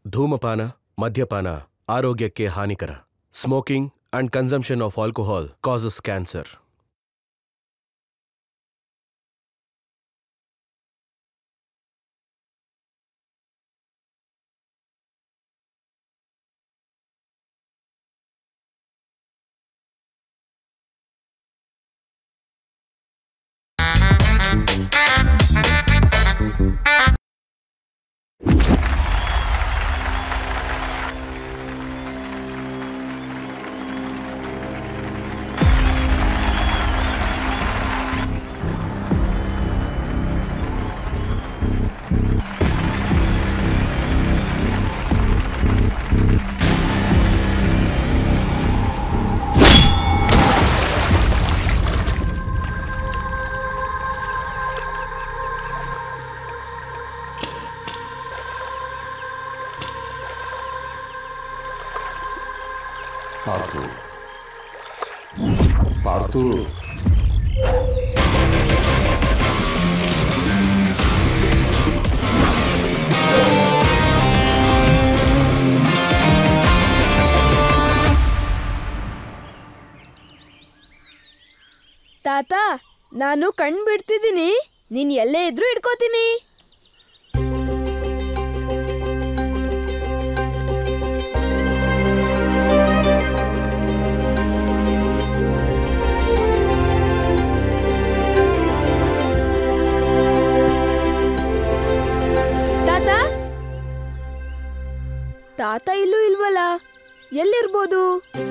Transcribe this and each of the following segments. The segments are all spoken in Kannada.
ಧೂಮಪಾನ ಮದ್ಯಪಾನ ಆರೋಗ್ಯಕ್ಕೆ ಹಾನಿಕರ smoking and consumption of alcohol causes cancer ಪಾರ್ತು ಪಾರ್ತು ತಾತ ನಾನು ಕಣ್ ಬಿಡ್ತಿದ್ದೀನಿ ನೀನ್ ಎಲ್ಲೇ ಇದ್ರೂ ಇಟ್ಕೋತೀನಿ ತಾತ ತಾತ ಇಲ್ಲೂ ಇಲ್ವಲ್ಲ ಎಲ್ಲಿರ್ಬೋದು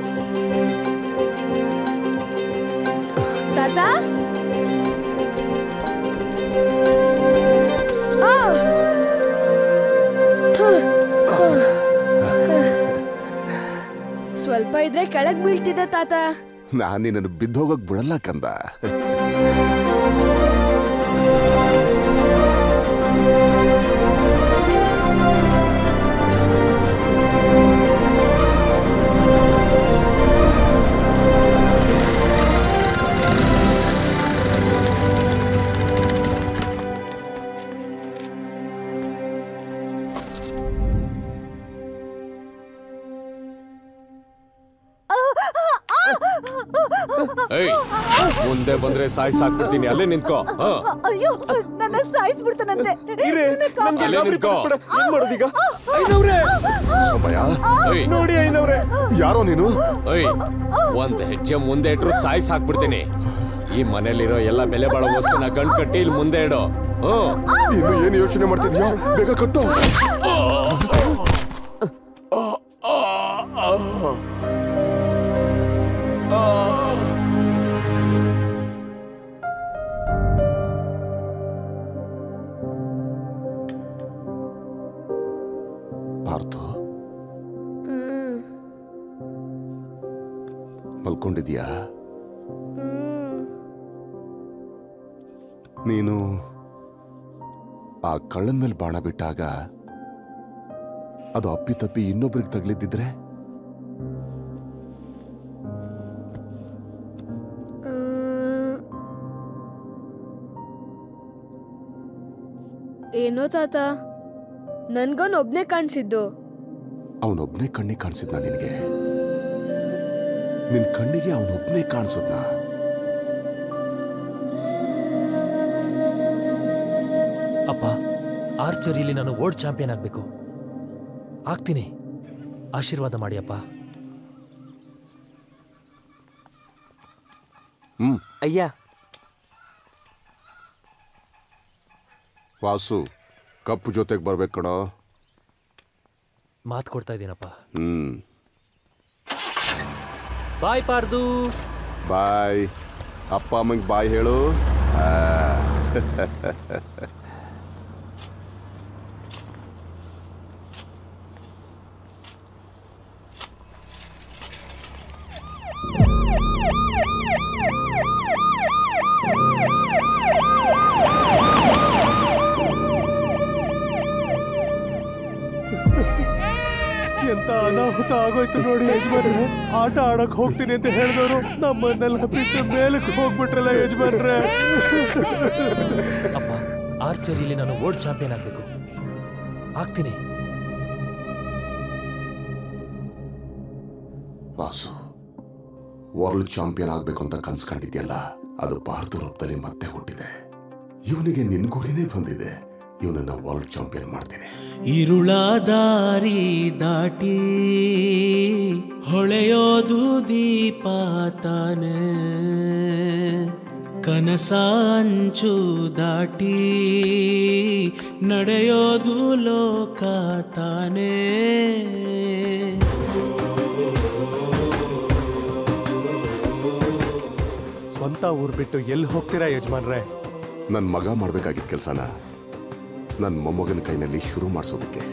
ತಾತ ಆ! ಸ್ವಲ್ಪ ಇದ್ರೆ ಕೆಳಗ್ ಬೀಳ್ತಿದ್ದ ತಾತ ನಾನು ನಿನ್ನನ್ನು ಬಿದ್ದೋಗಕ್ ಬಿಡಲ್ಲ ಕಂದ ಏಯ್ ಮುಂದೆ ಬಂದ್ರೆ ಸಾಯ್ಸ್ ಹಾಕ್ಬಿಡ್ತೀನಿ ಅಲ್ಲೇ ನಿಂತ್ಕೋ ಹ. ಅಯ್ಯೋ ನನ್ನ ಸಾಯಿಸ್ಬಿಡ್ತಾನಂತೆ ಅಲ್ಲೇ ನಿಂತ್ಕೋ ಸಮಯ ಏಯ್ ನೋಡಿ ಐನವ್ರೆ ಯಾರೋ ನೀನು ಏಯ್ ಒಂದ್ ಹೆಜ್ಜೆ ಮುಂದೆ ಇಟ್ರು ಸಾಯ್ಸ್ ಹಾಕ್ಬಿಡ್ತೀನಿ ಈ ಮನೇಲಿರೋ ಎಲ್ಲ ಬೆಲೆ ಬಾಳೋ ವಸ್ತುನ ಗಂಟ್ ಕಟ್ಟಿ ಇಲ್ಲಿ ಮುಂದೆ ಇಡು ಹ್ಮ್ ಇನ್ನು ಏನು ಯೋಚನೆ ಮಾಡ್ತಿದ್ಯಾ ಬೇಗ ಕಟ್ಟು ಪಾರ್ಥು ಮಲ್ಕೊಂಡಿದ್ಯಾ ನೀನು ಆ ಕಳ್ಳನ ಮೇಲೆ ಬಾಣ ಬಿಟ್ಟಾಗ ಅದು ಅಪ್ಪಿತಪ್ಪಿ ಇನ್ನೊಬ್ರಿಗೆ ತಗಲಿದ್ದಿದ್ರೆ ಏನೋ ತಾತ ನನ್ಗೊಂದ್ ಒಬ್ನೇ ಕಾಣಿಸಿದ್ದು ಅವನೊಬ್ನೇ ಕಣ್ಣಿಗೆ ಕಾಣಿಸಿದ್ನ ನಿನಗೆ ನಿನ್ ಕಣ್ಣಿಗೆ ಅವನೊಬ್ನೇ ಕಾಣಿಸದ್ನ ಅಪ್ಪ ಆರ್ಚರಿಲಿ ನಾನು ವರ್ಲ್ಡ್ ಚಾಂಪಿಯನ್ ಆಗಬೇಕು ಆಗ್ತೀನಿ ಆಶೀರ್ವಾದ ಮಾಡಿ ಅಪ್ಪ ಹ್ಮ್ ಅಯ್ಯ ವಾಸು ಕಪ್ಪು ಜೊತೆಗೆ ಬರ್ಬೇಕು ಕಣೋ ಮಾತು ಕೊಡ್ತಾ ಇದ್ದೀನಪ್ಪ ಹ್ಮ್ ಬಾಯ್ ಪಾರ್ದು ಬಾಯ್ ಅಪ್ಪ ಅಮ್ಮಂಗೆ ಬಾಯ್ ಹೇಳು ಆ. ಎಂತ ಅನಾಹುತ ಆಗೋಯ್ತು ನೋಡಿ ಯಜಮಾನ್ರೆ ಆಟ ಆಡಕ್ ಹೋಗ್ತೀನಿ ಅಂತ ಹೇಳಿದವರು ನಮ್ಮನ್ನೆಲ್ಲ ಬಿಟ್ಟು ಮೇಲಕ್ಕೆ ಹೋಗ್ಬಿಟ್ರಲ್ಲ ಯಜಮಾನ್ರೆ ಅಪ್ಪ ಆರ್ಚರಿಲಿ ನಾನು ವರ್ಲ್ಡ್ ಚಾಂಪಿಯನ್ ಆಗಬೇಕು ಆಗ್ತೀನಿ ಬಾಸು ವರ್ಲ್ಡ್ ಚಾಂಪಿಯನ್ ಆಗ್ಬೇಕು ಅಂತ ಕನ್ಸ್ಕೊಂಡಿದ್ಯಲ್ಲ ಅದು ಭಾರತ ರೂಪದಲ್ಲಿ ಮತ್ತೆ ಹುಟ್ಟಿದೆ ಇವನಿಗೆ ನಿನ್ ಗುರಿನೇ ಬಂದಿದೆ ಇವನನ್ನ ವರ್ಲ್ಡ್ ಚಾಂಪಿಯನ್ ಮಾಡ್ತೀನಿ ഇരുള ದಾರಿ ದಾಟಿ ಹೊಳೆಯೋದು ದೀಪ ತಾನೆ ಕನಸಾಂಚು ದಾಟಿ ನಡೆಯೋದು ಲೋಕ ತಾನೇ ಸ್ವಂತ ಊರ್ ಬಿಟ್ಟು ಎಲ್ಲಿ ಹೋಗ್ತೀರಾ ಯಜಮಾನ್ರೆ ನನ್ನ ಮಗ ಮಾಡ್ಬೇಕಾಗಿದ್ದ ಕೆಲಸನ ನನ್ನ ಮೊಮ್ಮಗನ ಕೈನಲ್ಲಿ ಶುರು ಮಾಡಿಸೋದಕ್ಕೆ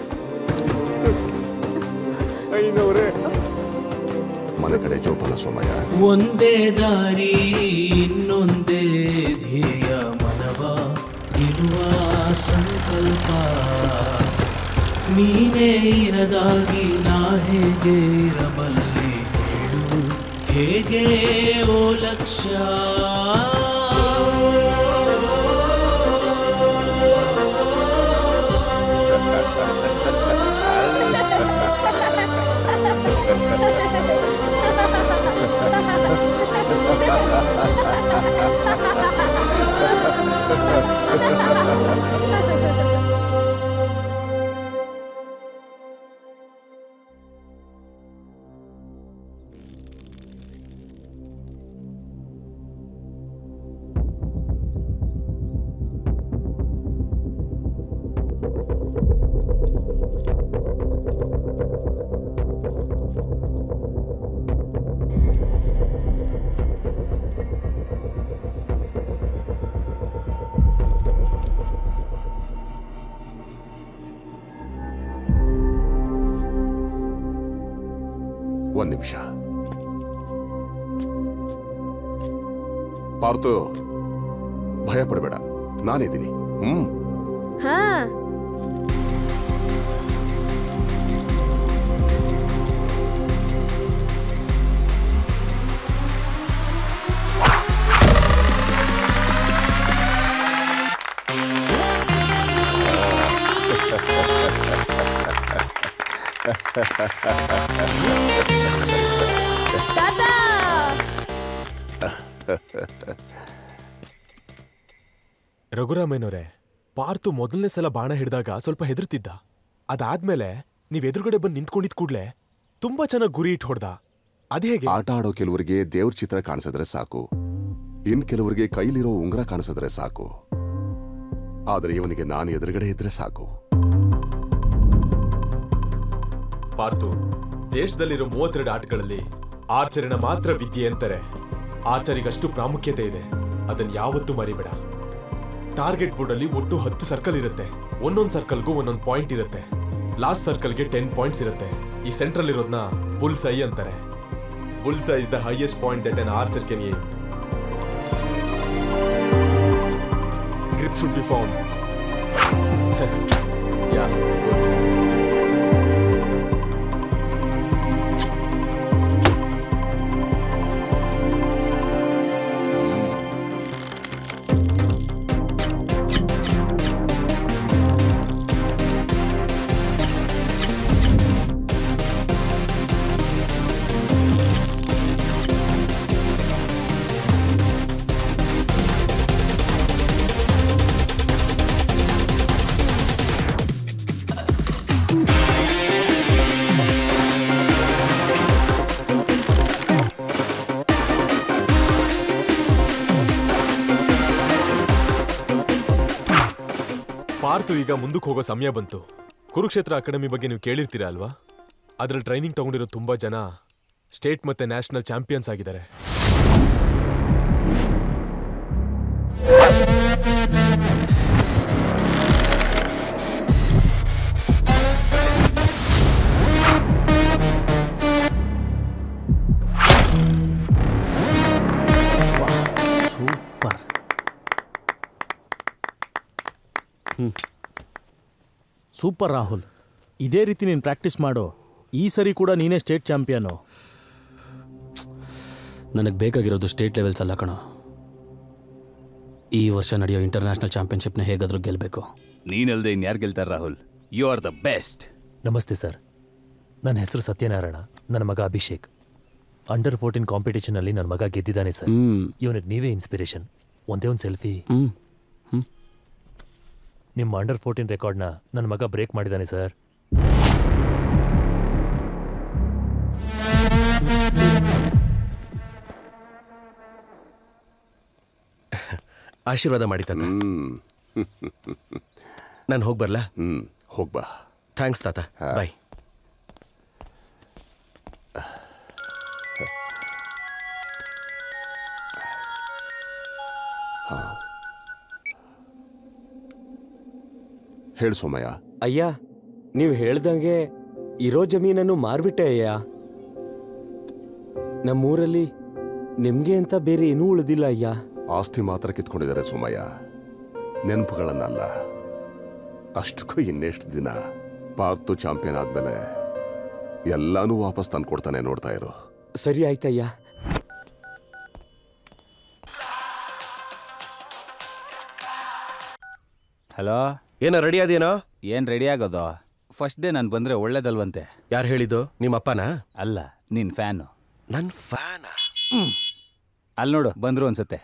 ಮನೆ ಕಡೆ ಜೋಪಾನ ಸೋಮಯ್ಯ ಒಂದೇ ದಾರಿ ಇನ್ನೊಂದೇ ಧ್ಯೇಯ ಮನವ ಇರುವ ಸಂಕಲ್ಪ ನೀನೇ ಇರದಾಗಿ ನಾ ಹೇಗೆ ಇರಬಲ್ಲೆ ಹೇಳು ಹೇಗೆ ಓ ಲಕ್ಷ್ಯ ಒಂದ್ ನಿಮಿಷ ಪಾರ್ತು ಭಯ ಪಡಬೇಡ ನಾನಿದ್ದೀನಿ ಹ್ಮ್ ಹಾ ತಾತ ರಘುರಾಮಯ್ಯನವರೇ ಪಾರ್ತು ಮೊದಲನೇ ಸಲ ಬಾಣ ಹಿಡಿದಾಗ ಸ್ವಲ್ಪ ಹೆದರ್ತಿದ್ದ ಅದಾದ್ಮೇಲೆ ನೀವ್ ಎದುರುಗಡೆ ಬಂದು ನಿಂತ್ಕೊಂಡಿದ್ ಕೂಡ್ಲೆ ತುಂಬಾ ಚೆನ್ನಾಗಿ ಗುರಿ ಇಟ್ಟು ಹೊಡ್ದ ಅದ್ ಹೇಗೆ ಆಟ ಆಡೋ ಕೆಲವರಿಗೆ ದೇವ್ರ ಚಿತ್ರ ಕಾಣಿಸಿದ್ರೆ ಸಾಕು ಇನ್ ಕೆಲವರಿಗೆ ಕೈಲಿರೋ ಉಂಗುರ ಕಾಣಿಸಿದ್ರೆ ಸಾಕು ಆದ್ರೆ ಇವನಿಗೆ ನಾನು ಎದುರುಗಡೆ ಇದ್ರೆ ಸಾಕು ಪಾರ್ತು ದೇಶದಲ್ಲಿರೋ ಮೂವತ್ತೆರಡು ಆಟಗಳಲ್ಲಿ ಆರ್ಚರಿನ ಮಾತ್ರ ವಿದ್ಯೆ ಅಂತಾರೆ ಆರ್ಚರಿಗಷ್ಟು ಪ್ರಾಮುಖ್ಯತೆ ಇದೆ ಅದನ್ನ ಯಾವತ್ತೂ ಮರಿಬೇಡ ಟಾರ್ಗೆಟ್ ಬೋರ್ಡ್ ಅಲ್ಲಿ ಒಟ್ಟು ಹತ್ತು ಸರ್ಕಲ್ ಇರುತ್ತೆ ಒಂದೊಂದ್ ಸರ್ಕಲ್ಗೂ ಒಂದೊಂದ್ ಪಾಯಿಂಟ್ ಇರುತ್ತೆ ಲಾಸ್ಟ್ ಸರ್ಕಲ್ಗೆ ಟೆನ್ ಪಾಯಿಂಟ್ಸ್ ಇರುತ್ತೆ ಈ ಸೆಂಟ್ರಲ್ ಇರೋದ್ನ ಬುಲ್ಸ್ ಐ ಅಂತಾರೆ bull's eye is the highest point that an archer can aim grip should be found yeah good ಪಾರ್ತು ಈಗ ಮುಂದಕ್ಕೆ ಹೋಗೋ ಸಮಯ ಬಂತು ಕುರುಕ್ಷೇತ್ರ ಅಕಾಡೆಮಿ ಬಗ್ಗೆ ನೀವು ಕೇಳಿರ್ತೀರಾ ಅಲ್ವಾ ಅದ್ರಲ್ಲಿ ಟ್ರೈನಿಂಗ್ ತಗೊಂಡಿರೋ ತುಂಬಾ ಜನ ಸ್ಟೇಟ್ ಮತ್ತೆ ನ್ಯಾಷನಲ್ ಚಾಂಪಿಯನ್ಸ್ ಆಗಿದ್ದಾರೆ ಸೂಪರ್ ಸೂಪರ್ ರಾಹುಲ್ ಇದೇ ರೀತಿ ನೀನು ಪ್ರಾಕ್ಟೀಸ್ ಮಾಡು ಈ ಸರಿ ಕೂಡ ನೀನೇ ಸ್ಟೇಟ್ ಚಾಂಪಿಯನು ನನಗೆ ಬೇಕಾಗಿರೋದು ಸ್ಟೇಟ್ ಲೆವೆಲ್ಸ್ ಅಲ್ಲ ಕಣೋ ಈ ವರ್ಷ ನಡೆಯೋ ಇಂಟರ್ನ್ಯಾಷನಲ್ ಚಾಂಪಿಯನ್ಶಿಪ್ನ ಹೇಗಾದರೂ ಗೆಲ್ಲಬೇಕು ನೀನಲ್ದೆ ಇನ್ಯಾರು ಗೆಲ್ತಾರೆ Rahul you are the best ನಮಸ್ತೆ ಸರ್ ನನ್ನ ಹೆಸರು ಸತ್ಯನಾರಾಯಣ ನನ್ನ ಮಗ ಅಭಿಷೇಕ್ ಅಂಡರ್ ಫೋರ್ಟೀನ್ ಕಾಂಪಿಟೇಷನ್ ಅಲ್ಲಿ ನನ್ನ ಮಗ ಗೆದ್ದಿದ್ದಾನೆ ಸರ್ ಹ್ಮ್. ಇವನಿಗೆ ನೀವೇ ಇನ್ಸ್ಪಿರೇಷನ್ ಒಂದೇ ಒಂದು ಸೆಲ್ಫಿ ಹ್ಮ್ ನಿಮ್ಮ ಅಂಡರ್ ಫೋರ್ಟೀನ್ ರೆಕಾರ್ಡ್ನ ನನ್ನ ಮಗ ಬ್ರೇಕ್ ಮಾಡಿದ್ದಾನೆ ಸರ್ ಆಶೀರ್ವಾದ ಮಾಡಿ ತಾತ ನಾನು ಹೋಗಿ ಬರ್ಲಾ ಹ್ಮ್ ಹೋಗ್ಬಾ ಥ್ಯಾಂಕ್ಸ್ ತಾತ ಬಾಯ್ ಹೇಳು ಸೋಮಯ್ಯ ಅಯ್ಯ ನೀವು ಹೇಳ್ದಂಗೆ ಇರೋ ಜಮೀನನ್ನು ಮಾರ್ಬಿಟ್ಟೆ ಅಯ್ಯ ನಮ್ಮೂರಲ್ಲಿ ನಿಮ್ಗೆ ಅಂತ ಬೇರೆ ಏನೂ ಉಳಿದಿಲ್ಲ ಅಯ್ಯ ಆಸ್ತಿ ಮಾತ್ರ ಕಿತ್ಕೊಂಡಿದ್ದಾರೆ ಸೋಮಯ್ಯ ನೆನಪುಗಳನ್ನಲ್ಲ ಅಷ್ಟಕ್ಕೂ ಇನ್ನೆಷ್ಟು ದಿನ ಪಾರ್ತು ಚಾಂಪಿಯನ್ ಆದ್ಮೇಲೆ ಎಲ್ಲಾನು ವಾಪಸ್ ತಂದು ಕೊಡ್ತಾನೆ ನೋಡ್ತಾ ಇರು ಸರಿ ಆಯ್ತಯ್ಯ ಹಲೋ ಏನೋ ರೆಡಿ ಅದೇನೋ ಏನ್ ರೆಡಿ ಆಗೋದು ಫಸ್ಟ್ ಡೇ ನಾನು ಬಂದ್ರೆ ಒಳ್ಳೇದಲ್ವಂತೆ ಯಾರು ಹೇಳಿದ್ದು ನಿಮ್ಮ ಅಪ್ಪನ ಅಲ್ಲ ನಿನ್ ಫ್ಯಾನು ನನ್ನ ಫ್ಯಾನ್ ಅಲ್ಲಿ ನೋಡು ಬಂದ್ರು ಅನ್ಸುತ್ತೆ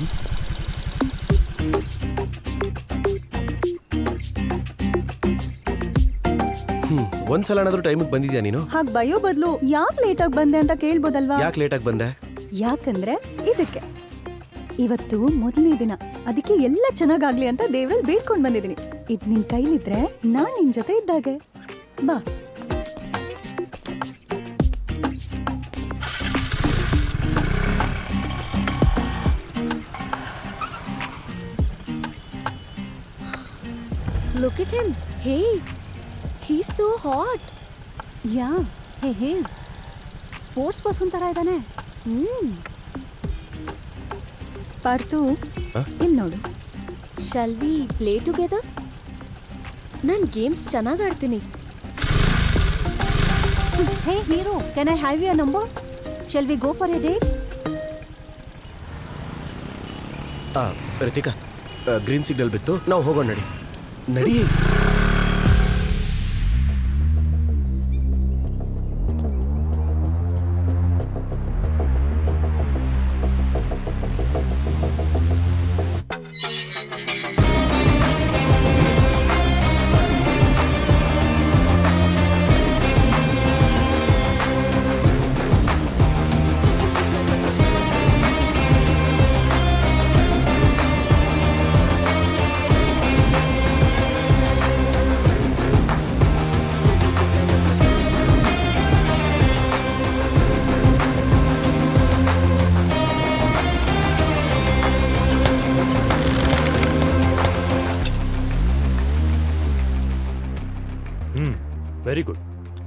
ಹ್ಮ್ ಒಂದ್ಸಲ ಏನಾದ್ರೂ ಟೈಮಿಗೆ ಬಂದಿದ್ಯಾ ನೀನು ಹಾಗ್ ಬಯೋ ಬದಲು ಯಾಕೆ ಲೇಟಾಗಿ ಬಂದೆ ಅಂತ ಕೇಳ್ಬೋದಲ್ವಾ ಯಾಕೆ ಲೇಟಾಗಿ ಬಂದೆ ಯಾಕಂದ್ರೆ ಇದಕ್ಕೆ ಇವತ್ತು ಮೊದಲನೇ ದಿನ ಅದಕ್ಕೆ ಎಲ್ಲ ಚೆನ್ನಾಗಾಗ್ಲಿ ಅಂತ ದೇವ್ರಲ್ಲಿ ಬೇಡ್ಕೊಂಡ್ ಬಂದಿದ್ದೀನಿ ಇದ್ ನಿನ್ ಕೈಲಿದ್ರೆ ನಾನ್ ನಿನ್ ಜೊತೆ ಇದ್ದಾಗೆ ಬಾ Look at him. Hey, he's so hot. Yeah hey hey sports person ತರ ಇದ್ದಾನೆ ಹ್ಮ್ ಪಾರ್ತು ಇಲ್ಲಿ ನೋಡು Shall we play together? ನಾನು ಗೇಮ್ಸ್ ಚೆನ್ನಾಗಿ ಆಡ್ತೀನಿ hey hero can I have your number shall we go for a date ಆ ರಿತಿಕಾ ಗ್ರೀನ್ ಸಿಗ್ನಲ್ ಬಿತ್ತು ನಾವು ಹೋಗೋಣ ನಡಿ ನಡಿ ಹ್ಮ್ ವೆರಿ ಗುಡ್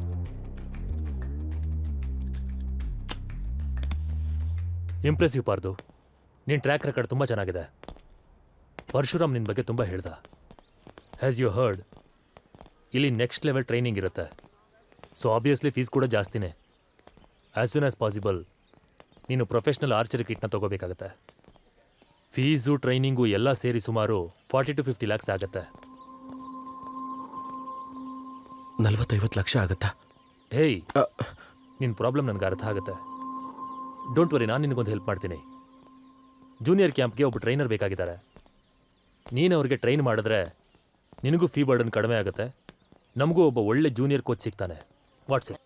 ಇಂಪ್ರೆಸಿವ್ ಪಾರ್ದು ನಿನ್ನ ಟ್ರ್ಯಾಕ್ ರೆಕಾರ್ಡ್ ತುಂಬ ಚೆನ್ನಾಗಿದೆ ಪರಶುರಾಮ್ ನಿನ್ನ ಬಗ್ಗೆ ತುಂಬ ಹೇಳ್ದ ಹ್ಯಾಸ್ ಯು ಹರ್ಡ್ ಇಲ್ಲಿ ನೆಕ್ಸ್ಟ್ ಲೆವೆಲ್ ಟ್ರೈನಿಂಗ್ ಇರುತ್ತೆ ಸೊ ಆಬ್ವಿಯಸ್ಲಿ ಫೀಸ್ ಕೂಡ ಜಾಸ್ತಿನೇ ಆ್ಯಸ್ ಸೂನ್ ಆಸ್ ಪಾಸಿಬಲ್ ನೀನು ಪ್ರೊಫೆಷ್ನಲ್ ಆರ್ಚರಿ ಕಿಟ್ನ ತಗೋಬೇಕಾಗತ್ತೆ ಫೀಸು ಟ್ರೈನಿಂಗು ಎಲ್ಲ ಸೇರಿ ಸುಮಾರು ಫಾರ್ಟಿ ಟು ಫಿಫ್ಟಿ ಲ್ಯಾಕ್ಸ್ ಆಗುತ್ತೆ ನಲ್ವತ್ತೈವತ್ತು ಲಕ್ಷ ಆಗತ್ತಾ ಹೇಯ್ ನಿನ್ನ ಪ್ರಾಬ್ಲಮ್ ನನಗೆ ಅರ್ಥ ಆಗುತ್ತೆ ಡೋಂಟ್ ವರಿ ನಾನು ನಿನಗೊಂದು ಹೆಲ್ಪ್ ಮಾಡ್ತೀನಿ ಜೂನಿಯರ್ ಕ್ಯಾಂಪ್ಗೆ ಒಬ್ಬ ಟ್ರೈನರ್ ಬೇಕಾಗಿದ್ದಾರೆ ನೀನು ಅವ್ರಿಗೆ ಟ್ರೈನ್ ಮಾಡಿದ್ರೆ ನಿನಗೂ ಫೀ ಬರ್ಡನ್ ಕಡಿಮೆ ಆಗುತ್ತೆ ನಮಗೂ ಒಬ್ಬ ಒಳ್ಳೆ ಜೂನಿಯರ್ ಕೋಚ್ ಸಿಗ್ತಾನೆ ವಾಟ್ಸಪ್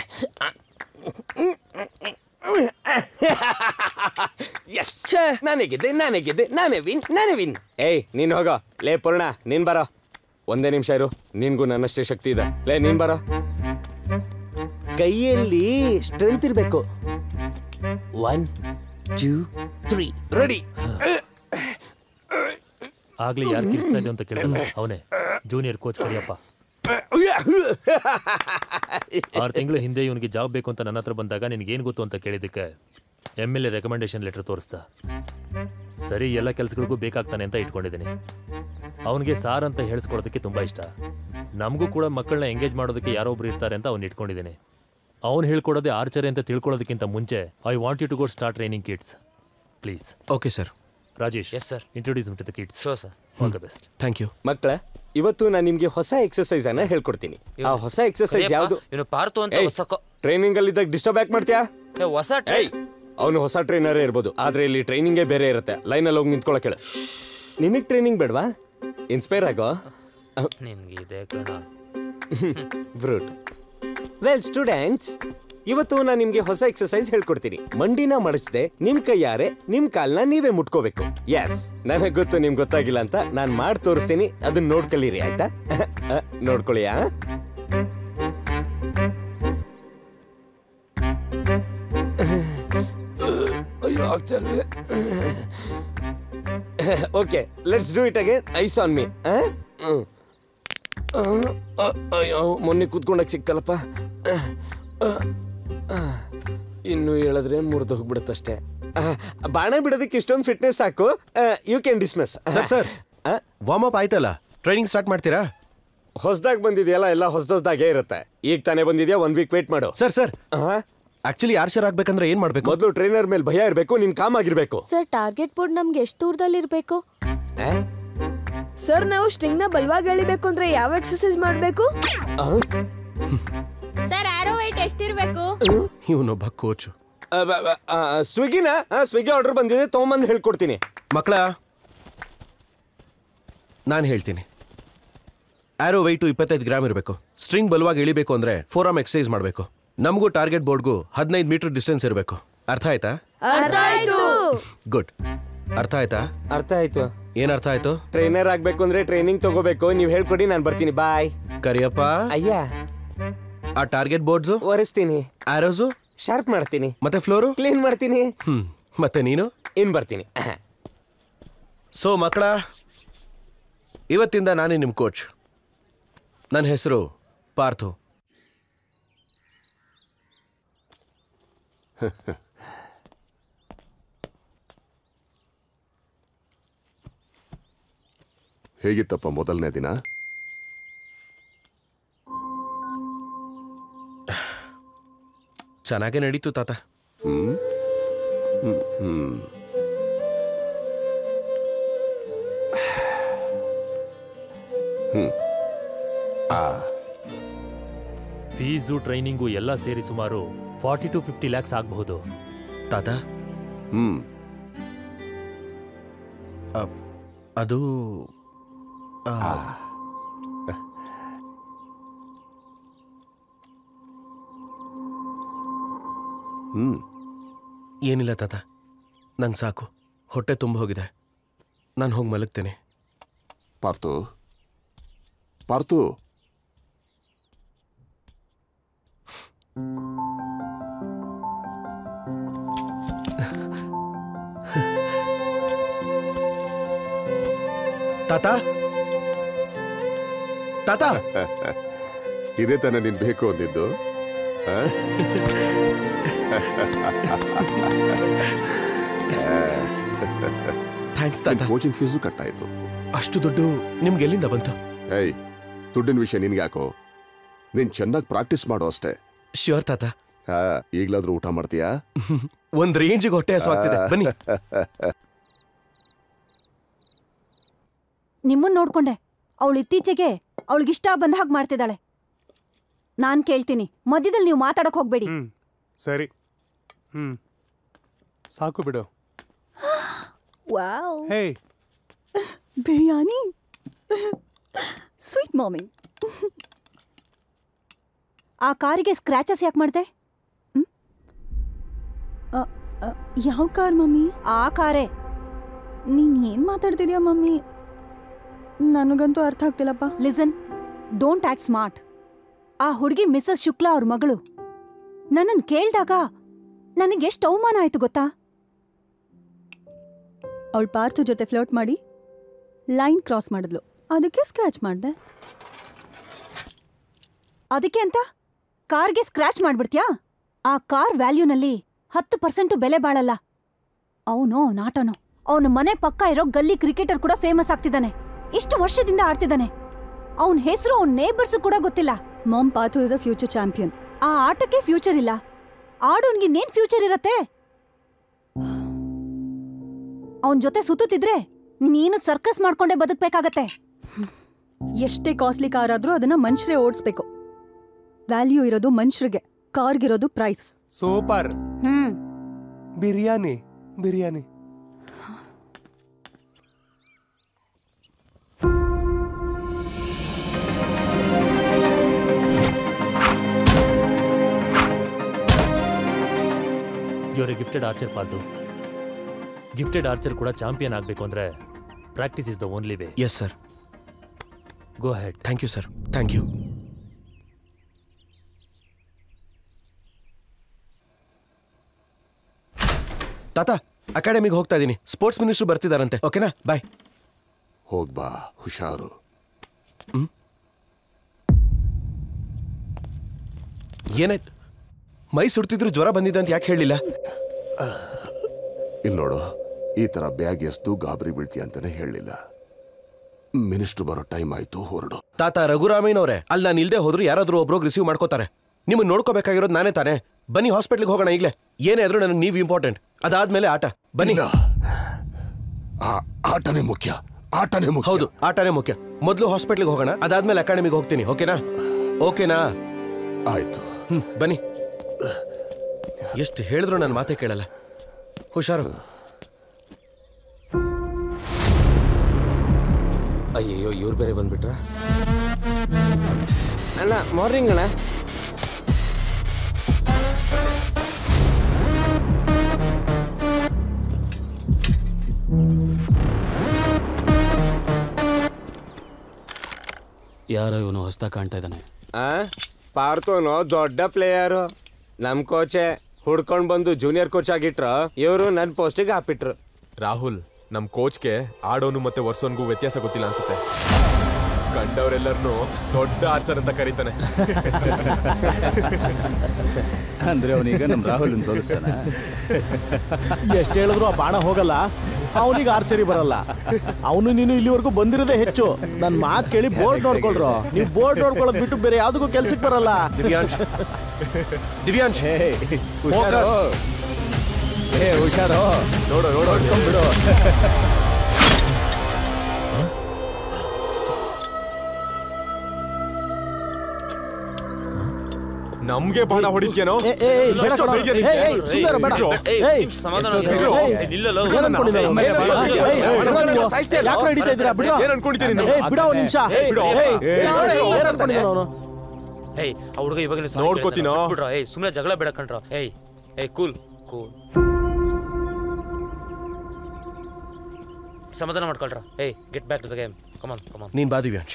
ಎಸ್ ನನಗಿದೆ ನನಗಿದೆ ನಾನೇ ವಿನ್ ನಾನೇ ವಿನ್ ಏಯ್ ನೀನ್ ಹೋಗೋ ಲೇ ಪೂರ್ಣ ನೀನ್ ಬರೋ ಒಂದೇ ನಿಮಿಷ ಇರು ನಿನ್ಗೂ ನನ್ನಷ್ಟೇ ಶಕ್ತಿ ಇದೆ ಲೇ ನೀನ್ ಬರೋ ಕೈಯಲ್ಲಿ ಸ್ಟ್ರೆಂತ್ ಇರ್ಬೇಕು ಒನ್ ಟೂ ತ್ರೀ ರೆಡಿ ಆಗ್ಲಿ ಯಾರು ಕಿರಿಸ್ತಾ ಇದೆ ಅಂತ ಕೇಳಿದಲ್ಲ ಅವನೇ ಜೂನಿಯರ್ ಕೋಚ್ ಕರಿಯಪ್ಪ ಆರು ತಿಂಗಳ ಹಿಂದೆ ಇವನಿಗೆ ಜಾಬ್ ಬೇಕು ಅಂತ ನನ್ನ ಹತ್ರ ಬಂದಾಗ ನಿನಗೇನು ಗೊತ್ತು ಅಂತ ಕೇಳಿದ್ದಕ್ಕೆ M L A recommendation letter ತೋರಿಸ್ದ ಸರಿ ಎಲ್ಲ ಕೆಲಸಗಳಿಗೂ ಬೇಕಾಗ್ತಾನೆ ಅಂತ ಇಟ್ಕೊಂಡಿದ್ದೀನಿ ಅವನಿಗೆ ಸಾರ್ ಅಂತ ಹೇಳಿಸ್ಕೊಡೋದಕ್ಕೆ ತುಂಬ ಇಷ್ಟ ನಮಗೂ ಕೂಡ ಮಕ್ಕಳನ್ನ ಎಂಗೇಜ್ ಮಾಡೋದಕ್ಕೆ ಯಾರೋ ಒಬ್ರು ಇರ್ತಾರೆ ಅಂತ ಅವ್ನು ಇಟ್ಕೊಂಡಿದ್ದೀನಿ ಅವ್ನು ಹೇಳ್ಕೊಡೋದೇ ಆರ್ಚರಿ ಅಂತ ತಿಳ್ಕೊಳ್ಳೋದಕ್ಕಿಂತ ಮುಂಚೆ I want you to go start training kids please okay sir Rajesh yes sir introduce to the kids show sir all the best thank you ಮಕ್ಕಳ ಇವತ್ತು ನಾನು ನಿಮ್ಗೆ ಹೊಸ ಎಕ್ಸರ್ಸೈಸ್ ಅನ್ನ ಹೇಳ್ಕೊಡ್ತೀನಿ ಆ ಹೊಸ ಎಕ್ಸರ್ಸೈಸ್ ಕರಿಯಪ್ಪ, ಯಾವುದು ಇವ್ನು ಪಾರ್ತು ಅಂತ ಹೊಸ ಟ್ರೈನಿಂಗ್ ಅಲ್ಲಿ ಇದ್ದಾಗ ಡಿಸ್ಟರ್ಬ್ ಯಾಕೆ ಮಾಡ್ತೀಯಾ ಹೊಸ ಏಯ್ ಅವನು ಹೊಸ ಟ್ರೈನರೇ ಇರ್ಬೋದು ಆದ್ರೆ ಇಲ್ಲಿ ಟ್ರೈನಿಂಗೇ ಬೇರೆ ಇರುತ್ತೆ ಲೈನಲ್ಲಿ ಹೋಗಿ ನಿಂತ್ಕೊಳಕ್ ಹೇಳು ನಿನಗೆ ಟ್ರೈನಿಂಗ್ ಬೇಡವಾ ಇನ್ಸ್ಪೈರ್ ಆಗೋ ನಿನ್ಗೆ ಇದೆ ಕಣ ಬ್ರೂಟ್ ವೆಲ್ ಸ್ಟೂಡೆಂಟ್ಸ್ ಇವತ್ತು ನಾನು ನಿಮ್ಗೆ ಹೊಸ ಎಕ್ಸರ್ಸೈಸ್ ಹೇಳ್ಕೊಡ್ತೀನಿ ಮಂಡಿನ ಮಡಚದೆ ನಿಮ್ ಕೈಯಾರೆ ನಿಮ್ ಕಾಲ್ನ ನೀವೇ ಮುಟ್ಕೋಬೇಕು ಎಸ್ ನನಗೆ ಗೊತ್ತು ನಿಮ್ಗೆ ಗೊತ್ತಾಗಿಲ್ಲ ಅಂತ ನಾನು ಮಾಡಿ ತೋರಿಸ್ತೀನಿ ಅದನ್ನ ನೋಡ್ಕೊಳ್ಳಿರಿ ಆಯ್ತಾ ನೋಡ್ಕೊಳ್ಳಿ ಆ ಅಯ್ಯೋ ಆಗ್ತಲ್ವೇ okay let's do it again eyes on me ಅಯ್ಯೋ ಮೊನ್ನೆ ಕೂತ್ಕೊಂಡಾಗ ಸಿಕ್ತಲ್ಲಪ್ಪ ಇನ್ನು ಹೇಳಿದ್ರೆ ಮುರಿದು ಹೋಗ್ಬಿಡುತ್ತಷ್ಟೇ ಬಾಣ ಬಿಡೋದಕ್ಕೆ ಇಷ್ಟೊಂದು ಫಿಟ್ನೆಸ್ ಸಾಕು you can dismiss sir sir warm up ಆಯ್ತಲ್ಲ ಟ್ರೈನಿಂಗ್ ಸ್ಟಾರ್ಟ್ ಮಾಡ್ತೀರಾ ಹೊಸದಾಗಿ ಬಂದಿದೆಯಲ್ಲ ಎಲ್ಲ ಹೊಸದಾಗೆ ಇರುತ್ತೆ ಈಗ ತಾನೇ ಬಂದಿದ್ಯಾ ಒನ್ ವೀಕ್ ವೇಟ್ ಮಾಡು ಸರ್ ಸರ್ ಆಕ್ಚುಲಿ ಆರ್ಚರ್ ಆಗ್ಬೇಕಂದ್ರೆ ಏನ್ ಮಾಡ್ಬೇಕು ಮೊದಲು ಟ್ರೈನರ್ ಮೇಲೆ ಭಯ ಇರಬೇಕು ನಿನ್ ಕಾಮ್ ಆಗಿರ್ಬೇಕು ಸರ್ ಟಾರ್ಗೆಟ್ ಬೋರ್ಡ್ ನಮ್ಗೆ ಎಷ್ಟು ದೂರದಲ್ಲಿ ಇರಬೇಕು ಸರ್ ನಾವು ಸ್ಟ್ರಿಂಗ್ ನ ಬಲವಾಗಿ ಎಳಿಬೇಕು ಅಂದ್ರೆ ಯಾವ ಎಕ್ಸರ್ಸೈಸ್ ಮಾಡ್ಬೇಕು ಸರ್ ಆರೋ ವೈಟ್ ಎಷ್ಟಿರ್ಬೇಕು ಇವನೊಬ್ಬ ಕೋಚು ಸ್ವಿಗ್ಗಿನ ಸ್ವಿಗ್ಗಿ ಆರ್ಡರ್ ಬಂದಿದೆ ತೊಗೊಂಬಂದು ಹೇಳ್ಕೊಡ್ತೀನಿ ಮಕ್ಕಳ ನಾನು ಹೇಳ್ತೀನಿ ಆರೋ ವೈಟು ಇಪ್ಪತ್ತೈದು ಗ್ರಾಮ್ ಇರಬೇಕು ಸ್ಟ್ರಿಂಗ್ ಬಲವಾಗಿ ಇಳಿಬೇಕು ಅಂದ್ರೆ ಫೋರ್ ಆಮ್ ಎಕ್ಸಸೈಸ್ ಮಾಡಬೇಕು ನಮಗೂ ಟಾರ್ಗೆಟ್ ಬೋರ್ಡ್ಗೂ ಹದಿನೈದು ಮೀಟರ್ ಡಿಸ್ಟೆನ್ಸ್ ಇರಬೇಕು ಅರ್ಥ ಆಯ್ತಾ ಅರ್ಥ ಆಯ್ತು ಗುಡ್ ಅರ್ಥ ಆಯ್ತಾ ಅರ್ಥ ಆಯ್ತು ಏನ್ ಅರ್ಥ ಆಯ್ತು ಟ್ರೈನರ್ ಆಗ್ಬೇಕು ಅಂದ್ರೆ ಟ್ರೈನಿಂಗ್ ತಗೋಬೇಕು ನೀವ್ ಹೇಳ್ಕೊಡಿ ನಾನು ಬರ್ತೀನಿ ಬಾಯ್ ಕರಿಯಪ್ಪ ಅಯ್ಯ ಆ ಟಾರ್ಗೆಟ್ ಬೋರ್ಡ್ಸು ಒರೆಸ್ತೀನಿ ಆರೋಸು ಶಾರ್ಪ್ ಮಾಡ್ತೀನಿ ಮತ್ತೆ ಫ್ಲೋರು ಕ್ಲೀನ್ ಮಾಡ್ತೀನಿ ಹ್ಮ್ ಮತ್ತೆ ನೀನು ಇನ್ ಬರ್ತೀನಿ ಸೊ ಮಕ್ಕಳ ಇವತ್ತಿಂದ ನಾನೇ ನಿಮ್ಮ ಕೋಚ್ ನನ್ನ ಹೆಸರು ಪಾರ್ಥು ಹೇಗಿತ್ತಪ್ಪ ಮೊದಲನೇ ದಿನ ಚೆನ್ನಾಗೇ ನಡೀತು ತಾತ ಹ್ಮ್ ಹ್ಮ್ ಹ್ಮ್ ಹ್ಮ್ ಆ ಫೀಸು ಟ್ರೈನಿಂಗು ಎಲ್ಲ ಸೇರಿ ಸುಮಾರು ಫಾರ್ಟಿ ಟು ಫಿಫ್ಟಿ ಲ್ಯಾಕ್ಸ್ ಆಗಬಹುದು ತಾತ ಹ್ಮ್ ಅದು ಆ, ಹ್ಮ್ ಏನಿಲ್ಲ ತಾತ ನಂಗೆ ಸಾಕು ಹೊಟ್ಟೆ ತುಂಬ ಹೋಗಿದೆ ನಾನು ಹೋಗಿ ಮಲಗ್ತೇನೆ ಪಾರ್ತು ಪಾರ್ತು ತಾತ ತಾತ ಇದೇ ತಾನೇ ನೀನ್ ಬೇಕು ಅಂದಿದ್ದು ಆ? ಥ್ಯಾಂಕ್ಸ್ ನಿನ್ ಕೋಚಿಂಗ್ ಫೀಸು ಕಟ್ಟಾಯ್ತು ಅಷ್ಟು ದುಡ್ಡು ನಿಮ್ಗೆ ಎಲ್ಲಿಂದ ಬಂತು ಏಯ್ ದುಡ್ಡಿನ ವಿಷಯ ನಿನ್ಗೆ ಯಾಕೋ ನೀನ್ ಚೆನ್ನಾಗಿ ಪ್ರಾಕ್ಟೀಸ್ ಮಾಡೋ ಅಷ್ಟೇ ಶ್ಯೂರ್ ತಾತ ಹಾ ಈಗ್ಲಾದ್ರೂ ಊಟ ಮಾಡ್ತೀಯಾ ಒಂದ್ ರೇಂಜಿಗೆ ಹೊಟ್ಟೆ ಹಸುವಾಗ್ತಿದೆ ಬನ್ನಿ ನಿಮ್ಮನ್ನ ನೋಡ್ಕೊಂಡೆ ಅವಳು ಇತ್ತೀಚೆಗೆ ಅವಳಿಗಿಷ್ಟ ಬಂದ ಹಾಗೆ ಮಾಡ್ತಿದ್ದಾಳೆ ನಾನ್ ಕೇಳ್ತೀನಿ ಮಧ್ಯದಲ್ಲಿ ನೀವು ಮಾತಾಡಕ್ ಹೋಗ್ಬೇಡಿ ಸರಿ ಹ್ಮ್ ಸಾಕು ಬಿಡು ವಾವ್ ಹೇ ಬಿರಿಯಾನಿ ಸ್ವೀಟ್ ಮಾಮಿ ಆ ಕಾರಿಗೆ ಸ್ಕ್ರಾಚಸ್ ಯಾಕೆ ಮಾಡ್ದೆ ಯಾವ ಕಾರ್ ಮಮ್ಮಿ ಆ ಕಾರೇ ನೀನ್ ಏನ್ ಮಾತಾಡ್ತಿದ್ಯಾ ಮಮ್ಮಿ ನನಗಂತೂ ಅರ್ಥ ಆಗ್ತಿಲ್ಲಪ್ಪ ಲಿಸನ್ ಡೋಂಟ್ ಆಕ್ಟ್ ಸ್ಮಾರ್ಟ್ ಆ ಹುಡುಗಿ ಮಿಸಸ್ ಶುಕ್ಲಾ ಅವ್ರ ಮಗಳು ನನ್ನನ್ ಕೇಳ್ದಾಗ ನನಗೆಷ್ಟು ಅವಮಾನ ಆಯ್ತು ಗೊತ್ತಾ ಅವಳು ಪಾರ್ಥು ಜೊತೆ ಫ್ಲೋಟ್ ಮಾಡಿ ಲೈನ್ ಕ್ರಾಸ್ ಮಾಡಿದ್ಲು ಅದಕ್ಕೆ ಸ್ಕ್ರಾಚ್ ಮಾಡ್ದೆ ಅದಕ್ಕೆ ಅಂತ ಕಾರ್ಗೆ ಸ್ಕ್ರಾಚ್ ಮಾಡ್ಬಿಡ್ತ್ಯಾ ಆ ಕಾರ್ ವ್ಯಾಲ್ಯೂನಲ್ಲಿ ಹತ್ತು ಪರ್ಸೆಂಟು ಬೆಲೆ ಬಾಳಲ್ಲ ಅವನು ನಾಟನು ಅವನ ಮನೆ ಪಕ್ಕ ಇರೋ ಗಲ್ಲಿ ಕ್ರಿಕೆಟರ್ ಕೂಡ ಫೇಮಸ್ ಆಗ್ತಿದ್ದಾನೆ ಇಷ್ಟು ವರ್ಷದಿಂದ ಆಡ್ತಿದ್ದಾನೆ ಅವನ ಹೆಸರು ಅವನ ನೇಬರ್ಸ್ ಕೂಡ ಗೊತ್ತಿಲ್ಲ ma'am Parthu is a future champion ಆ ಆಟಕ್ಕೆ ಫ್ಯೂಚರ್ ಇಲ್ಲ ಆಡೋನ್ಗೆ ಇನ್ನೇನ್ ಫ್ಯೂಚರ್ ಇರತ್ತೆ ಅವನ್ ಜೊತೆ ಸುತ್ತುತ್ತಿದ್ರೆ ನೀನು ಸರ್ಕಸ್ ಮಾಡ್ಕೊಂಡೇ ಬದುಕ್ಬೇಕಾಗತ್ತೆ ಎಷ್ಟೇ ಕಾಸ್ಟ್ಲಿ ಕಾರ್ ಆದ್ರೂ ಅದನ್ನ ಮನುಷ್ಯರೇ ಓಡಿಸ್ಬೇಕು ವ್ಯಾಲ್ಯೂ ಇರೋದು ಮನುಷ್ಯರಿಗೆ ಕಾರ್ಗಿರೋದು price super hmm biryani biryani your a gifted archer Parthu gifted archer ಕೂಡ ಚಾಂಪಿಯನ್ ಆಗಬೇಕು ಅಂದ್ರೆ practice is the only way yes sir go ahead thank you sir thank you ತಾತ ಅಕಾಡೆಮಿಗೆ ಹೋಗ್ತಾ ಇದ್ದೀನಿ ಸ್ಪೋರ್ಟ್ಸ್ ಮಿನಿಸ್ಟರ್ ಬರ್ತಿದಾರಂತೆ ಓಕೆನಾ ಬಾಯ್ ಹೋಗ್ಬಾ ಹುಷಾರು ಏನಾಯ್ತು ಮೈ ಸುಡ್ತಿದ್ರು ಜ್ವರ ಬಂದಿದೆ ಅಂತ ಯಾಕೆ ಹೇಳಿಲ್ಲ ಇಲ್ಲಿ ನೋಡು ಈ ತರ ಬ್ಯಾಗ್ ಎಸ್ದು ಗಾಬರಿ ಬೀಳ್ತೀಯ ಅಂತಾನೆ ಹೇಳಲಿಲ್ಲ ಮಿನಿಸ್ಟ್ರು ಬರೋ ಟೈಮ್ ಆಯ್ತು ಹೊರಡು ತಾತ ರಘುರಾಮಯ್ಯನವ್ರೆ ಅಲ್ಲಿ ನಾನು ಇಲ್ದೇ ಹೋದ್ರು ಯಾರಾದ್ರೂ ಒಬ್ರೋಗ್ ರಿಸೀವ್ ಮಾಡ್ಕೋತಾರೆ ನಿಮ್ಮನ್ನ ನೋಡ್ಕೋಬೇಕಾಗಿರೋದು ನಾನೇ ತಾನೇ ಬನ್ನಿ ಹಾಸ್ಪಿಟ್ಲಿಗೆ ಹೋಗೋಣ ಈಗಲೇ ಏನೇ ಆದ್ರೂ ನನಗೆ ನೀವು ಇಂಪಾರ್ಟೆಂಟ್ ಅದಾದ್ಮೇಲೆ ಆಟ ಬನ್ನಿ ಆಟನೇ ಮುಖ್ಯ ಆಟನೇ ಮುಖ್ಯ ಹೌದು ಆಟನೇ ಮುಖ್ಯ ಮೊದಲು ಹಾಸ್ಪಿಟ್ಲಿಗೆ ಹೋಗೋಣ ಅದಾದ್ಮೇಲೆ ಅಕಾಡೆಮಿಗೆ ಹೋಗ್ತೀನಿ ಓಕೆನಾ ಓಕೆನಾ ಆಯ್ತು ಹ್ಮ್ ಬನ್ನಿ ಎಷ್ಟು ಹೇಳಿದ್ರು ನನ್ನ ಮಾತೇ ಕೇಳಲ್ಲ ಹುಷಾರು ಅಯ್ಯಯ್ಯೋ ಇವ್ರು ಬೇರೆ ಬಂದ್ಬಿಟ್ರ ಅಣ್ಣ ಮಾರ್ನಿಂಗ್ ಅಣ್ಣ ಯಾರೋ ಇವನು ಹೊಸ್ದಾಗಿ ಕಾಣ್ತಾ ಇದ್ದಾನೆ ಆ ಪಾರ್ತೋನು ದೊಡ್ಡ ಪ್ಲೇಯರು ನಮ್ ಕೋಚೆ ಹುಡ್ಕೊಂಡ್ ಬಂದು ಜೂನಿಯರ್ ಕೋಚ್ ಆಗಿಟ್ರು ಇವರು ನನ್ನ ಪೋಸ್ಟಿಗೆ ಹಾಪಿಟ್ರು ರಾಹುಲ್ ನಮ್ ಕೋಚ್ಗೆ ಆಡೋನು ಮತ್ತೆ ವರ್ಷನ್ಗೂ ವ್ಯತ್ಯಾಸ ಗೊತ್ತಿಲ್ಲ ಅನ್ಸುತ್ತೆ ಕಂಡವರೆಲ್ಲರನ್ನು ದೊಡ್ಡ ಆರ್ಚರ್ ಅಂತ ಕರೀತಾನೆ ಅಂದ್ರೆ ಅವನೀಗ ನಮ್ ರಾಹುಲ್ ಸೋಲಿಸ್ತಾನ ಎಷ್ಟು ಹೇಳಿದ್ರು ಆ ಬಾಣ ಹೋಗಲ್ಲ ಅವನಿಗೆ ಆರ್ಚರಿ ಬರಲ್ಲ ಅವನು ನೀನು ಇಲ್ಲಿವರೆಗೂ ಬಂದಿರೋದೇ ಹೆಚ್ಚು ನನ್ನ ಮಾತು ಕೇಳಿ ಬೋರ್ಡ್ ನೋಡ್ಕೊಳ್ರು ನೀವು ಬೋರ್ಡ್ ನೋಡ್ಕೊಳ್ಳೋದು ಬಿಟ್ಟು ಬೇರೆ ಯಾವ್ದಕ್ಕೂ ಕೆಲ್ಸಕ್ಕೆ ಬರಲ್ಲ ದಿವ್ಯಾಂಶ್ ದಿವ್ಯಾಂಶ್ ಹುಷಾರು ಏ ಹುಷಾರು ನೋಡು ನೋಡು ಬಿಡು ನಮ್ಗೆ ಬಾಣ ಹೊಡಿದ್ಯೇನೋ ಏ, ಏ, ಏ, ಬೇಡ ಎಷ್ಟೋ ಕಣೋ. ಧೈರ್ಯ ಏ, ನಿನ್ಗೆ? ಏ, ಸುಮ್ನಿರು, ಬೇಡ. ಬಿಡ್ರೋ? ಏ, ಏ, ಸಮಾಧಾನ ಎಷ್ಟೋ ಬಿಡ್ರೋ? ಧೈರ್ಯ. ಏ, ನಿಲ್ಲಲ್ಲ. ಏನ್ ಅನ್ಕೊಂಡಿದ್ದೀರಾ? ಏನ್ ಏ, ಏ, ಏ, ಏ, ಯಾಕ್ರೋ ಹಿಡಿತಾ ಇದ್ದೀರಾ? ಬಿಡು. ಏನ್ ಅನ್ಕೊಂಡಿದ್ದೀರಿ ನೀವು? ಏ, ಬಿಡು ಒಂದ್ ನಿಮಿಷ ಏ, ಬಿಡು. ಏ, ಏ, sorry, ಬಿಡು. ಏನ್ ಅನ್ಕೊಂಡಿದ್ದಾನೆ ಅವನು ಏಯ್ ಆ ಹುಡುಗ ಇವಾಗ ನೋಡ್ಕೋತೀನೋ? ಬಿಡ್ರೋ ಏಯ್ ಸುಮ್ಮನೆ ಜಗಳ ಬೇಡ ಕಣ್ರೋ ಏಯ್ ಏಯ್ ಕೂಲ್ ಕೂಲ್ ಸಮಾಧಾನ ಮಾಡ್ಕೊಳ್ರ ಏಯ್ get back to the game come on come on ನೀನ್ ಬಾ ದಿವ್ಯಾಂಶ್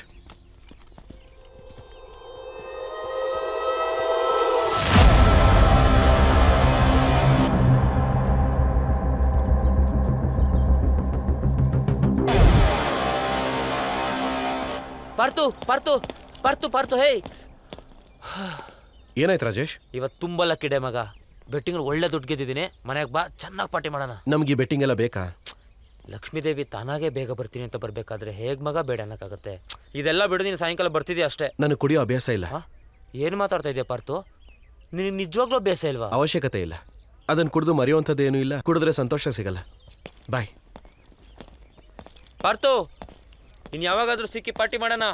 ಪಾರ್ತು ಪಾರ್ತು ಪಾರ್ತು ಪಾರ್ತು ಹೇಯ್ ಏನಾಯ್ತು ರಾಜೇಶ್ ಇವತ್ತು ತುಂಬ ಲಕ್ಕಿ ಡೇ ಮಗ ಬೆಟ್ಟಿಂಗ್ ಒಳ್ಳೆ ದುಡ್ಡು ಗೆದ್ದಿದ್ದೀನಿ ಮನೆಗೆ ಬಾ ಚೆನ್ನಾಗಿ ಪಾರ್ಟಿ ಮಾಡೋಣ ನಮ್ಗೆ ಈ ಬೆಟ್ಟಿಂಗ್ ಎಲ್ಲ ಬೇಕಾ ಲಕ್ಷ್ಮೀದೇವಿ ತಾನಾಗೆ ಬೇಗ ಬರ್ತೀನಿ ಅಂತ ಬರ್ಬೇಕಾದ್ರೆ ಹೇಗ್ ಮಗ ಬೇಡ ಅನ್ನಕ್ಕಾಗತ್ತೆ ಇದೆಲ್ಲ ಬಿಡು ನೀನು ಸಾಯಂಕಾಲ ಬರ್ತಿದ್ಯಾ ಅಷ್ಟೇ ನನಗೆ ಕುಡಿಯೋ ಅಭ್ಯಾಸ ಇಲ್ಲ ಏನು ಮಾತಾಡ್ತಾ ಇದೆಯಾ ಪಾರ್ತು ನಿನಗೆ ನಿಜವಾಗ್ಲೂ ಅಭ್ಯಾಸ ಇಲ್ವಾ ಅವಶ್ಯಕತೆ ಇಲ್ಲ ಅದನ್ನ ಕುಡಿದು ಮರೆಯುವಂಥದ್ದು ಏನೂ ಇಲ್ಲ ಕುಡಿದ್ರೆ ಸಂತೋಷ ಸಿಗಲ್ಲ ಬಾಯ್ ಪಾರ್ತು ಇನ್ ಯಾವಾಗಾದ್ರೂ ಸಿಕ್ಕಿ ಪಾರ್ಟಿ ಮಾಡೋಣ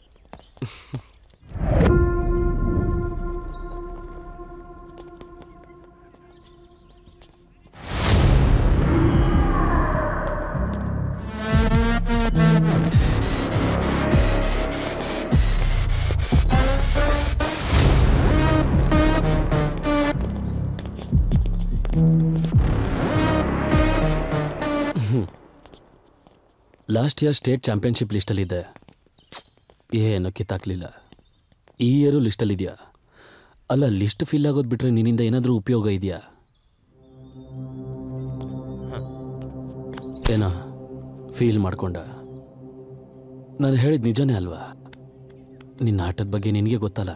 ಲಾಸ್ಟ್ ಇಯರ್ ಸ್ಟೇಟ್ ಚಾಂಪಿಯನ್ಶಿಪ್ ಲಿಸ್ಟಲ್ಲಿದ್ದೆ ಏನು ಕಿತ್ತಾಕ್ಲಿಲ್ಲ ಈ ಇಯರು ಲಿಸ್ಟಲ್ಲಿದೆಯಾ ಅಲ್ಲ ಲಿಸ್ಟ್ ಫಿಲ್ ಆಗೋದು ಬಿಟ್ರೆ ನಿನ್ನಿಂದ ಏನಾದರೂ ಉಪಯೋಗ ಇದೆಯಾ ಏನೋ ಫೀಲ್ ಮಾಡ್ಕೊಂಡ ನಾನು ಹೇಳಿದ ನಿಜನೇ ಅಲ್ವಾ ನಿನ್ನ ಆಟದ ಬಗ್ಗೆ ನಿನಗೆ ಗೊತ್ತಲ್ಲ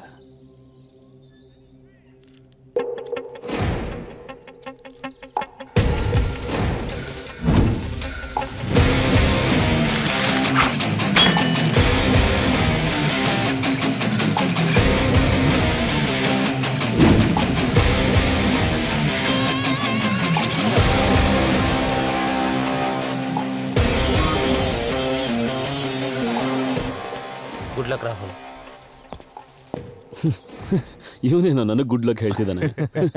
ಗುಡ್ ಲಕ್ ರಾಹುಲ್ ಇವನೇನೋ ನನಗೆ ಗುಡ್ ಲಕ್ ಹೇಳ್ತಿದ್ದಾನೆ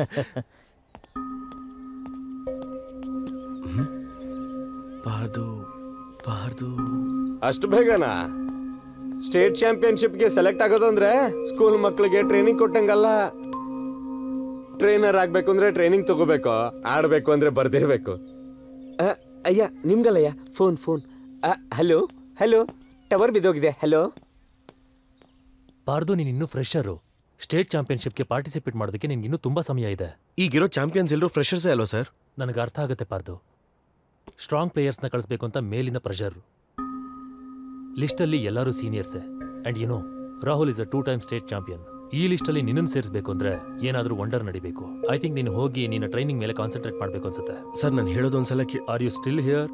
ಬಾದು ಬಾದು ಅಷ್ಟು ಬೇಗನಾ ಸ್ಟೇಟ್ ಚಾಂಪಿಯನ್ಶಿಪ್ಗೆ ಸೆಲೆಕ್ಟ್ ಆಗೋದಂದ್ರೆ ಸ್ಕೂಲ್ ಮಕ್ಕಳಿಗೆ ಟ್ರೈನಿಂಗ್ ಕೊಟ್ಟಂಗಲ್ಲ ಟ್ರೈನರ್ ಆಗ್ಬೇಕು ಅಂದ್ರೆ ಟ್ರೈನಿಂಗ್ ತಗೋಬೇಕು ಆಡ್ಬೇಕು ಅಂದ್ರೆ ಬರ್ದಿರ್ಬೇಕು ಅ, ಅಯ್ಯ ನಿಮ್ಗಲ್ಲಯ್ಯ phone phone hello hello tower ಬಿದ್ದೋಗಿದೆ ಹಲೋ ಪಾರ್ದು ನೀನು ಇನ್ನೂ ಫ್ರೆಶರು ಸ್ಟೇಟ್ ಚಾಂಪಿಯನ್ಶಿಪ್ಗೆ ಪಾರ್ಟಿಸಿಪೇಟ್ ಮಾಡೋದಕ್ಕೆ ನಿನ್ಗೆ ಇನ್ನೂ ತುಂಬ ಸಮಯ ಇದೆ ಈಗಿರೋ ಚಾಂಪಿಯನ್ಸ್ ಎಲ್ಲರೂ ಫ್ರೆಶರ್ಸೇ ಅಲ್ವಾ ಸರ್ ನನಗೆ ಅರ್ಥ ಆಗುತ್ತೆ ಪಾರ್ದು ಸ್ಟ್ರಾಂಗ್ ಪ್ಲೇಯರ್ಸ್ನ ಕಳಿಸ್ಬೇಕು ಅಂತ ಮೇಲಿನ ಪ್ರೆಷರ್ ಲಿಸ್ಟಲ್ಲಿ ಎಲ್ಲರೂ ಸೀನಿಯರ್ಸೇ ಆ್ಯಂಡ್ ಏನೋ Rahul is a two time state champion ಈ ಲಿಸ್ಟಲ್ಲಿ ನಿನ್ನನ್ನು ಸೇರಿಸಬೇಕು ಅಂದ್ರೆ ಏನಾದರೂ ವಂಡರ್ ನಡಿಬೇಕು ಐ ಥಿಂಕ್ ನೀನು ಹೋಗಿ ನಿನ್ನ ಟ್ರೈನಿಂಗ್ ಮೇಲೆ ಕಾನ್ಸಂಟ್ರೇಟ್ ಮಾಡಬೇಕು ಅನ್ಸುತ್ತೆ ಸರ್ ನಾನು ಹೇಳೋದು ಒಂದ್ಸಲ ಕೇ ಆರ್ ಯು ಸ್ಟಿಲ್ ಹಿಯರ್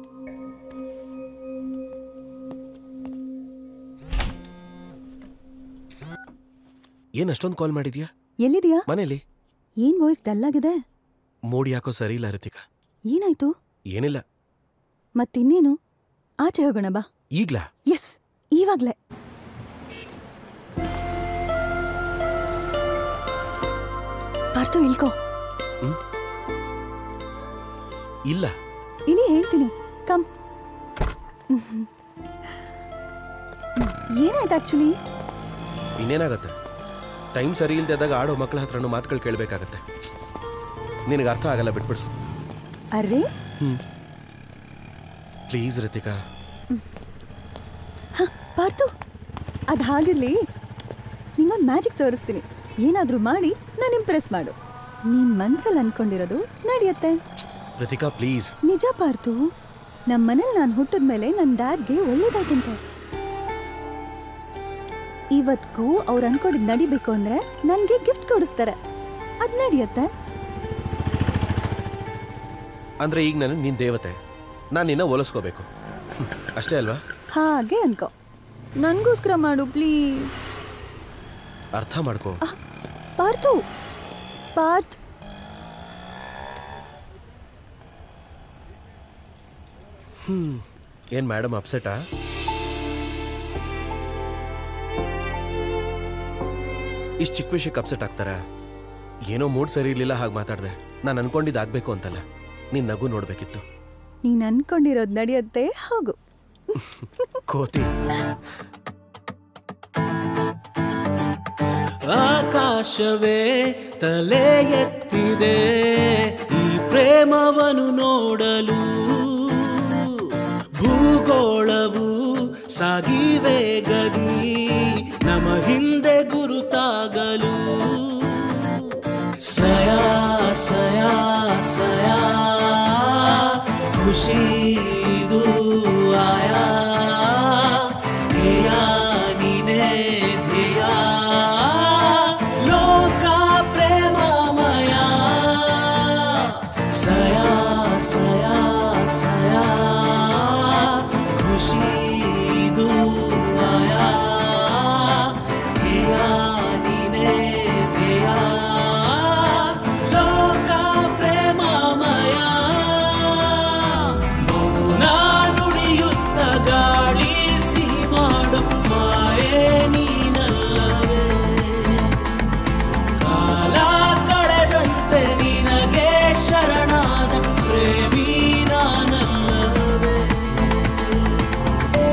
ಏನ್ ಅಷ್ಟೊಂದು ಕಾಲ್ ಮಾಡಿದ್ಯಾ ಎಲ್ಲಿದ್ಯಾ ಮನೇಲಿ ಏನ್ ವಾಯ್ಸ್ ಡಲ್ ಆಗಿದೆ ಮೂಡ್ ಯಾಕೋ ಸರಿ ಇಲ್ಲ ರಿತಿಕಾ ಏನಾಯ್ತು ಏನಿಲ್ಲ ಮತ್ತಿನ್ನೇನು ಆಚೆ ಹೋಗೋಣ ಬಾ ಈಗ್ಲಾ ಎಸ್ ಇವಾಗ್ಲೇ ಪಾರ್ತು ಇಳ್ಕೋ ಇಲ್ಲ ಇಳಿ ಹೇಳ್ತೀನಿ ಕಮ್ ಏನಾಯ್ತು ಆಕ್ಚುಲಿ ಇನ್ನೇನಾಗತ್ತೆ ಟೈಮ್ ಸರಿ ಇಲ್ದಿದ್ದಾಗ ಆಡೋ ಮಕ್ಕಳ ಹತ್ರನೂ ಮಾತುಗಳು ಕೇಳಬೇಕಾಗತ್ತೆ ನಿನಗೆ ಅರ್ಥ ಆಗಲ್ಲ ಬಿಟ್ಬಿಡು ಅರ್ರೆ ಪ್ಲೀಸ್ ರಿತಿಕಾ ಹ, ಪಾರ್ತು ಅದು ಹಾಗಿರ್ಲಿ ನಿಂಗೊಂದು ಮ್ಯಾಜಿಕ್ ತೋರಿಸ್ತೀನಿ ಏನಾದರೂ ಮಾಡಿ ನಾನು ಇಂಪ್ರೆಸ್ ಮಾಡು ನೀನ್ ಮನ್ಸಲ್ಲಿ ಅನ್ಕೊಂಡಿರೋದು ನಡೆಯುತ್ತೆ ರಿತಿಕಾ ಪ್ಲೀಸ್ ನಿಜ ಪಾರ್ತು ನಮ್ಮ ಮನೇಲಿ ನಾನು ಹುಟ್ಟಿದ ಮೇಲೆ ನನ್ನ ಡ್ಯಾಡ್ಗೆ ಒಳ್ಳೇದಾಯ್ತಂತೆ ಇವತ್ಗೂ ಅವ್ರು ಅನ್ಕೊಂಡಿದ್ ನಡಿಬೇಕು ಅಂದ್ರೆ ನನಗೆ ಗಿಫ್ಟ್ ಕೊಡಿಸ್ತಾರೆ ಅದ್ ನಡೆಯುತ್ತೆ ಅಂದ್ರೆ ಈಗ ನಾನು ನಿನ್ ದೇವತೆ ನಾನು ನಿನ್ನ ಒಲಿಸ್ಕೋಬೇಕು ಹ್ಮ್. ಅಷ್ಟೇ ಅಲ್ವಾ ಹಾಗೆ ಅನ್ಕೋ ನನಗೋಸ್ಕರ ಮಾಡು ಪ್ಲೀಸ್ ಅರ್ಥ ಮಾಡ್ಕೋ ಪಾರ್ಥು ಪಾರ್ಥ್ ಹ್ಮ್ ಏನ್ ಮೇಡಮ್ ಅಪ್ಸೆಟಾ ಇಷ್ಟು ಚಿಕ್ಕ ವಿಷಯಕ್ಕೆ ಅಪ್ಸೆಟ್ ಆಗ್ತಾರ ಏನೋ ಮೂಡ್ ಸರಿ ಇರ್ಲಿಲ್ಲ ಹಾಗೆ ಮಾತಾಡ್ದೆ ನಾನು ಅನ್ಕೊಂಡಿದ್ದು ಆಗ್ಬೇಕು ಅಂತಲ್ಲ ನೀನ್ ನಗು ನೋಡ್ಬೇಕಿತ್ತು ನೀನ್ ಅನ್ಕೊಂಡಿರೋದ್ ನಡೆಯುತ್ತೆ ಹೋಗು ಕೋತಿ ಆಕಾಶವೇ ತಲೆ ಎತ್ತಿದೆ ಈ ಪ್ರೇಮವನ್ನು ನೋಡಲು ಭೂಗೋಳವು ಸಾಗಿವೆ ಗದಿ ನಮ ಹಿಂದೆ ಗುರುತಾಗಲು ಸಯ ಸಯ ಸಯ ಖುಷಿ ಇದು ಆಯಾ ಧ್ಯೇಯ ನೀನೇ ಧ್ಯೇಯ ಲೋಕ ಪ್ರೇಮಮಯ ಸಯ ಸಯ ಸಯ ಖುಷಿ ಇದು ಆಯಾ ಧ್ಯೇಯ ನೀನೇ ಧ್ಯೇಯ ಲೋಕ ಪ್ರೇಮಮಯ ಮೌನ ನುಡಿಯುತ್ತ ಗಾಳಿ ಸಿಹಿ ಮಾಡು ಮಾಯೇ ನೀನಲ್ಲವೇ ಕಾಲ ಕಳೆದಂತೆ ನಿನಗೆ ಶರಣಾದ ಪ್ರೇಮಿ ನಾನಲ್ಲವೇ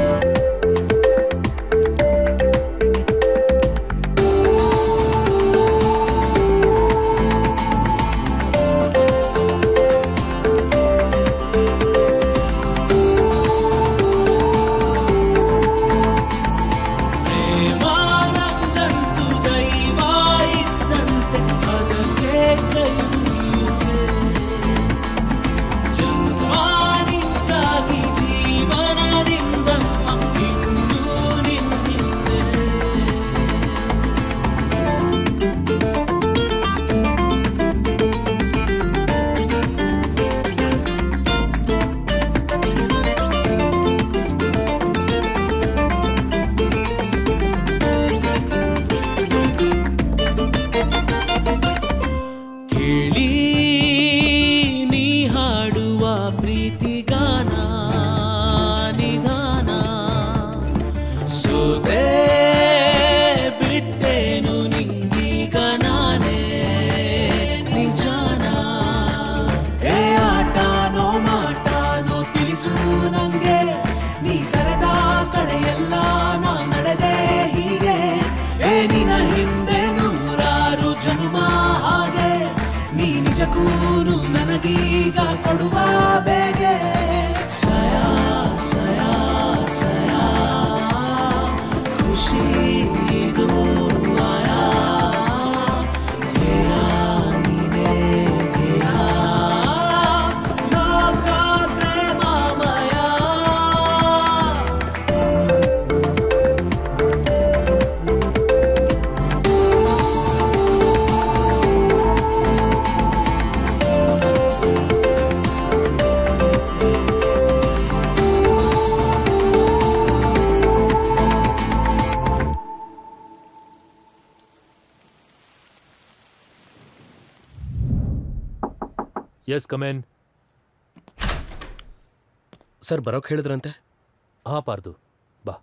ಎಸ್ ಕಮೇನ್ ಸರ್ ಬರೋಕ್ ಹೇಳಿದ್ರಂತೆ ಹಾ ಪಾರ್ದು ಬಾ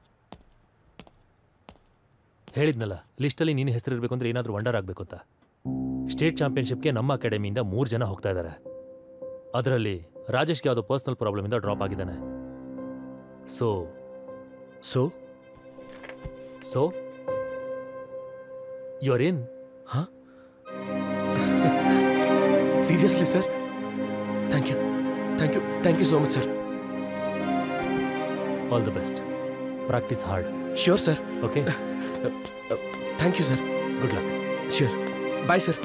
ಹೇಳಿದ್ನಲ್ಲ ಲಿಸ್ಟಲ್ಲಿ ನಿನ್ನ ಹೆಸರಿರ್ಬೇಕು ಅಂದ್ರೆ ಏನಾದರೂ ವಂಡರ್ ಆಗಬೇಕು ಅಂತ ಸ್ಟೇಟ್ ಚಾಂಪಿಯನ್ಶಿಪ್ಗೆ ನಮ್ಮ ಅಕಾಡೆಮಿಯಿಂದ ಮೂರು ಜನ ಹೋಗ್ತಾ ಇದ್ದಾರೆ ಅದರಲ್ಲಿ ರಾಜೇಶ್ಗೆ ಯಾವುದೋ ಪರ್ಸನಲ್ ಪ್ರಾಬ್ಲಮಿಂದ ಡ್ರಾಪ್ ಆಗಿದ್ದಾನೆ so so so you're in seriously sir thank you thank you thank you so much sir all the best practice hard sure sir okay thank you sir good luck sure bye sir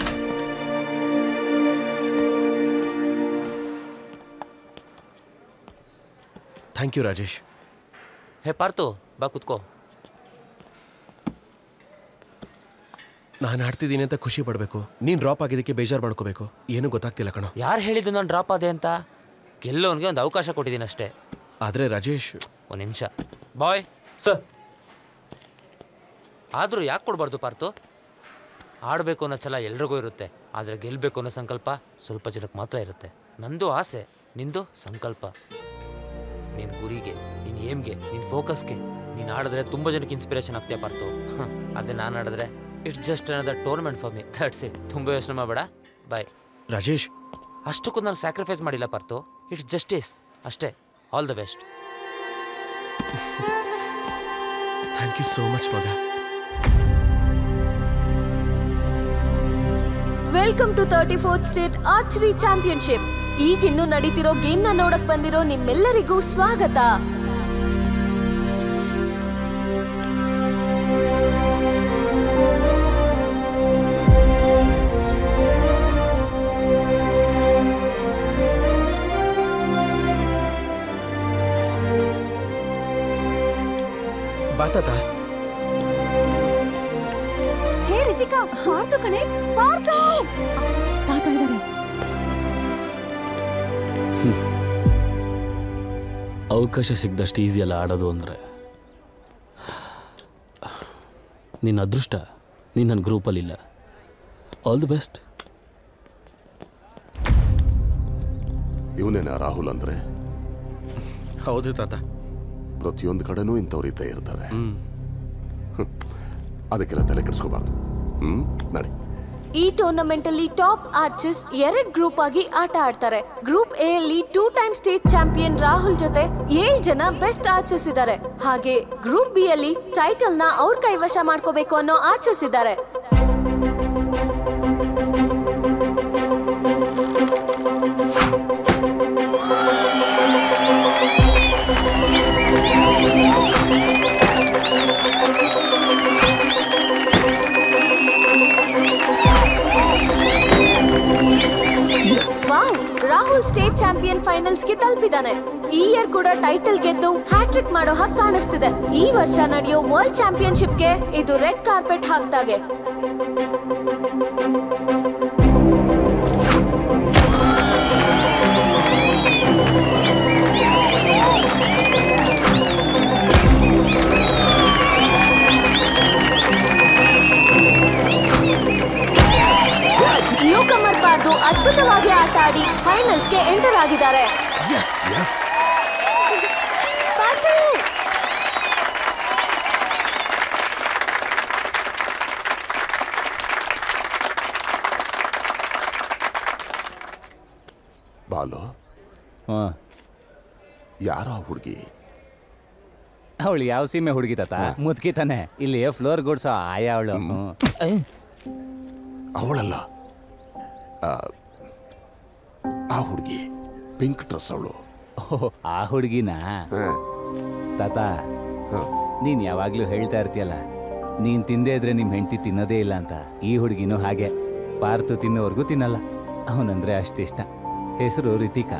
thank you Rajesh hey Parthu ಬಾ ಕುತ್ಕೋ ನಾನು ಆಡ್ತಿದ್ದೀನಿ ಅಂತ ಖುಷಿ ಪಡಬೇಕು ನೀನು ಡ್ರಾಪ್ ಆಗಿದ್ದಕ್ಕೆ ಬೇಜಾರು ಮಾಡ್ಕೋಬೇಕು ಏನೂ ಗೊತ್ತಾಗ್ತಿಲ್ಲ ಕಣೋ ಯಾರು ಹೇಳಿದ್ದು ನಾನು ಡ್ರಾಪ್ ಆದೆ ಅಂತ ಗೆಲ್ಲೋನ್ಗೆ ಒಂದು ಅವಕಾಶ ಕೊಟ್ಟಿದ್ದೀನಿ ಅಷ್ಟೇ ಆದರೆ ರಾಜೇಶ್ ಒಂದು ನಿಮಿಷ ಬಾಯ್ ಸರ್ ಆದರೂ ಯಾಕೆ ಕೊಡಬಾರ್ದು ಪಾರ್ತು ಆಡಬೇಕು ಅನ್ನೋ ಛಲ ಎಲ್ರಿಗೂ ಇರುತ್ತೆ ಆದರೆ ಗೆಲ್ಲಬೇಕು ಅನ್ನೋ ಸಂಕಲ್ಪ ಸ್ವಲ್ಪ ಜನಕ್ಕೆ ಮಾತ್ರ ಇರುತ್ತೆ ನಂದು ಆಸೆ ನಿಂದು ಸಂಕಲ್ಪ ನಿನ್ನ ಗುರಿಗೆ ನಿನ್ನ ಏಮ್ಗೆ ನಿನ್ನ ಫೋಕಸ್ಗೆ ನೀನು ಆಡಿದ್ರೆ ತುಂಬ ಜನಕ್ಕೆ ಇನ್ಸ್ಪಿರೇಷನ್ ಆಗ್ತೀಯ ಪಾರ್ತು ಹ, ಅದೇ ನಾನು ಆಡಿದ್ರೆ it's just another tournament for me that's it ತುಂಬ ಯೋಚನೆ ಮಾಡಬೇಡ ಬಾಯ್ ರಾಜೇಶ್ ಅಷ್ಟಕ್ಕೂ ನಾನು ಸ್ಯಾಕ್ರಿಫೈಸ್ ಮಾಡಿಲ್ಲ ಪಾರ್ತು ಇಟ್ಸ್ ಜಸ್ಟಿಸ್ ಅಷ್ಟೇ all the best thank you so much ಮಗ welcome to thirty fourth state archery championship ಈಗಿನ್ನು ನಡೀತಿರೋ ಗೇಮ್ನ ನೋಡಕ್ ಬಂದಿರೋ ನಿಮ್ಮೆಲ್ಲರಿಗೂ ಸ್ವಾಗತ ಬಾತಾತ ಹೇ ರಿತಿಕಾ ಪಾರ್ತು ಕಣೆ ಪಾರ್ತು ತಾತ ಇದ್ದಾರೆ ಅವಕಾಶ ಸಿಗ್ದಷ್ಟು ಈಸಿ ಅಲ್ಲ ಆಡೋದು ಅಂದರೆ ನಿನ್ನ ಅದೃಷ್ಟ ನೀನು ನನ್ನ ಗ್ರೂಪಲ್ಲಿಲ್ಲ ಆಲ್ ದಿ ಬೆಸ್ಟ್ ಇವನೇನ ರಾಹುಲ್ ಅಂದ್ರೆ ಹೌದು ತಾತ ಪ್ರತಿಯೊಂದು ಕಡೆನೂ ಇಂಥವ್ರು ಇದ್ದೇ ಇರ್ತಾರೆ ಹ್ಮ್. ಅದಕ್ಕೆಲ್ಲ ತಲೆ ಕೆಡಿಸ್ಕೋಬಾರ್ದು ಹ್ಮ್ ನಡಿ ಈ ಟೂರ್ನಮೆಂಟ್ ಅಲ್ಲಿ ಟಾಪ್ ಆರ್ಚರ್ಸ್ ಎರಡ್ ಗ್ರೂಪ್ ಆಗಿ ಆಟ ಆಡ್ತಾರೆ ಗ್ರೂಪ್ ಎ ಅಲ್ಲಿ two time state champion Rahul ಜೊತೆ ಏಳು ಜನ ಬೆಸ್ಟ್ ಆರ್ಚರ್ಸ್ ಇದ್ದಾರೆ ಹಾಗೆ ಗ್ರೂಪ್ ಬಿ ಅಲ್ಲಿ ಟೈಟಲ್ ನ ಅವ್ರ ಕೈವಶ ಮಾಡ್ಕೋಬೇಕು ಅನ್ನೋ ಆರ್ಚರ್ಸ್ ಇದ್ದಾರೆ wow Rahul state champion finals ಗೆ ತಲುಪಿದಾನೆ ಈ ಇಯರ್ ಕೂಡ ಟೈಟಲ್ ಗೆದ್ದು ಹ್ಯಾಟ್ರಿಕ್ ಮಾಡೋ ಹಾಗೆ ಕಾಣಿಸ್ತಿದೆ ಈ ವರ್ಷ ನಡೆಯೋ ವರ್ಲ್ಡ್ ಚಾಂಪಿಯನ್ಶಿಪ್ ಗೆ ಇದು ರೆಡ್ ಕಾರ್ಪೆಟ್ ಹಾಕ್ದಾಗೆ ನ್ಯೂ ಕಮರ್ ಪಾರ್ದು ಅದ್ಭುತವಾಗಿ ಆಟ ಆಡಿ ಫೈನಲ್ಸ್ಗೆ ಎಂಟರ್ ಆಗಿದ್ದಾರೆ ಎಸ್ ಎಸ್ ಬಾಲು ಹಾಂ ಯಾರೋ ಆ ಹುಡುಗಿ ಅವಳು ಯಾವ ಸೀಮೆ ಹುಡುಗಿ ತಾತ ಮುದ್ಕಿ ತಾನೆ ಇಲ್ಲಿ ಫ್ಲೋರ್ ಗುಡ್ಸೋ ಆಯ ಅವಳು ಅವಳಲ್ಲ ಆ, ಆ ಹುಡುಗಿ ಪಿಂಕ್ ಡ್ರೆಸ್ ಅವಳು ಆ ಹುಡುಗಿನ ತಾತ ನೀನ್ ಯಾವಾಗ್ಲೂ ಹೇಳ್ತಾ ಇರ್ತೀಯಲ್ಲ ನೀನ್ ತಿಂದೇ ಇದ್ರೆ ನಿಮ್ ಹೆಂಡತಿ ತಿನ್ನೋದೇ ಇಲ್ಲ ಅಂತ ಈ ಹುಡುಗಿನೂ ಹಾಗೆ ಪಾರ್ತು ತಿನ್ನೋವರೆಗೂ ತಿನ್ನಲ್ಲ ಅವನಂದ್ರೆ ಅಷ್ಟಿಷ್ಟ ಹೆಸರು ರಿತಿಕಾ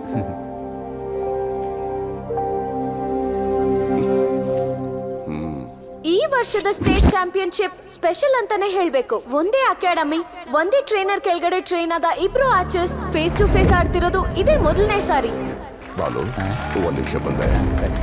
ಈ ವರ್ಷದ ಸ್ಟೇಟ್ ಚಾಂಪಿಯನ್ಶಿಪ್ ಸ್ಪೆಷಲ್ ಅಂತಾನೆ ಹೇಳ್ಬೇಕು ಒಂದೇ ಅಕಾಡೆಮಿ ಒಂದೇ ಟ್ರೈನರ್ ಕೆಳಗಡೆ ಟ್ರೈನ್ ಆದ ಇಬ್ರು ಆಚರ್ಸ್ ಫೇಸ್ ಟು ಫೇಸ್ ಆಡ್ತಿರೋದು ಇದೇ ಮೊದಲನೇ ಸಾರಿ ಬಾಲು ಒಂದ್ ನಿಮಿಷ ಬಂದೆ ಸರಿ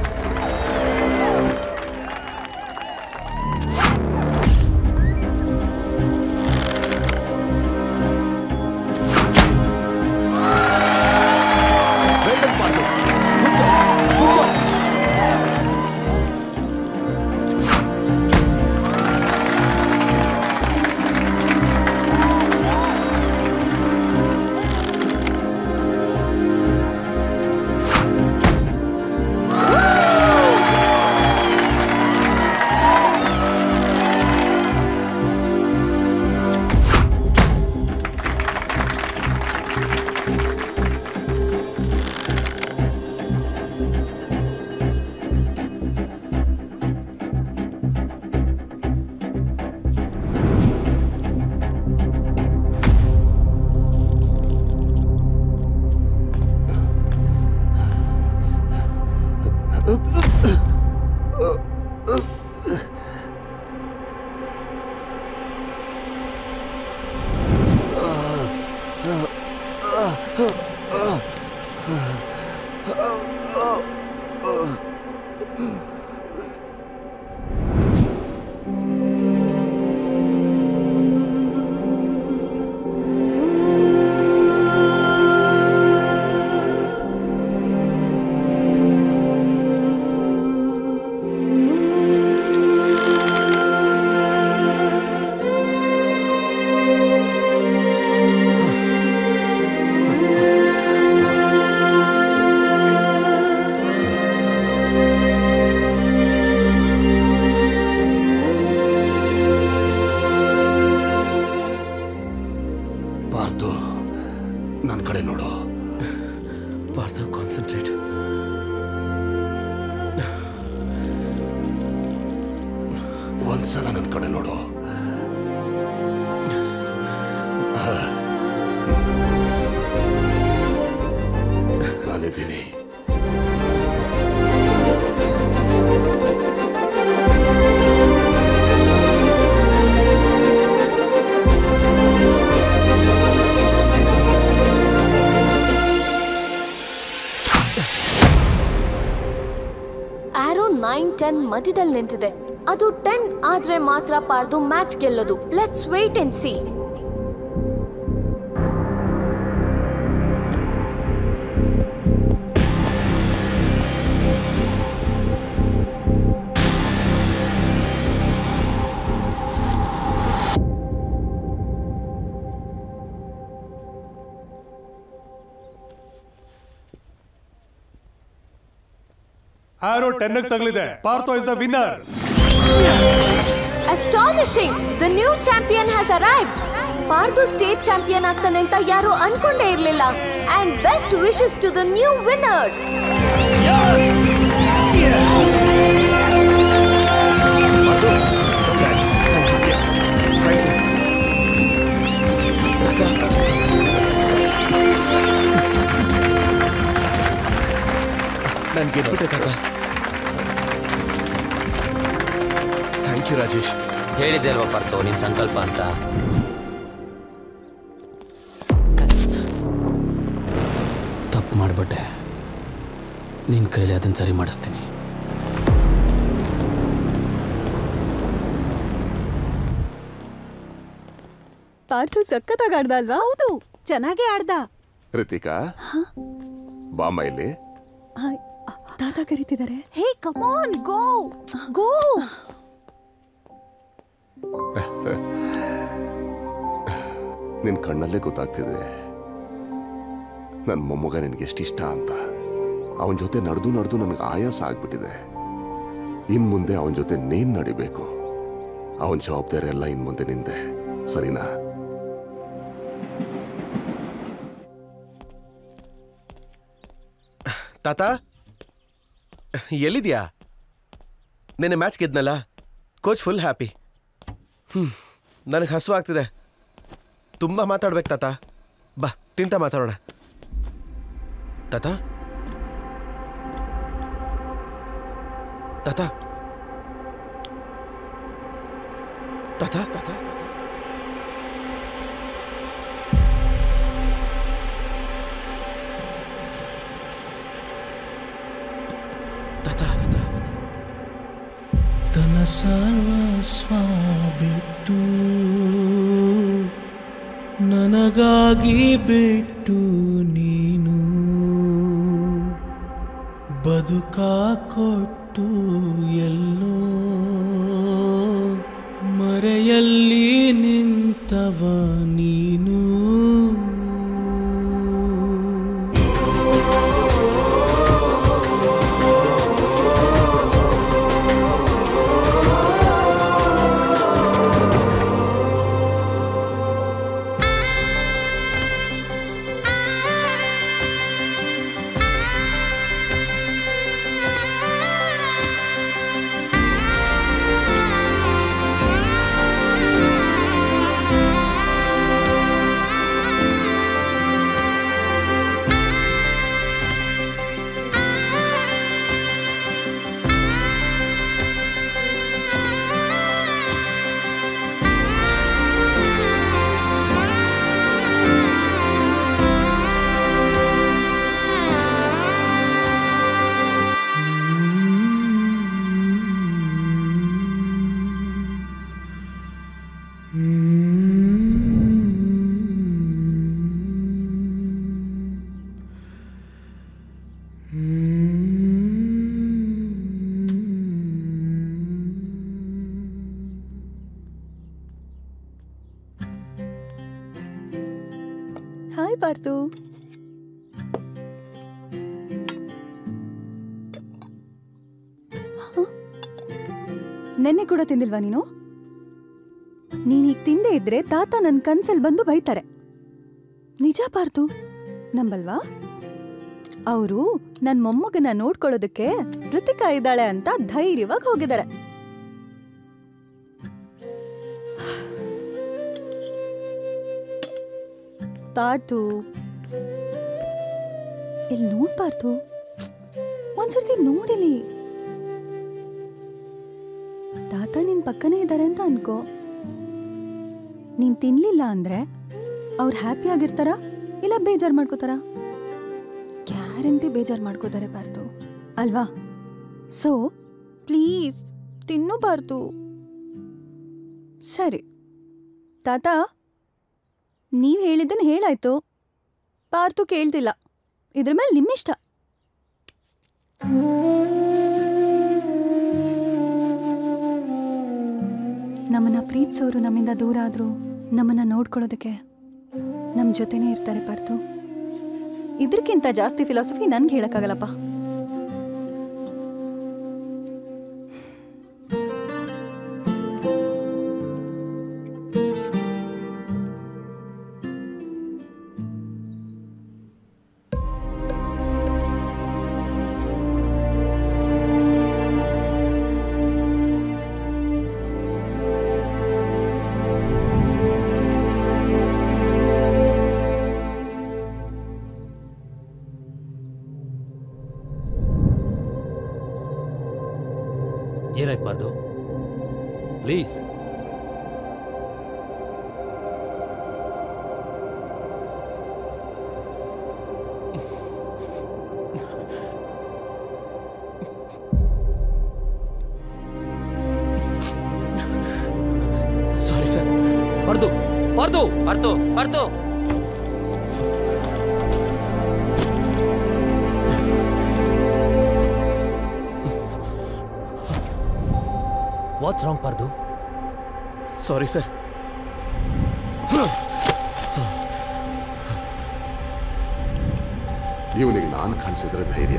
ಪಾರ್ತು ನನ್ನ ಕಡೆ ನೋಡು ಪಾರ್ಥ ಕಾನ್ಸಂಟ್ರೇಟ್ ಒಂದ್ಸಲ ನನ್ನ ಕಡೆ ನೋಡು ನಾನಿದ್ದೀನಿ ಆರೋ ನೈನ್ ಟೆನ್ ಮಧ್ಯದಲ್ಲಿ ನಿಂತಿದೆ ಅದು ಟೆನ್ ಆದ್ರೆ ಮಾತ್ರ ಪಾರ್ದು ಮ್ಯಾಚ್ ಗೆಲ್ಲೋದು let's wait and see arrow ten ತಗಲಿದೆ Partho is the winner astonishing the new champion has arrived Parthu state champion ಆಗ್ತಾನೆ ಅಂತ ಯಾರು ಅನ್ಕೊಂಡೇ ಇರ್ಲಿಲ್ಲ and best wishes to the new winner ನಾನು ಗೆದ್ಬಿಟ್ಟೆ ತಾತ ಥ್ಯಾಂಕ್ ಯು ರಾಜೇಶ್ ಹೇಳಿದೆ ಅಲ್ವಾ ಪಾರ್ಥು ನಿನ್ ಸಂಕಲ್ಪ ಅಂತ ತಪ್ಪು ಮಾಡಿಬಿಟ್ಟೆ ನಿನ್ನ ಕೈಲಿ ಅದನ್ನು ಸರಿ ಮಾಡಿಸ್ತೀನಿ ಪಾರ್ಥು ಸಖತ್ತಾಗಿ ಆಡ್ದ ಅಲ್ವಾ ಹೌದು ಚೆನ್ನಾಗೇ ಆಡ್ದ ರಿತಿಕಾ ಬಾಮ್ಮ ಇಲ್ಲಿ ತಾತ ಕರೀತಿದ್ದಾರೆ ಹೇ ಕಮಾನ್ ಗೋ ಗೋ ನಿನ್ ಕಣ್ಣಲ್ಲೇ ಗೊತ್ತಾಗ್ತಿದೆ ನನ್ನ ಮೊಮ್ಮಗ ನಿನಗೆ ಎಷ್ಟಿಷ್ಟ ಅಂತ ಅವನ ಜೊತೆ ನಡೆದು ನಡೆದು ನನಗೆ ಆಯಾಸ ಆಗ್ಬಿಟ್ಟಿದೆ ಇನ್ ಮುಂದೆ ಅವನ ಜೊತೆ ನೀನ್ ನಡಿಬೇಕು ಅವನ ಜವಾಬ್ದಾರಿ ಎಲ್ಲ ಇನ್ ಮುಂದೆ ನಿಂದೆ ಸರಿನಾ ತಾತ ಎಲ್ಲಿದ್ಯಾ ನಿನ್ನೆ ಮ್ಯಾಚ್ ಗೆದ್ನಲ್ಲ ಕೋಚ್ ಫುಲ್ ಹ್ಯಾಪಿ ಹ್ಞೂ ನನಗೆ ಹಸು ಆಗ್ತಿದೆ ತುಂಬ ಮಾತಾಡ್ಬೇಕು ತಾತ ಬಾ ತಿಂತ ಮಾತಾಡೋಣ ತಾತ ತಾತ ತಾತ ತಾತ ತನ ಸರ್ವಸ್ವ ಬಿಟ್ಟು ನನಗಾಗಿ ಬಿಟ್ಟು ನೀನು ಬದುಕ ಕೊಟ್ಟು ಎಲ್ಲೋ ಮರೆಯಲ್ಲಿ ನಿಂತವ ನೀನು ಆ ಪಾರ್ತು ಹ? ನೆನ್ನೆ ಕೂಡ ತಿಂದಿಲ್ವಾ ನೀನು ನೀನೀಗ ತಿಂದೇ ಇದ್ರೆ ತಾತ ನನ್ನ ಕನ್ಸಲ್ಲಿ ಬಂದು ಬೈತಾರೆ ನಿಜ ಪಾರ್ತು ನಂಬಲ್ವಾ ಅವರು ನನ್ನ ಮೊಮ್ಮಗನ ನೋಡ್ಕೊಳ್ಳೋದಕ್ಕೆ ಋತಿಕಾ ಇದ್ದಾಳೆ ಅಂತ ಧೈರ್ಯವಾಗಿ ಹೋಗಿದ್ದಾರೆ ಪಾರ್ತು ಇಲ್ಲಿ ನೋಡ್ಬಾರ್ದು ಒಂದ್ಸರ್ತಿ ನೋಡಿಲಿ ತಾತ ನಿನ್ ಪಕ್ಕನೇ ಇದ್ದಾರೆ ಅಂತ ಅನ್ಕೋ ನೀನ್ ತಿನ್ಲಿಲ್ಲ ಅಂದ್ರೆ ಅವ್ರು ಹ್ಯಾಪಿ ಆಗಿರ್ತಾರ ಇಲ್ಲ ಬೇಜಾರ್ ಮಾಡ್ಕೋತಾರ ಗ್ಯಾರಂಟಿ ಬೇಜಾರ್ ಮಾಡ್ಕೋತಾರೆ ಪಾರ್ತು ಅಲ್ವಾ ಸೊ ಪ್ಲೀಸ್ ತಿನ್ನಬಾರ್ದು ಸರಿ ತಾತ ನೀವ್ ಹೇಳಿದ್ದನ್ನ ಹೇಳಾಯ್ತು ಪಾರ್ತು ಕೇಳ್ತಿಲ್ಲ ಇದ್ರ ಮೇಲೆ ನಿಮ್ಮಿಷ್ಟ ನಮ್ಮನ್ನ ಪ್ರೀತಿಸೋರು ನಮ್ಮಿಂದ ದೂರ ಆದ್ರು ನಮ್ಮನ್ನ ನೋಡ್ಕೊಳ್ಳೋದಕ್ಕೆ ನಮ್ಮ ಜೊತೆನೇ ಇರ್ತಾರೆ ಪಾರ್ತು ಇದಕ್ಕಿಂತ ಜಾಸ್ತಿ ಫಿಲಾಸಫಿ ನನ್ಗೆ ಹೇಳಕ್ಕಾಗಲ್ಲಪ್ಪ ಏನಾಯ್ತು Parthu please sorry sir Parthu Parthu Parthu Parthu what's wrong Parthu sorry sir ಇವನಿಗೆ ನಾನು ಕಾಣಿಸಿದ್ರೆ ಧೈರ್ಯ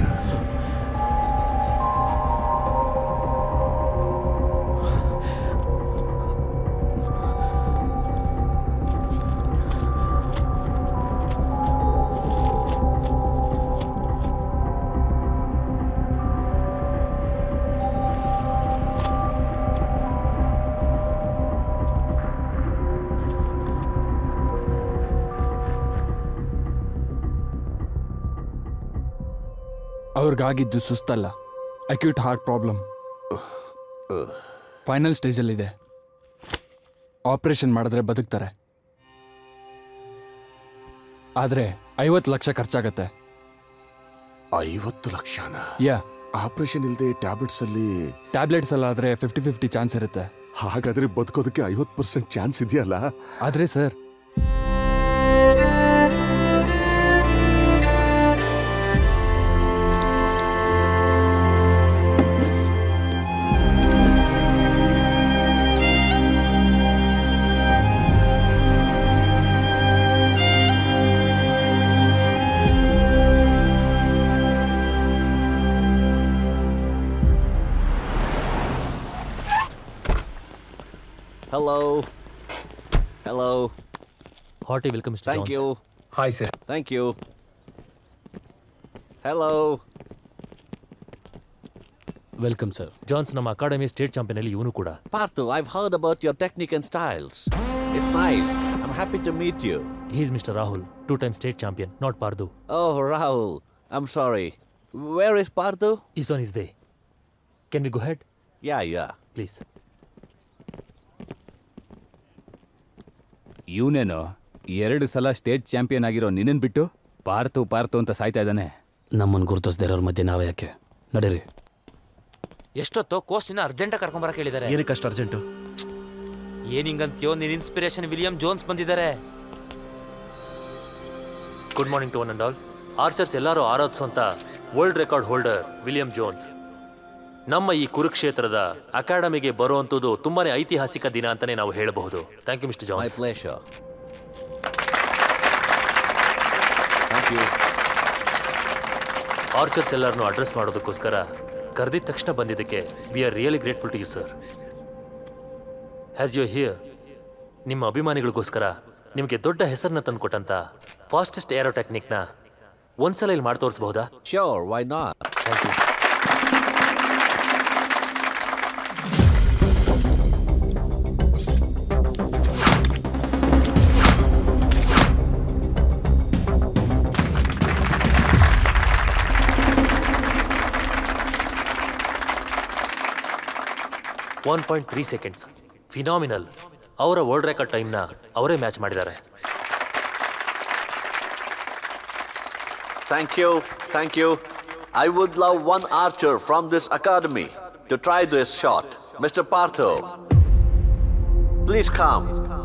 ಅವ್ರಿಗಾಗಿದ್ದು ಸುಸ್ತಲ್ಲ ಅಕ್ಯೂಟ್ ಹಾರ್ಟ್ ಪ್ರಾಬ್ಲಮ್ ಫೈನಲ್ ಸ್ಟೇಜಲ್ಲಿದೆ ಆಪರೇಷನ್ ಮಾಡಿದ್ರೆ ಬದುಕ್ತಾರೆ ಆದರೆ ಐವತ್ತು ಲಕ್ಷ ಖರ್ಚಾಗತ್ತೆ ಐವತ್ತು ಲಕ್ಷನ ಯಾ ಆಪರೇಷನ್ ಇಲ್ಲದೆ ಟ್ಯಾಬ್ಲೆಟ್ಸ್ ಅಲ್ಲಿ ಟ್ಯಾಬ್ಲೆಟ್ಸ್ ಎಲ್ಲ ಆದರೆ ಫಿಫ್ಟಿ ಫಿಫ್ಟಿ ಚಾನ್ಸ್ ಇರುತ್ತೆ ಹಾಗಾದ್ರೆ ಬದುಕೋದಕ್ಕೆ ಐವತ್ತು ಪರ್ಸೆಂಟ್ ಚಾನ್ಸ್ ಇದೆಯಲ್ಲ ಆದರೆ sir Hello. Hello. Hearty welcome, Mr. Thank Jones. you. Hi, sir. Thank you. Hello. Welcome sir Jones ನಮ್ಮ ಅಕಾಡೆಮಿ ಸ್ಟೇಟ್ ಚಾಂಪಿಯನ್ ಅಲ್ಲಿ ಇವನು ಕೂಡ Parthu, I've heard about your technique and styles. It's nice. I'm happy to meet you. He's mister Rahul two time state champion not Parthu Oh, Rahul. I'm sorry. Where is Parthu? He's on his way can we go ahead Yeah, yeah. Please ಇವನೇನು ಎರಡು ಸಲ ಸ್ಟೇಟ್ ಚಾಂಪಿಯನ್ ಆಗಿರೋ ನಿನ್ನನ್ ಬಿಟ್ಟು ಪಾರ್ತು ಪಾರ್ತು ಅಂತ ಸಾಯ್ತಾ ಇದ್ದಾನೆ ನಮ್ಮನ್ನು ಗುರುತಿಸ್ದೇ ಇರೋರ ಮಧ್ಯೆ ನಾವೇ ಯಾಕೆ ನಡೀರಿ ಎಷ್ಟೊತ್ತು ಕೋಸ್ಟಿನ ಅರ್ಜೆಂಟಾಗಿ ಕರ್ಕೊಂಬರಕ್ಕೆ ಹೇಳಿದ್ದಾರೆ ಏನಕ್ಕೆ ಅಷ್ಟು ಅರ್ಜೆಂಟು ಏನ್ ಹಿಂಗಂತೀಯೋ ನಿನ್ ಇನ್ಸ್ಪಿರೇಷನ್ ವಿಲಿಯಂ ಜೋನ್ಸ್ ಬಂದಿದ್ದಾರೆ good morning to one and all archers ಎಲ್ಲರೂ ಆರಾಧಿಸುವಂತ world record holder William Jones ನಮ್ಮ ಈ ಕುರುಕ್ಷೇತ್ರದ ಅಕಾಡೆಮಿಗೆ ಬರುವಂಥದ್ದು ತುಂಬಾನೇ ಐತಿಹಾಸಿಕ ದಿನ ಅಂತಾನೆ ನಾವು ಹೇಳಬಹುದು thank you mister My Jones pleasure. Thank you archers ಎಲ್ಲರನ್ನು ಅಡ್ರೆಸ್ ಮಾಡೋದಕ್ಕೋಸ್ಕರ ಕರೆದಿದ ತಕ್ಷಣ ಬಂದಿದ್ದಕ್ಕೆ we are really grateful to you sir has you here ನಿಮ್ಮ ಅಭಿಮಾನಿಗಳಿಗೋಸ್ಕರ ನಿಮಗೆ ದೊಡ್ಡ ಹೆಸರನ್ನ ತಂದುಕೊಟ್ಟಂತ ಫಾಸ್ಟೆಸ್ಟ್ ಏರೋ ಟೆಕ್ನಿಕ್ನ ಒಂದ್ಸಲ ಇಲ್ಲಿ ಮಾಡಿ ತೋರಿಸಬಹುದಾ sure why not thank you one point three seconds phenomenal ಅವರ ವರ್ಲ್ಡ್ ರೆಕಾರ್ಡ್ ಟೈಮ್ನ ಅವರೇ ಮ್ಯಾಚ್ ಮಾಡಿದ್ದಾರೆ Thank you, thank you. I would love one archer from this academy to try this shot. Mr. Partho, please come.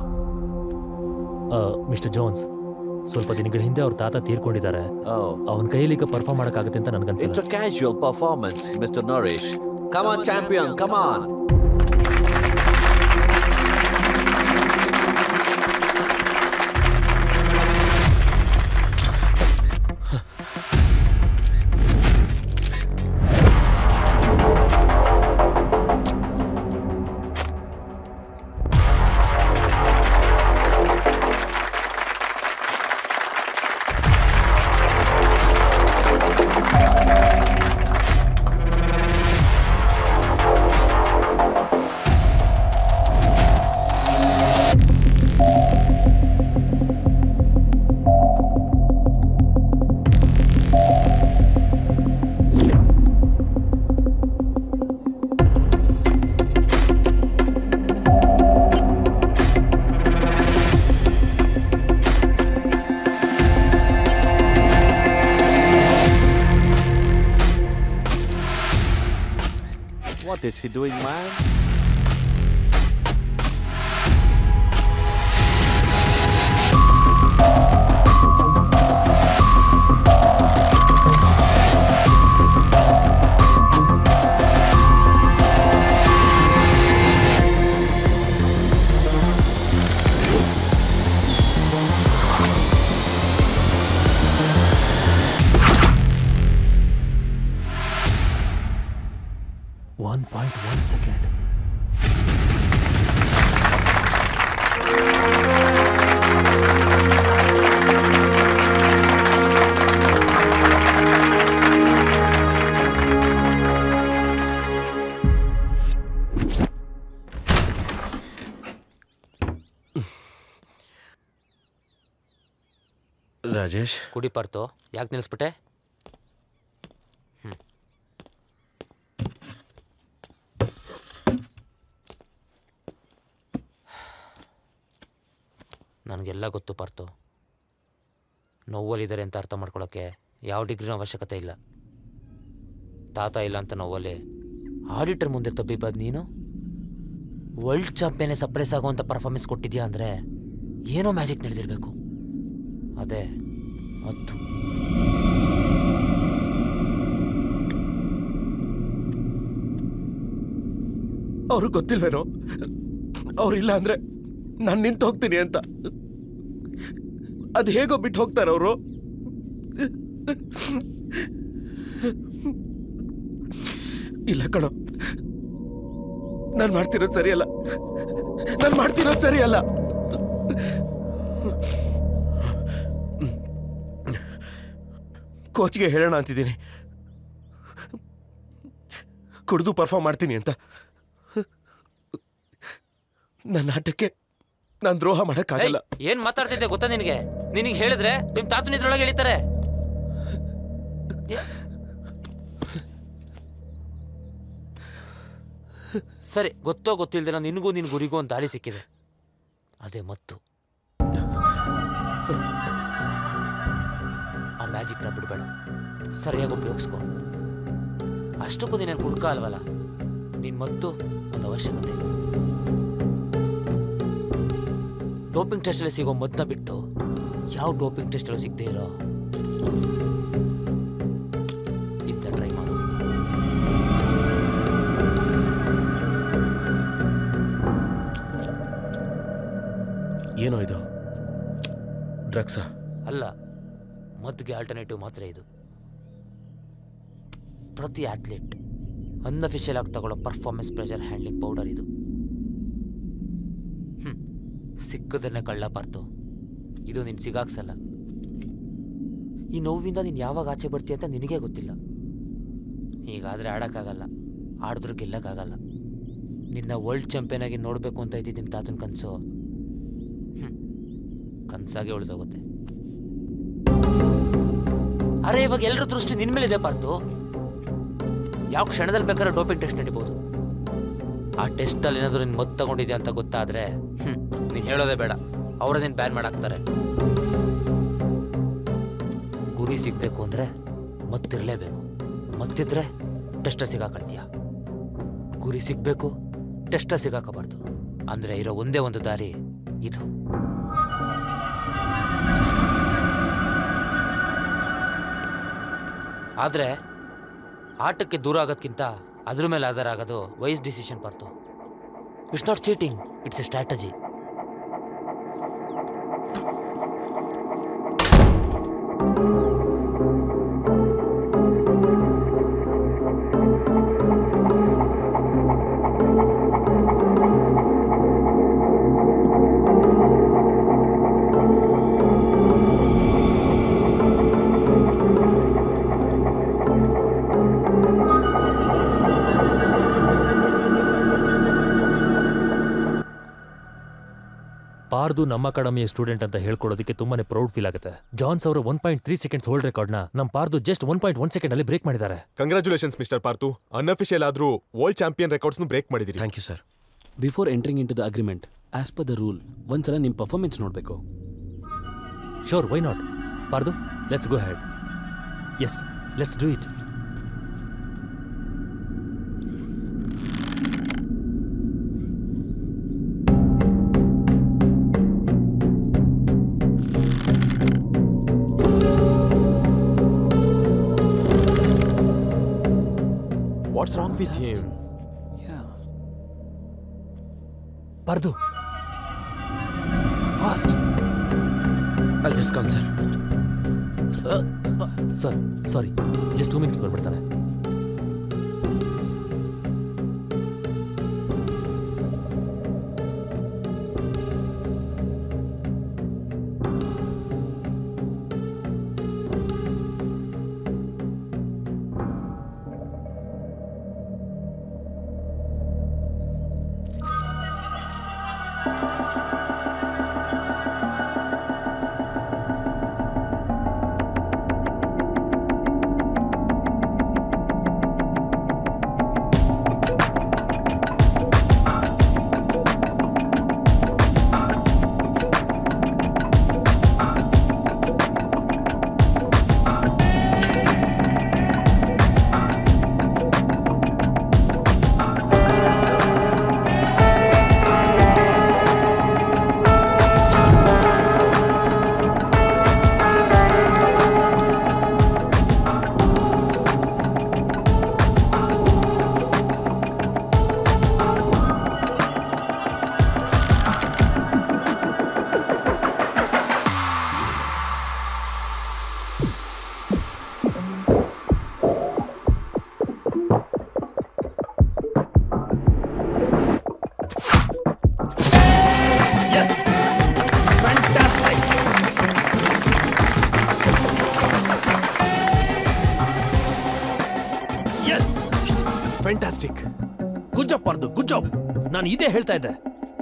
Mister Jones ಸ್ವಲ್ಪ ದಿನಗಳ ಹಿಂದೆ ಅವ್ರ ತಾತ ತೀರ್ಕೊಂಡಿದ್ದಾರೆ ಅವನ ಕೈಯಲ್ಲಿ ಈಗ ಪರ್ಫಾರ್ಮ್ ಮಾಡೋಕ್ಕಾಗುತ್ತೆ ಅಂತ It's ನನ್ಗನ್ಸಿಲ್ಲ a casual performance, Mr. Nourish. Come on, champion, come on. What is he doing, man? One point one second Rajesh ಕುಡಿ ಪಾರ್ಥು ಯಾಕೆ ನಿಲ್ಲಿಸ್ಬಿಟ್ಟೆ ಹ್ಮ್. ನನಗೆಲ್ಲ ಗೊತ್ತು ಪಾರ್ಥು ನೋವಲ್ಲಿದ್ದಾರೆ ಅಂತ ಅರ್ಥ ಮಾಡ್ಕೊಳ್ಳೋಕ್ಕೆ ಯಾವ ಡಿಗ್ರಿನ ಅವಶ್ಯಕತೆ ಇಲ್ಲ ತಾತ ಇಲ್ಲ ಅಂತ ನೋವಲ್ಲಿ ಆಡಿಟರ್ ಮುಂದೆ ತಬ್ಬಿಬಾದ್ ನೀನು ವರ್ಲ್ಡ್ ಚಾಂಪಿಯನ್ನೇ ಸಪ್ರೆಸ್ ಆಗುವಂಥ ಪರ್ಫಾರ್ಮೆನ್ಸ್ ಕೊಟ್ಟಿದ್ಯಾ ಅಂದರೆ ಏನೋ ಮ್ಯಾಜಿಕ್ ನಡೆದಿರಬೇಕು ಅದೇ ಮತ್ತು ಅವ್ರಿಗೆ ಗೊತ್ತಿಲ್ವೇನೋ ಅವ್ರಿಲ್ಲ ಅಂದ್ರೆ ನಾನು ನಿಂತು ಹೋಗ್ತೀನಿ ಅಂತ ಅದು ಹೇಗೋ ಬಿಟ್ಟು ಹೋಗ್ತಾರೆ ಅವರು ಇಲ್ಲ ಕಣೋ ನಾನು ಮಾಡ್ತಿರೋದು ಸರಿಯಲ್ಲ ನಾನು ಮಾಡ್ತಿರೋದು ಸರಿಯಲ್ಲ ಕೋಚ್ಗೆ ಹೇಳೋಣ ಅಂತಿದ್ದೀನಿ ಕುಡಿದು ಪರ್ಫಾರ್ಮ್ ಮಾಡ್ತೀನಿ ಅಂತ ನನ್ನ ಆಟಕ್ಕೆ ನಾನು ದ್ರೋಹ ಮಾಡೋಕ್ಕಾಗಲ್ಲ ಏಯ್, ಏನ್ ಮಾತಾಡ್ತಿದ್ದೆ ಗೊತ್ತಾ ನಿನಗೆ ನಿನಗೆ ಹೇಳಿದ್ರೆ ನಿಮ್ ತಾತನ ಇದ್ರೊಳಗೆ ಎಳಿತಾರೆ ಏ- ಸರಿ ಗೊತ್ತೋ ಗೊತ್ತಿಲ್ದಿರ ನಿನಗೂ ನಿನ್ ಗುರಿಗೂ ಒಂದು ದಾರಿ ಸಿಕ್ಕಿದೆ ಅದೇ ಮತ್ತು ಆ ಮ್ಯಾಜಿಕ್ನ ಬಿಡಬೇಡ ಸರಿಯಾಗಿ ಉಪಯೋಗಿಸ್ಕೊ ಅಷ್ಟಕ್ಕೂ ನೀನೇನು ಹುಡುಕ ಅಲ್ವಲ್ಲ ನಿನ್ ಮತ್ತು ಒಂದು ಅವಶ್ಯಕತೆ ಡೋಪಿಂಗ್ ಟೆಸ್ಟಲ್ಲಿ ಸಿಗೋ ಮದ್ದನ್ನ ಬಿಟ್ಟು ಯಾವ ಡೋಪಿಂಗ್ ಟೆಸ್ಟಲ್ಲೂ ಸಿಗದೆ ಇರೋ ಇದನ್ನ ಟ್ರೈ ಮಾಡು ಏನೋ ಇದು ಡ್ರಗ್ಸಾ ಅಲ್ಲ ಮದ್ದಿಗೆ ಆಲ್ಟರ್ನೇಟಿವ್ ಮಾತ್ರ ಇದು ಪ್ರತಿ ಅಥ್ಲೀಟ್ ಅನ್ಅಫಿಷಿಯಲ್ ಆಗಿ ತಗೊಳ್ಳೋ ಪರ್ಫಾರ್ಮೆನ್ಸ್ ಪ್ರೆಷರ್ ಹ್ಯಾಂಡ್ಲಿಂಗ್ ಪೌಡರ್ ಇದು ಹ್ಮ್. ಸಿಕ್ಕದನ್ನೇ ಕಳ್ಳ ಪಾರ್ತು ಇದು ನೀನು ಸಿಗಾಕ್ಸಲ್ಲ ಈ ನೋವಿಂದ ನೀನು ಯಾವಾಗ ಆಚೆ ಬರ್ತೀಯ ಅಂತ ನಿನಗೇ ಗೊತ್ತಿಲ್ಲ ಹೀಗಾದರೆ ಆಡೋಕ್ಕಾಗಲ್ಲ ಆಡಿದ್ರೂ ಗೆಲ್ಲಕ್ಕಾಗಲ್ಲ ನಿನ್ನ ವರ್ಲ್ಡ್ ಚಾಂಪಿಯನ್ ಆಗಿ ನೋಡಬೇಕು ಅಂತ ಇದ್ದಿದ್ದು ನಿಮ್ಮ ತಾತನ ಕನಸು ಹ್ಞೂ ಕನಸಾಗೆ ಉಳಿದೋಗುತ್ತೆ ಅರೆ ಇವಾಗ ಎಲ್ಲರ ದೃಷ್ಟಿ ನಿನ್ನ ಮೇಲಿದೆ ಪಾರ್ತು ಯಾವ ಕ್ಷಣದಲ್ಲಿ ಬೇಕಾದ್ರೆ ಡೋಪಿಂಗ್ ಟೆಸ್ಟ್ ನಡಿಬೋದು ಆ ಟೆಸ್ಟಲ್ಲಿ ಏನಾದರೂ ನೀನು ಮದ್ದು ತಗೊಂಡಿದ್ಯಾ ಅಂತ ಗೊತ್ತಾದರೆ ಹ್ಞೂ ನೀನು ಹೇಳೋದೇ ಬೇಡ ಅವರೇ ನೀನು ಬ್ಯಾನ್ ಮಾಡಾಕ್ತಾರೆ ಗುರಿ ಸಿಗಬೇಕು ಅಂದರೆ ಮತ್ತಿರಲೇಬೇಕು ಮತ್ತಿದ್ರೆ ಟೆಸ್ಟ ಸಿಗಾಕಳ್ತೀಯ ಗುರಿ ಸಿಗಬೇಕು ಟೆಸ್ಟ ಸಿಗಾಕಬಾರ್ದು ಅಂದರೆ ಇರೋ ಒಂದೇ ಒಂದು ದಾರಿ ಇದು ಆದರೆ ಆಟಕ್ಕೆ ದೂರ ಆಗೋದ್ಕಿಂತ ಅದ್ರ ಮೇಲೆ ಆಧಾರ ಆಗೋದು ವೈಸ್ ಡಿಸಿಷನ್ ಬರ್ತು it's not cheating it's a strategy Parthu ನಮ್ಮ ಅಕಾಡೆಮಿಯ ಸ್ಟೂಡೆಂಟ್ ಅಂತ ಹೇಳ್ಕೊಳ್ಳೋದಕ್ಕೆ ತುಂಬಾನೇ ಪ್ರೌಡ್ ಫೀಲ್ ಆಗುತ್ತೆ ಜಾನ್ಸ್ ಅವರ one point three seconds hold ರೆಕಾರ್ಡ್ನ ನಮ್ಮ Parthu just one point one second ಅಲ್ಲಿ ಬ್ರೇಕ್ ಮಾಡಿದ್ದಾರೆ ಕಂಗ್ರಾಚುಲೇಷನ್ಸ್ ಮಿಸ್ಟರ್ ಪಾರ್ತು ಅನ್ಅಫಿಷಿಯಲ್ ಆದ್ರೂ ವರ್ಲ್ಡ್ ಚಾಂಪಿಯನ್ ರೆಕಾರ್ಡ್ಸ್ನು ಬ್ರೇಕ್ ಮಾಡಿದಿರಿ thank you sir before entering into the agreement as per the rule ಒಂದ್ಸಲ ನಿಮ್ಮ ಪರ್ಫಾರ್ಮೆನ್ಸ್ ನೋಡಬೇಕು sure why not Parthu let's go ahead yes let's do it what's wrong with him Parthu fast I'll just come, sir. Sir sorry just two minutes ಬಂದ್ಬಿಡ್ತಾನೆ Yes! Fantastic! Yes fantastic good job Parthu good job ನಾನು ಇದೇ ಹೇಳ್ತಾ ಇದ್ದೆ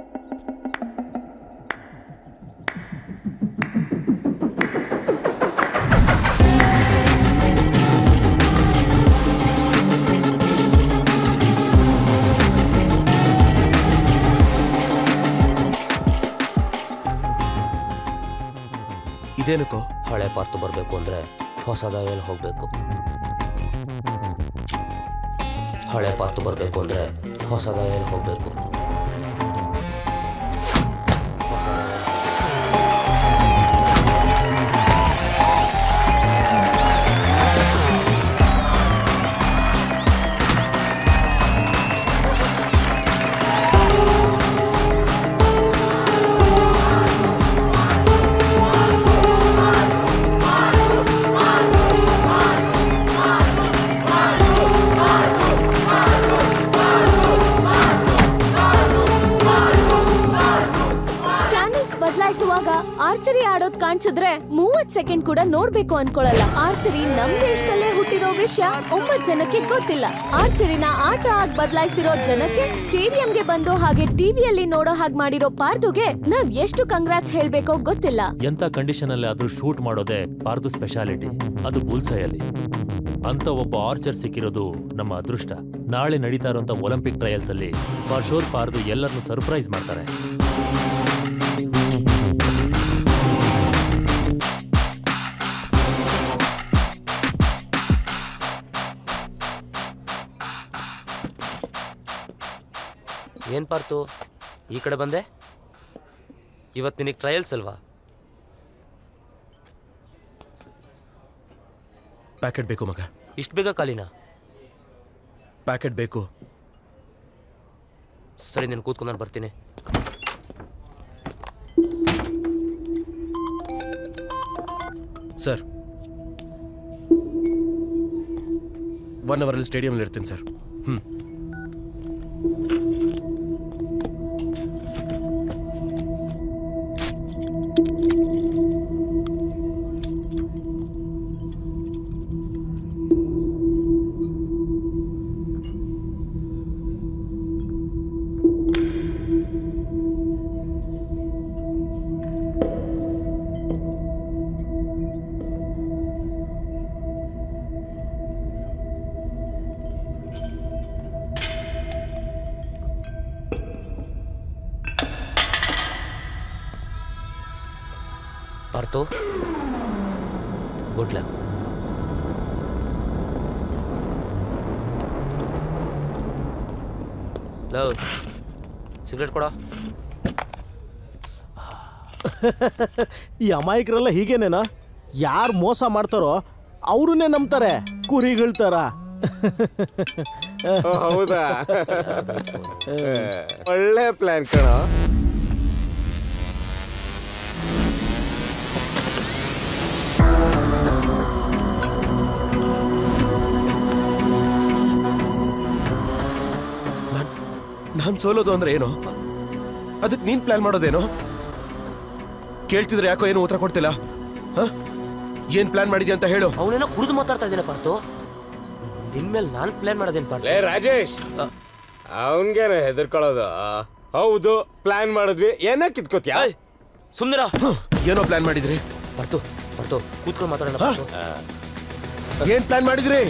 ಇದೇನಕ್ಕೋ ಹಳೆ ಪಾರ್ತು ಬರಬೇಕು ಅಂದರೆ ಹೊಸದ ಎಲ್ಲಿ ಹೋಗಬೇಕು ಹಳೆ ಪಾರ್ತು ಬರಬೇಕು ಅಂದರೆ ಹೊಸದ ಎಲ್ಲಿ ಹೋಗಬೇಕು Yes! ಅನ್ಸಿದ್ರೆ ಮೂವತ್ ಸೆಕೆಂಡ್ ಕೂಡ ನೋಡ್ಬೇಕು ಅನ್ಕೊಳಲ್ಲ ಆರ್ಚರಿ ನಮ್ ದೇಶದಲ್ಲೇ ಹುಟ್ಟಿರೋ ವಿಷಯ ಒಂಬತ್ ಜನಕ್ಕೆ ಗೊತ್ತಿಲ್ಲ ಆರ್ಚರಿನ ಆಟ ಆಗಿ ಬದಲಾಯಿಸಿರೋ ಜನಕ್ಕೆ ಸ್ಟೇಡಿಯಂಗೆ ಬಂದು ಹಾಗೆ ಟಿವಿಯಲ್ಲಿ ನೋಡೋ ಹಾಗೆ ಮಾಡಿರೋ ಪಾರ್ದುಗೆ ನಾವ್ ಎಷ್ಟು ಕಂಗ್ರಾಟ್ಸ್ ಹೇಳ್ಬೇಕೋ ಗೊತ್ತಿಲ್ಲ ಎಂಥ ಕಂಡೀಷನ್ ಅಲ್ಲಿ ಆದ್ರೂ ಶೂಟ್ ಮಾಡೋದೇ ಪಾರ್ದು ಸ್ಪೆಷಾಲಿಟಿ ಅದು ಬುಲ್ಸೈಯಲ್ಲಿ ಅಂತ ಒಬ್ಬ ಆರ್ಚರ್ ಸಿಕ್ಕಿರೋದು ನಮ್ಮ ಅದೃಷ್ಟ ನಾಳೆ ನಡೀತಾ ಇರುವಂತ ಒಲಿಂಪಿಕ್ ಟ್ರಯಲ್ಸ್ ಅಲ್ಲಿ ಫಾರ್ ಪಾರ್ದು ಎಲ್ಲರನ್ನು ಸರ್ಪ್ರೈಸ್ ಮಾಡ್ತಾರೆ ಏನ್ ಪಾರ್ತು ಈ ಕಡೆ ಬಂದೆ ಇವತ್ತು ನಿನಗೆ ಟ್ರಯಲ್ಸ್ ಅಲ್ವಾ ಪ್ಯಾಕೆಟ್ ಬೇಕು ಮಗ ಇಷ್ಟು ಬೇಗ ಕಾಲಿನ ಪ್ಯಾಕೆಟ್ ಬೇಕು ಸರಿ ನೀನು ಕೂತ್ಕೊಂಡು ನಾನು ಬರ್ತೀನಿ ಸರ್ ಒನ್ ಅವರಲ್ಲಿ ಸ್ಟೇಡಿಯಂಲ್ಲಿ ಇರ್ತೀನಿ ಸರ್ ಹ್ಞೂ Parthu good luck love cigarette ಕೊಡ ಈ ಅಮಾಯಕರೆಲ್ಲ ಹೀಗೇನೇನಾ ಯಾರು ಮೋಸ ಮಾಡ್ತಾರೋ ಅವ್ರನ್ನೇ ನಂಬ್ತಾರೆ ಕುರಿಗಳ ಥರ ಹೌದಾ ಒಳ್ಳೆ ಪ್ಲಾನ್ ಕಣ ನಾನು ಸೋಲೋದು ಅಂದ್ರೆ ಏನು ಅದಕ್ಕೆ ನೀನ್ ಪ್ಲಾನ್ ಮಾಡೋದೇನು ಕೇಳ್ತಿದ್ರೆ ಯಾಕೋ ಏನು ಉತ್ತರ ಕೊಡ್ತಿಲ್ಲ ಹ? ಏನ್ ಪ್ಲಾನ್ ಮಾಡಿದ್ಯಾ ಅಂತ ಹೇಳು ಅವನೇನೋ ಕುಡಿದು ಮಾತಾಡ್ತಾ ಇದ್ದಾನೆ ಪಾರ್ತು ನಿನ್ ಮೇಲೆ ನಾನು ಪ್ಲಾನ್ ಮಾಡೋದೇನು ಪಾರ್ತು ಲೇ ರಾಜೇಶ್ ಅವನ್ಗೇನು ಹೆದರ್ಕೊಳ್ಳೋದು ಹೌದು ಪ್ಲಾನ್ ಮಾಡಿದ್ವಿ ಏನ ಕಿತ್ಕೋತ್ಯಾ ಸುಮ್ನಿರ ಏನೋ ಪ್ಲಾನ್ ಮಾಡಿದ್ರಿ ಬರ್ತು ಬರ್ತು ಕೂತ್ಕೊಂಡು ಮಾತಾಡೋಣ ಪಾರ್ತು ಏನ್ ಪ್ಲಾನ್ ಮಾಡಿದ್ರಿ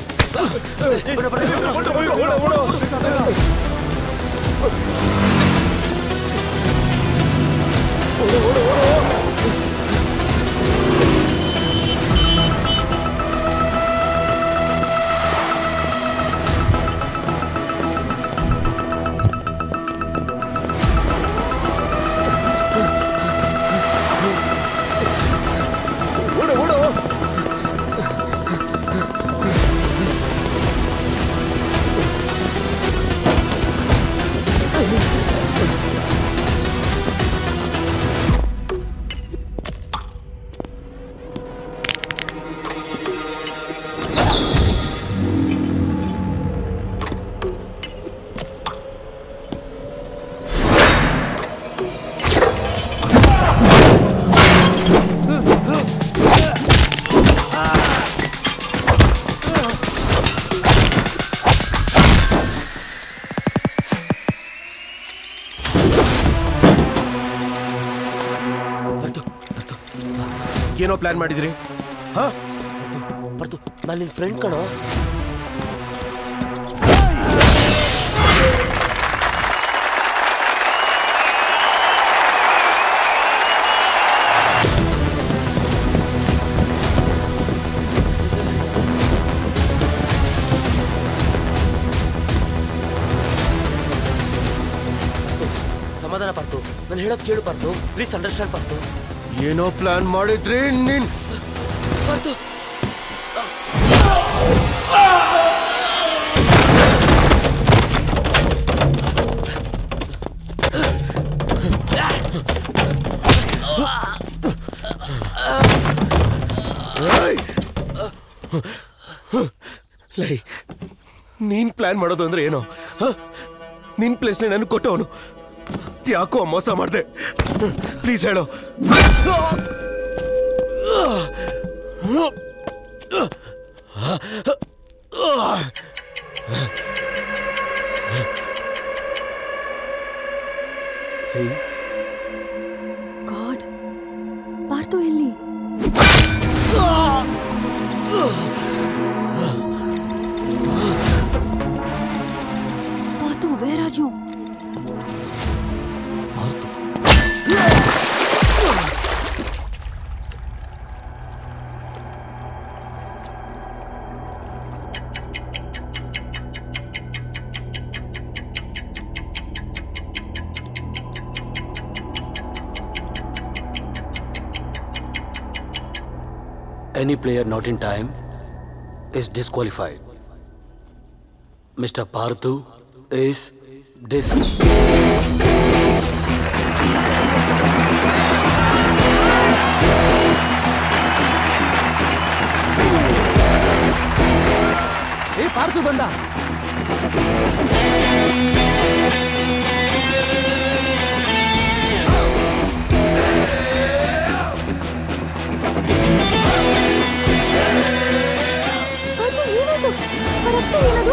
ಏನೋ ಪ್ಲಾನ್ ಮಾಡಿದ್ರಿ ಹಾ ಬರ್ತು ನಾನು ನಿನ್ ಫ್ರೆಂಡ್ ಕಣೋ ಸಮಾಧಾನ ಪಾರ್ತು ನಾನು ಹೇಳೋದು ಕೇಳು ಪಾರ್ತು ಪ್ಲೀಸ್ ಅಂಡರ್ಸ್ಟ್ಯಾಂಡ್ ಪಾರ್ತು ಏನೋ ಪ್ಲಾನ್ ಮಾಡಿದ್ರಿ ನೀನ್ ಪಾರ್ತು ಲೈ ನೀನ್ ಪ್ಲಾನ್ ಮಾಡೋದು ಅಂದ್ರೆ ಏನು ಹ? ನಿನ್ ಪ್ಲೇಸ್ನೇ ನನಗೆ ಕೊಟ್ಟವನು ಯಾಕೋ ಮೋಸ ಮಾಡ್ದೆ ಪ್ಲೀಸ್ ಹೇಳು ಸಿ ಗಾಡ್ ಪಾರ್ತು ಎಲ್ಲಿ Parthu where are you Any player not in time is disqualified. Mr. Parthu is dis. ಏ ಪಾರ್ತು ಬಂದ ಪಾರ್ತು ಏನಾಯ್ತು ಆ ರಕ್ತ ಏನದು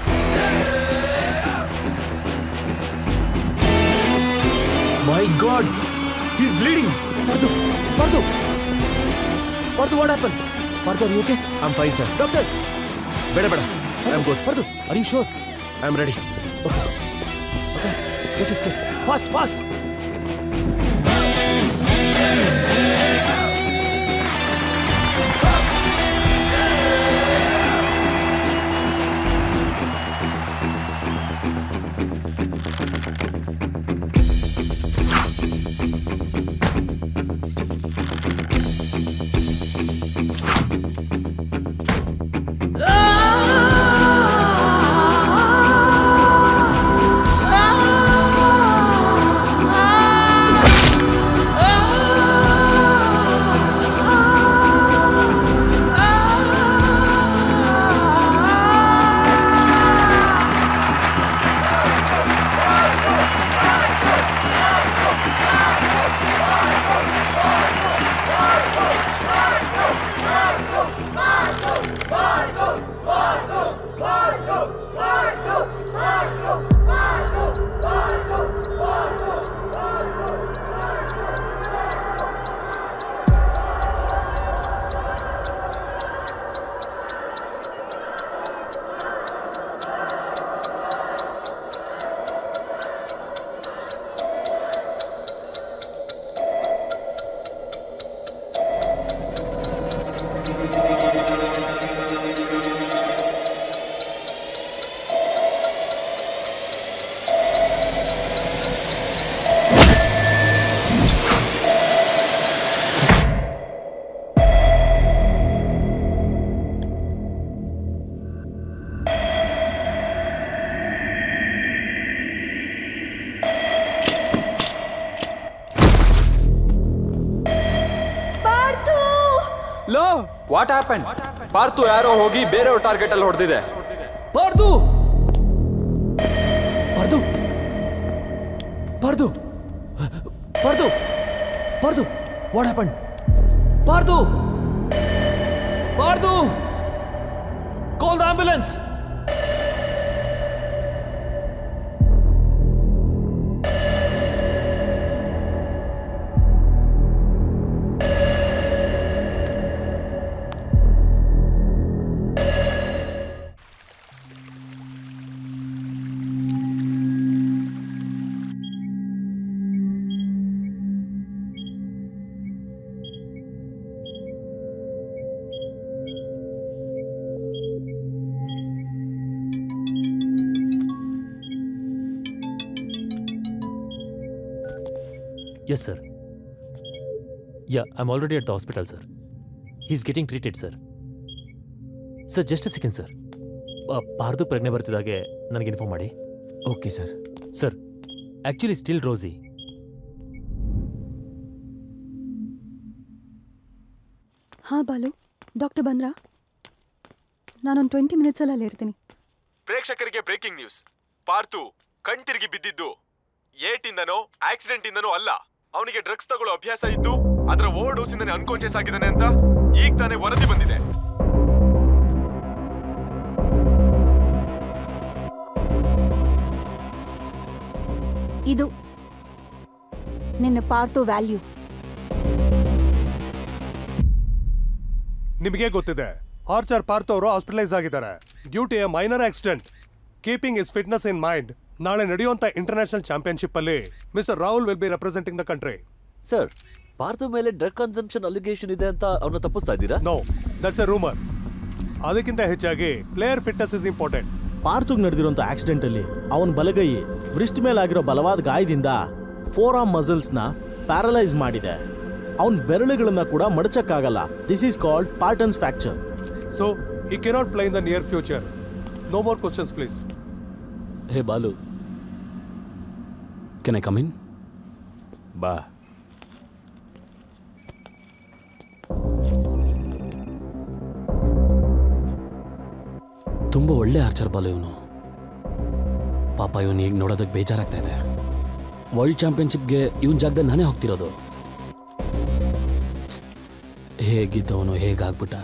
my God is bleeding Parthu Parthu Parthu what happen Parthu are you okay I am fine sir doctor ಬೇಡ ಬೇಡ I am good Parthu are you sure I am ready let us get fast fast low what happen Parthu ಯಾರೋ ಹೋಗಿ ಬೇರೆಯವ್ರ ಟಾರ್ಗೆಟ್ ಅಲ್ಲಿ ಹೊಡೆದಿದೆ Parthu Parthu Parthu Parthu Parthu what happen Parthu Parthu call the ambulance Yes, sir. Yeah, I'm already at the hospital, sir. He's getting treated, sir. Sir just second sir Parthu ಪ್ರಜ್ಞೆ ಬರ್ತಿದ್ದಾಗೆ ನನಗೆ ಇನ್ಫಾರ್ಮ್ ಮಾಡಿ okay sir sir actually still Rosie ಹಾ ಬಾಲು ಡಾಕ್ಟರ್ ಬಂದ್ರಾ ನಾನೊಂದು ಟ್ವೆಂಟಿ ಮಿನಿಟ್ಸಲ್ಲಿ ಅಲ್ಲಿ ಇರ್ತೀನಿ ಪ್ರೇಕ್ಷಕರಿಗೆ ಬ್ರೇಕಿಂಗ್ ನ್ಯೂಸ್ ಪಾರ್ಥು ಕಣ್ತಿರುಗಿ ಬಿದ್ದಿದ್ದು ಏಟಿಂದನೋ ಆಕ್ಸಿಡೆಂಟ್ ಇಂದನೋ ಅಲ್ಲ ಅವನಿಗೆ ಡ್ರಗ್ಸ್ ತಗೊಳ್ಳೋ ಅಭ್ಯಾಸ ಇದ್ದು ಅದರ ಓವರ್ ಡೋಸಿಂದಾನೆ ಅನ್ಕಾನ್ಶಿಯಸ್ ಆಗಿದ್ದಾನೆ ಅಂತ ಈಗ ತಾನೇ ವರದಿ ಬಂದಿದೆ ಇದು ನಿನ್ನ ಪಾರ್ತು ವ್ಯಾಲ್ಯೂ ನಿಮಗೆ ಗೊತ್ತಿದೆ ಆರ್ಚರ್ ಪಾರ್ತ್ ಅವರು ಹಾಸ್ಪಿಟಲೈಸ್ ಆಗಿದ್ದಾರೆ due to a minor accident keeping his fitness in mind ನಾಳೆ ನಡೆಯುವಂತ ಇಂಟರ್ನ್ಯಾಷನಲ್ ಚಾಂಪಿಯನ್ಶಿಪ್ ಅಲ್ಲಿ mister Rahul will be representing the country sir Partha ಮೇಲೆ ಡ್ರಗ್ ಕನ್ಸಂಪ್ಷನ್ ಅಲಿಗೇಷನ್ ಇದೆ ಅಂತ ಅವನ್ನ ತಪ್ಪಿಸ್ತಾ ಇದ್ದೀರಾ ನೋ ದಟ್ಸ್ ಎ ರೂಮರ್ ಅದಕ್ಕಿಂತ ಹೆಚ್ಚಾಗಿ ಪ್ಲೇಯರ್ ಫಿಟ್ನೆಸ್ ಇಸ್ ಇಂಪಾರ್ಟೆಂಟ್ ಪಾರ್ಥುಗ್ ನಡೆದಿರುವಂಥ ಆಕ್ಸಿಡೆಂಟಲ್ಲಿ ಅವನ ಬಲಗೈ ವ್ರಿಸ್ಟ್ ಮೇಲಾಗಿರೋ ಬಲವಾದ ಗಾಯದಿಂದ ಫೋರ್ ಆರ್ಮ್ ಮಸಲ್ಸ್ನ ಪ್ಯಾರಲೈಸ್ ಮಾಡಿದೆ ಅವನ ಬೆರಳುಗಳನ್ನ ಕೂಡ ಮಡಚಕ್ಕಾಗಲ್ಲ this is called Barton's fracture so I cannot play in the near future no more questions please hey Balu can I come in ಬಾ ತುಂಬ ಒಳ್ಳೆ ಆರ್ಚರ್ ಬಾಲು ಇವನು ಪಾಪ ಇವನು ಈಗ ನೋಡೋದಕ್ಕೆ ಬೇಜಾರಾಗ್ತಾ ಇದೆ ವರ್ಲ್ಡ್ ಚಾಂಪಿಯನ್ಶಿಪ್ಗೆ ಇವನ್ ಜಾಗದಲ್ಲಿ ನಾನೇ ಹೋಗ್ತಿರೋದು ಹೇಗಿದ್ದವನು ಹೇಗಾಗ್ಬಿಟ್ಟ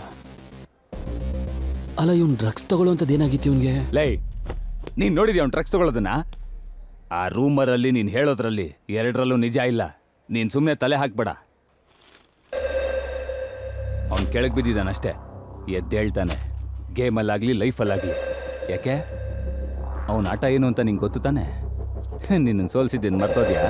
ಅಲ್ಲ ಇವನ್ ಡ್ರಗ್ಸ್ ತಗೊಳ್ಳೋಂಥದ್ದು ಏನಾಗಿತ್ತು ಇವನ್ಗೆ ಲೈ ನೀನ್ ನೋಡಿದ್ಯಾ ಅವ್ನು ಡ್ರಗ್ಸ್ ತಗೊಳ್ಳೋದನ್ನ ಆ ರೂಮರಲ್ಲಿ ನೀನ್ ಹೇಳೋದ್ರಲ್ಲಿ ಎರಡರಲ್ಲೂ ನಿಜ ಇಲ್ಲ ನೀನ್ ಸುಮ್ಮನೆ ತಲೆ ಹಾಕ್ಬೇಡ ಅವ್ನು ಕೆಳಗೆ ಬಿದ್ದಿದ್ದಾನಷ್ಟೇ ಎದ್ದೇಳ್ತಾನೆ ಗೇಮಲ್ಲಾಗ್ಲಿ ಲೈಫಲ್ಲಾಗ್ಲಿ ಯಾಕೆ ಅವನ ಆಟ ಏನು ಅಂತ ನಿಂಗೆ ಗೊತ್ತು ತಾನೆ ನಿನ್ನ ಸೋಲ್ಸಿದ್ದೇನು ಮರ್ತೋದ್ಯಾ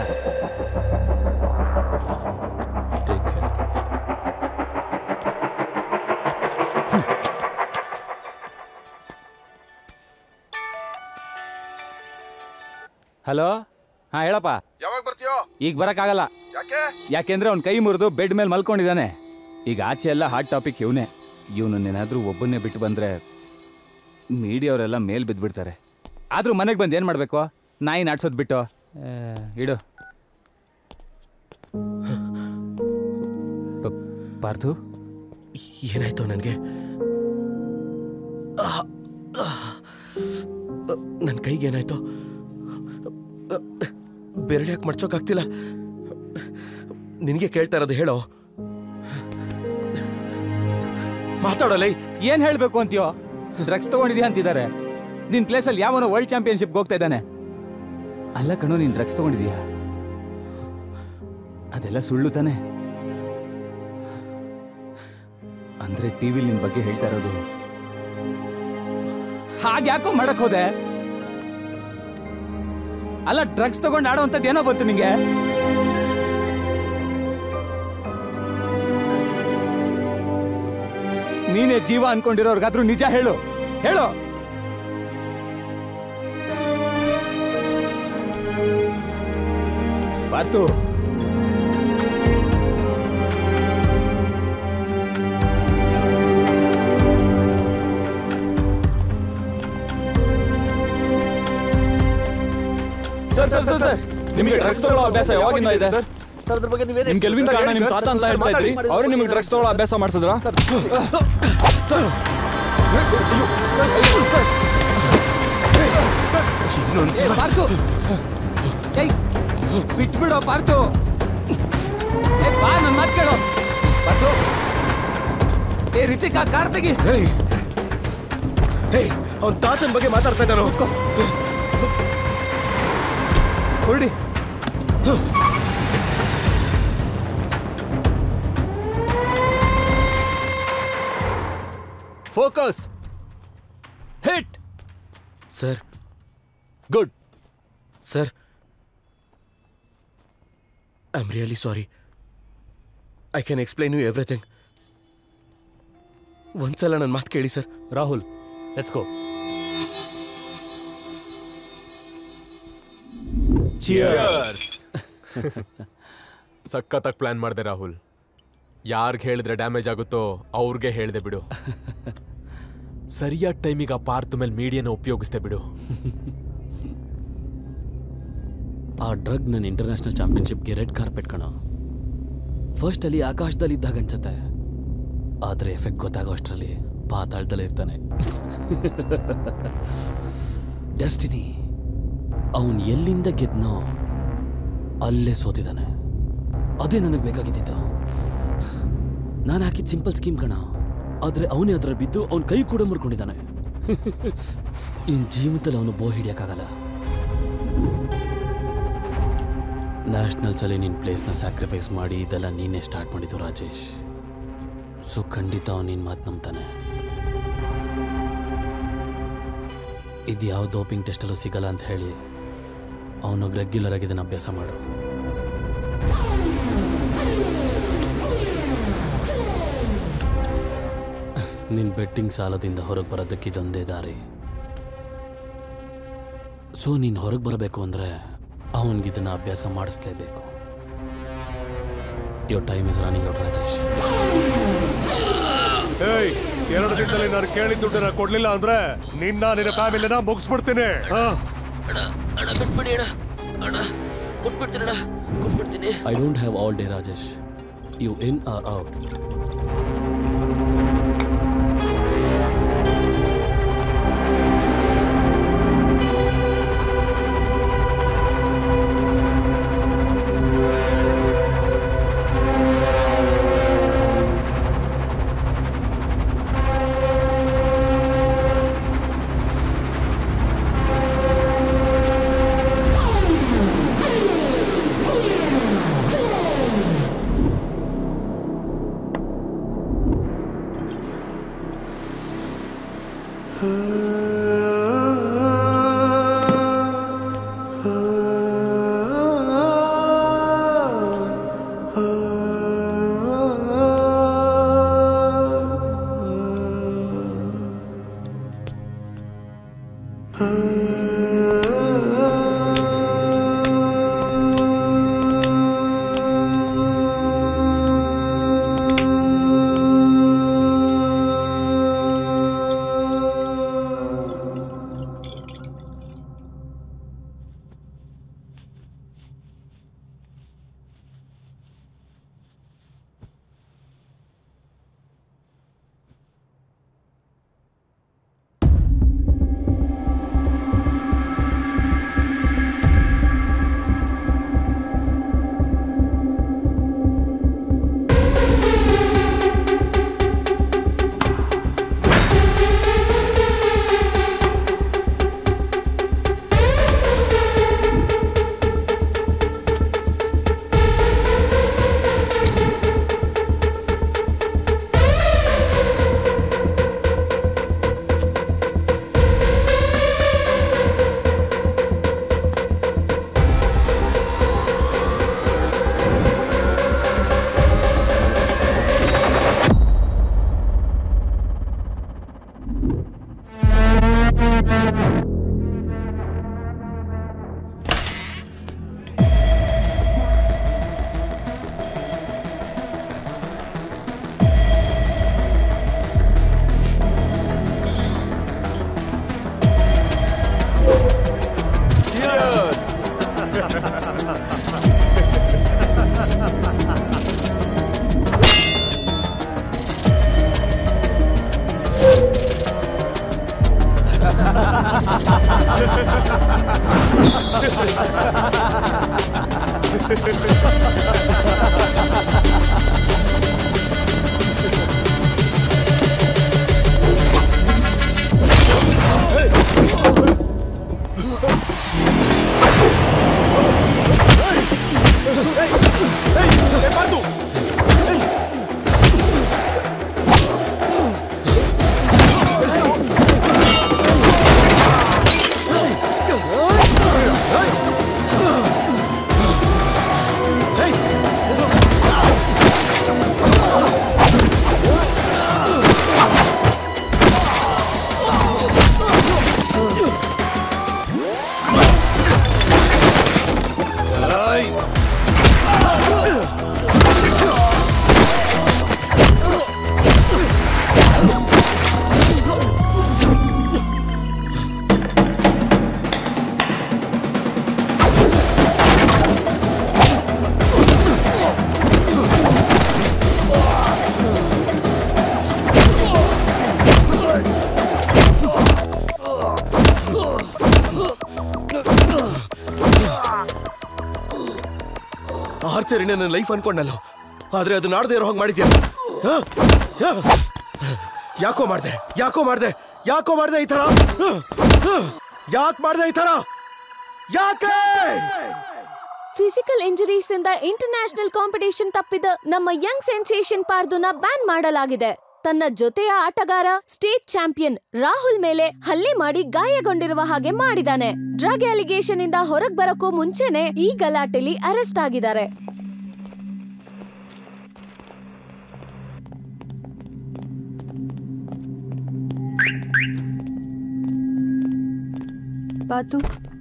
ಹಲೋ ಹಾ ಹೇಳಪ್ಪ ಯಾವಾಗ ಬರ್ತೀಯೋ ಈಗ ಬರಕ್ಕಾಗಲ್ಲ ಯಾಕೆ ಯಾಕೆಂದ್ರೆ ಅವ್ನ ಕೈ ಮುರಿದು ಬೆಡ್ ಮೇಲೆ ಮಲ್ಕೊಂಡಿದ್ದಾನೆ ಈಗ ಆಚೆ ಎಲ್ಲ ಹಾಟ್ ಟಾಪಿಕ್ ಇವನೇ ಇವನನ್ನೇನಾದ್ರೂ ಒಬ್ಬನ್ನೇ ಬಿಟ್ಟು ಬಂದ್ರೆ ಮೀಡಿಯಾವರೆಲ್ಲ ಮೇಲ್ ಬಿದ್ದ್ಬಿಡ್ತಾರೆ ಆದ್ರೂ ಮನೆಗೆ ಬಂದು ಏನು ಮಾಡಬೇಕು ನಾಯಿ ನಾಡ್ಸೋದು ಬಿಟ್ಟು ಆ, ಇಡು ಪ- ಪಾರ್ಥು ಏನಾಯ್ತು ನನಗೆ ನನ್ನ ಕೈಗೆ ಏನಾಯ್ತು ಬೆರಳು ಯಾಕೆ ಮಡ್ಚೋಕ್ಕಾಗ್ತಿಲ್ಲ ನಿನಗೆ ಕೇಳ್ತಾ ಇರೋದು ಹೇಳೋ ಮಾತಾಡೋಲ್ಲ ಏನ್ ಹೇಳ್ಬೇಕು ಅಂತೀಯೋ ಡ್ರಗ್ಸ್ ತಗೊಂಡಿದ್ಯಾ ಅಂತಿದ್ದಾರೆ ನಿನ್ ಪ್ಲೇಸಲ್ಲಿ ಯಾವನೋ ವರ್ಲ್ಡ್ ಚಾಂಪಿಯನ್ಶಿಪ್ ಹೋಗ್ತಾ ಇದ್ದಾನೆ ಅಲ್ಲ ಕಣೋ ನೀನ್ ಡ್ರಗ್ಸ್ ತಗೊಂಡಿದ್ಯಾ ಅದೆಲ್ಲ ಸುಳ್ಳು ತಾನೆ ಅಂದ್ರೆ ಟಿವಿಲಿ ನಿನ್ ಬಗ್ಗೆ ಹೇಳ್ತಾ ಇರೋದು ಹಾಗ್ಯಾಕೋ ಮಾಡಕ್ ಹೋದೆ ಅಲ್ಲ ಡ್ರಗ್ಸ್ ತಗೊಂಡು ಆಡೋ ಅಂತದ್ದು ಏನೋ ಬಂತು ನಿಂಗೆ ನೀನೇ ಜೀವ ಅನ್ಕೊಂಡಿರೋರ್ಗಾದ್ರೂ ನಿಜ ಹೇಳು ಹೇಳು Parthu sir sir sir sir ನಿಮಗೆ ಡ್ರಗ್ಸ್ ತಗೊಳ್ಳೋ ಅಭ್ಯಾಸ ಯಾವಾಗಿಂದ ಇದೆ ಸರ್ ಸರ್ ಅದ್ರ ಬಗ್ಗೆ ನೀವೇನು ನಿಮ್ ಗೆಲುವಿನ ಕಾರಣ ನಿಮ್ ತಾತ ಅಂತ ಹೇಳ್ತಾ ಇದ್ರಿ ಅವರೇ ನಿಮಗೆ ಡ್ರಗ್ಸ್ ತಗೊಳ್ಳೋ ಅಭ್ಯಾಸ ಮಾಡಿಸಿದ್ರ ಸರ್ ಏ, ಪಾರ್ತು ಏಯ್ ಬಿಟ್ಬಿಡೋ ಪಾರ್ತು ಏ ಬಾ ನನ್ನ ಮಾತು ಕೇಳು ಪಾರ್ತು ಏ ರಿತಿಕಾ ಕಾರ್ ತೆಗಿ ಅವ್ನ ತಾತನ ಬಗ್ಗೆ ಮಾತಾಡ್ತಾ ಇದ್ದಾರೋ ಹೊರಡಿ focus hit sir good sir I am really sorry I can explain you everything ಒಂದ್ಸಲ ನನ್ನ ಮಾತು ಕೇಳಿ ಸರ್ ರಾಹುಲ್ ಲೆಟ್ಸ್ ಗೋ ಸಖತ್ತಾಗಿ ಪ್ಲಾನ್ ಮಾಡಿದೆ ರಾಹುಲ್ ಯಾರಿಗೆ ಹೇಳಿದ್ರೆ ಡ್ಯಾಮೇಜ್ ಆಗುತ್ತೋ ಅವ್ರಿಗೆ ಹೇಳಿದೆ ಬಿಡು ಸರಿಯಾದ ಟೈಮಿಗೆ ಆ ಪಾರ್ತ್ ಮೇಲೆ ಮೀಡಿಯಾನ ಉಪಯೋಗಿಸ್ದೆ ಬಿಡು ಆ ಡ್ರಗ್ ನನ್ನ ಇಂಟರ್ನ್ಯಾಷನಲ್ ಚಾಂಪಿಯನ್ಶಿಪ್ಗೆ ರೆಡ್ ಕಾರ್ಪೆಟ್ ಕಣ ಫಸ್ಟ್ ಅಲ್ಲಿ ಆಕಾಶದಲ್ಲಿ ಇದ್ದಾಗ ಅನ್ಸತ್ತೆ ಆದರೆ ಎಫೆಕ್ಟ್ ಗೊತ್ತಾಗೋ ಅಷ್ಟರಲ್ಲಿ ಪಾತಾಳ್ದಲ್ಲೇ ಇರ್ತಾನೆ ಡೆಸ್ಟಿನಿ ಅವನು ಎಲ್ಲಿಂದ ಗೆದ್ನೋ ಅಲ್ಲೇ ಸೋತಿದ್ದಾನೆ ಅದೇ ನನಗೆ ಬೇಕಾಗಿದ್ದಿದ್ದು ನಾನು ಹಾಕಿದ ಸಿಂಪಲ್ ಸ್ಕೀಮ್ ಕಣ ಆದರೆ ಅವನೇ ಅದರ ಬಿದ್ದು ಅವನ ಕೈ ಕೂಡ ಮುರ್ಕೊಂಡಿದ್ದಾನೆ ಇನ್ ಜೀವನದಲ್ಲಿ ಅವನು ಬೋ ಹಿಡಿಯೋಕ್ಕಾಗಲ್ಲ ನ್ಯಾಷನಲ್ಸಲ್ಲಿ ನಿನ್ನ ಪ್ಲೇಸ್ನ ಸ್ಯಾಕ್ರಿಫೈಸ್ ಮಾಡಿ ಇದೆಲ್ಲ ನೀನೇ ಸ್ಟಾರ್ಟ್ ಮಾಡಿದ್ದು ರಾಜೇಶ್ ಸೊ ಖಂಡಿತ ಅವನು ನಿನ್ನ ಮಾತು ನಂಬ್ತಾನೆ ಇದು ಯಾವ ಡೋಪಿಂಗ್ ಟೆಸ್ಟಲ್ಲೂ ಸಿಗಲ್ಲ ಅಂತ ಹೇಳಿ ಅವನು ರೆಗ್ಯುಲರ್ ಆಗಿ ಇದನ್ನು ಅಭ್ಯಾಸ ಮಾಡು ನಿನ್ನ ಬೆಟ್ಟಿಂಗ್ ಸಾಲದಿಂದ ಹೊರಗೆ ಬರೋದಕ್ಕೆ ಇದೊಂದೇ ದಾರಿ ಸೊ ನೀನು ಹೊರಗೆ ಬರಬೇಕು ಅಂದರೆ ಅವನಿಗಿದನ್ನ ಅಭ್ಯಾಸ ಮಾಡಿಸ್ಲೇಬೇಕು your time is running out Rajesh ಏಯ್ ಎರಡು ದಿನದಲ್ಲಿ ನಾನು ಕೇಳಿದ ದುಡ್ಡನ್ನ ಕೊಡ್ಲಿಲ್ಲ ಅಂದ್ರೆ ನಿನ್ನ ನಿನ್ನ ಫ್ಯಾಮಿಲಿನ ಮುಗಿಸ್ಬಿಡ್ತೀನಿ ಹಾ ಅಣ್ಣ ಬಿಟ್ಬಿಡಿ ಅಣ್ಣ ಅಣ್ಣ ಕೊಟ್ಬಿಡ್ತೀನಿ ಅಣ್ಣ ಕೊಟ್ಬಿಡ್ತೀನಿ I don't have all day Rajesh you in or out Hey! Archery ನನ್ನ ಲೈಫ್ ಅನ್ಕೊಂಡಲ್ಲ ಆದ್ರೆ ಅದು ನಾಡ್ದೇ ಇರೋ ಹಾಗೆ ಮಾಡಿದ್ಯಾ ಹ? ಹ? ಯಾಕೋ ಮಾಡ್ದೆ ಯಾಕೋ ಮಾಡ್ದೆ ಯಾಕೋ ಮಾಡ್ದೆ ಈ ತರ ಯಾಕೆ ಮಾಡ್ದೆ ಈ ತರ ಯಾಕೆ ಫಿಸಿಕಲ್ ಇಂಜುರೀಸ್ ಇಂದ ಇಂಟರ್ನ್ಯಾಷನಲ್ ಕಾಂಪಿಟೇಷನ್ ತಪ್ಪಿದ ನಮ್ಮ ಯಂಗ್ ಸೆನ್ಸೇಷನ್ ಪಾರ್ದುನ ಬ್ಯಾನ್ ಮಾಡಲಾಗಿದೆ ತನ್ನ ಜೊತೆಯ ಆಟಗಾರ ಸ್ಟೇಟ್ ಚಾಂಪಿಯನ್ ರಾಹುಲ್ ಮೇಲೆ ಹಲ್ಲೆ ಮಾಡಿ ಗಾಯಗೊಂಡಿರುವ ಹಾಗೆ ಮಾಡಿದಾನೆ ಡ್ರಗ್ ಅಲಿಗೇಷನ್ ಇಂದ ಹೊರಗ್ ಬರಕ್ಕೂ ಮುಂಚೆನೆ ಈ ಗಲಾಟೆಲಿ ಅರೆಸ್ಟ್ ಆಗಿದ್ದಾರೆ ಪಾತು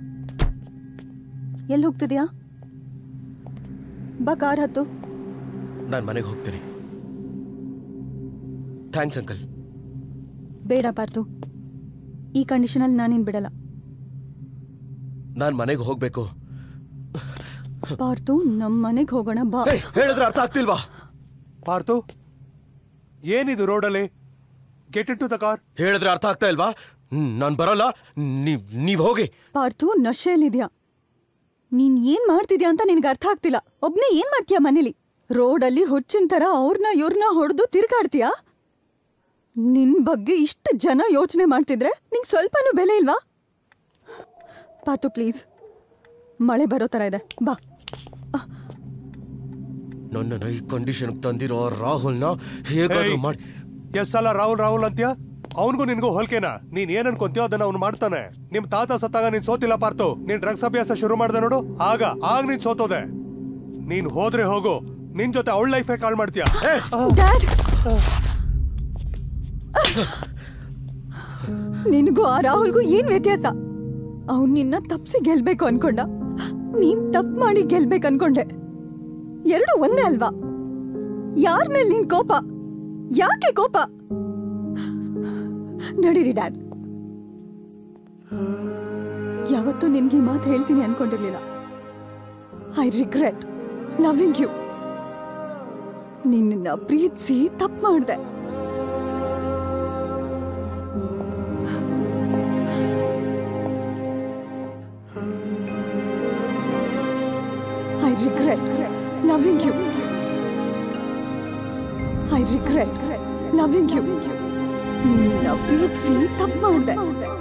ಎಲ್ಲಿ ಹೋಗ್ತಿದ್ಯಾ ಬಾ ಕಾರ್ ಹತ್ತು ನಾನು ಮನೆಗೆ ಹೋಗ್ತೀನಿ ಥ್ಯಾಂಕ್ಸ್ ಅಂಕಲ್ ಬೇಡ ಪಾರ್ತು ಈ ಕಂಡೀಷನಲ್ಲಿ ನಾನಿನ್ ಬಿಡಲ್ಲ ನಾನು ಮನೆಗೆ ಹೋಗ್ಬೇಕು ಪಾರ್ತು ನಮ್ಮ ಮನೆಗೆ ಹೋಗೋಣ ಬಾ ಹೇಳಿದ್ರೆ ಅರ್ಥ ಆಗ್ತಿಲ್ವಾ ಪಾರ್ತು ಏನಿದು ರೋಡಲ್ಲಿ get into the car ಹೇಳಿದ್ರೆ ಅರ್ಥ ಆಗ್ತಾ ಇಲ್ವಾ ನಾನು ಬರಲ್ಲ ನೀವ್ ನೀವ್ ಹೋಗಿ ಪಾರ್ತು ನಶೆಯಲ್ಲಿದ್ಯಾ ನೀನ್ ಏನ್ ಮಾಡ್ತಿದ್ಯಾ ಅಂತ ನಿನ್ಗೆ ಅರ್ಥ ಆಗ್ತಿಲ್ಲ ಒಬ್ನೇ ಏನ್ ಮಾಡ್ತೀಯಾ ಮನೇಲಿ ರೋಡಲ್ಲಿ ಹುಚ್ಚಿನ ತರ ಅವ್ರನ್ನ ಇವ್ರನ್ನ ಹೊಡೆದು ತಿರ್ಗಾಡ್ತೀಯಾ ನಿನ್ ಬಗ್ಗೆ ಇಷ್ಟು ಜನ ಯೋಚನೆ ಮಾಡ್ತಿದ್ರೆ ನಿಂಗೆ ಸ್ವಲ್ಪನೂ ಬೆಲೆ ಇಲ್ವಾ ಪಾತು ಪ್ಲೀಸ್ ಮಳೆ ಬರೋ ಥರ ಇದೆ ಬಾ ನನ್ನನ್ನು ಈ ಕಂಡೀಷನ್ ತಂದಿರೋ ರಾಹುಲ್ನ ಹೇಗಾದ್ರೂ ಮಾಡಿ ಎಸ್ ಸಲ ರಾಹುಲ್ ರಾಹುಲ್ ಅಂತ್ಯ ಅವನಿಗೂ ನಿನ್ಗೂ ಹೋಲ್ಕೆನಾ ನೀನ್ ಏನ್ ಅನ್ಕೊಂತೀಯೋ ಅದನ್ನ ಅವ್ನು ಮಾಡ್ತಾನೆ ನಿಮ್ ತಾತ ಸತ್ತಾಗ ನೀನ್ ಸೋತಿಲ್ಲ ಪಾರ್ತು ನೀನ್ ಡ್ರಗ್ಸ್ ಅಭ್ಯಾಸ ಶುರು ಮಾಡ್ದೆ ನೋಡು ಆಗ ಆಗ ನೀನ್ ಸೋತೋದೆ ನೀನ್ ಹೋದ್ರೆ ಹೋಗು ನಿನ್ ಜೊತೆ ಅವಳ ಲೈಫೇ ಕಾಲ್ ಮಾಡ್ತೀಯ ಡ್ಯಾಡ್ ನಿನಗೂ ಆ ರಾಹುಲ್ಗೂ ಏನ್ ವ್ಯತ್ಯಾಸ ಅವ್ನ್ ನಿನ್ನ ತಪ್ಸಿ ಗೆಲ್ಬೇಕು ಅನ್ಕೊಂಡ ನೀನ್ ತಪ್ಪು ಮಾಡಿ ಗೆಲ್ಬೇಕು ಅನ್ಕೊಂಡೆ ಎರಡು ಒಂದೇ ಅಲ್ವಾ ಯಾರ ಮೇಲೆ ನಿನ್ ಕೋಪ ಯಾಕೆ ಕೋಪ ನಡೀರಿ ಡ್ಯಾಡ್ ಯಾವತ್ತೂ ನಿನ್ಗೆ ಈ ಮಾತು ಹೇಳ್ತೀನಿ ಅನ್ಕೊಂಡಿರ್ಲಿಲ್ಲ ಐ ರಿಗ್ರೆಟ್ ಲವಿಂಗ್ ಯು ನಿನ್ನ ಪ್ರೀತಿಸಿ ತಪ್ಪು ಮಾಡಿದೆ I regret loving you. I regret loving you. ನಿನ್ನ ಪ್ರೀತಿಸಿ ತಪ್ಪು ಮಾಡಿದೆ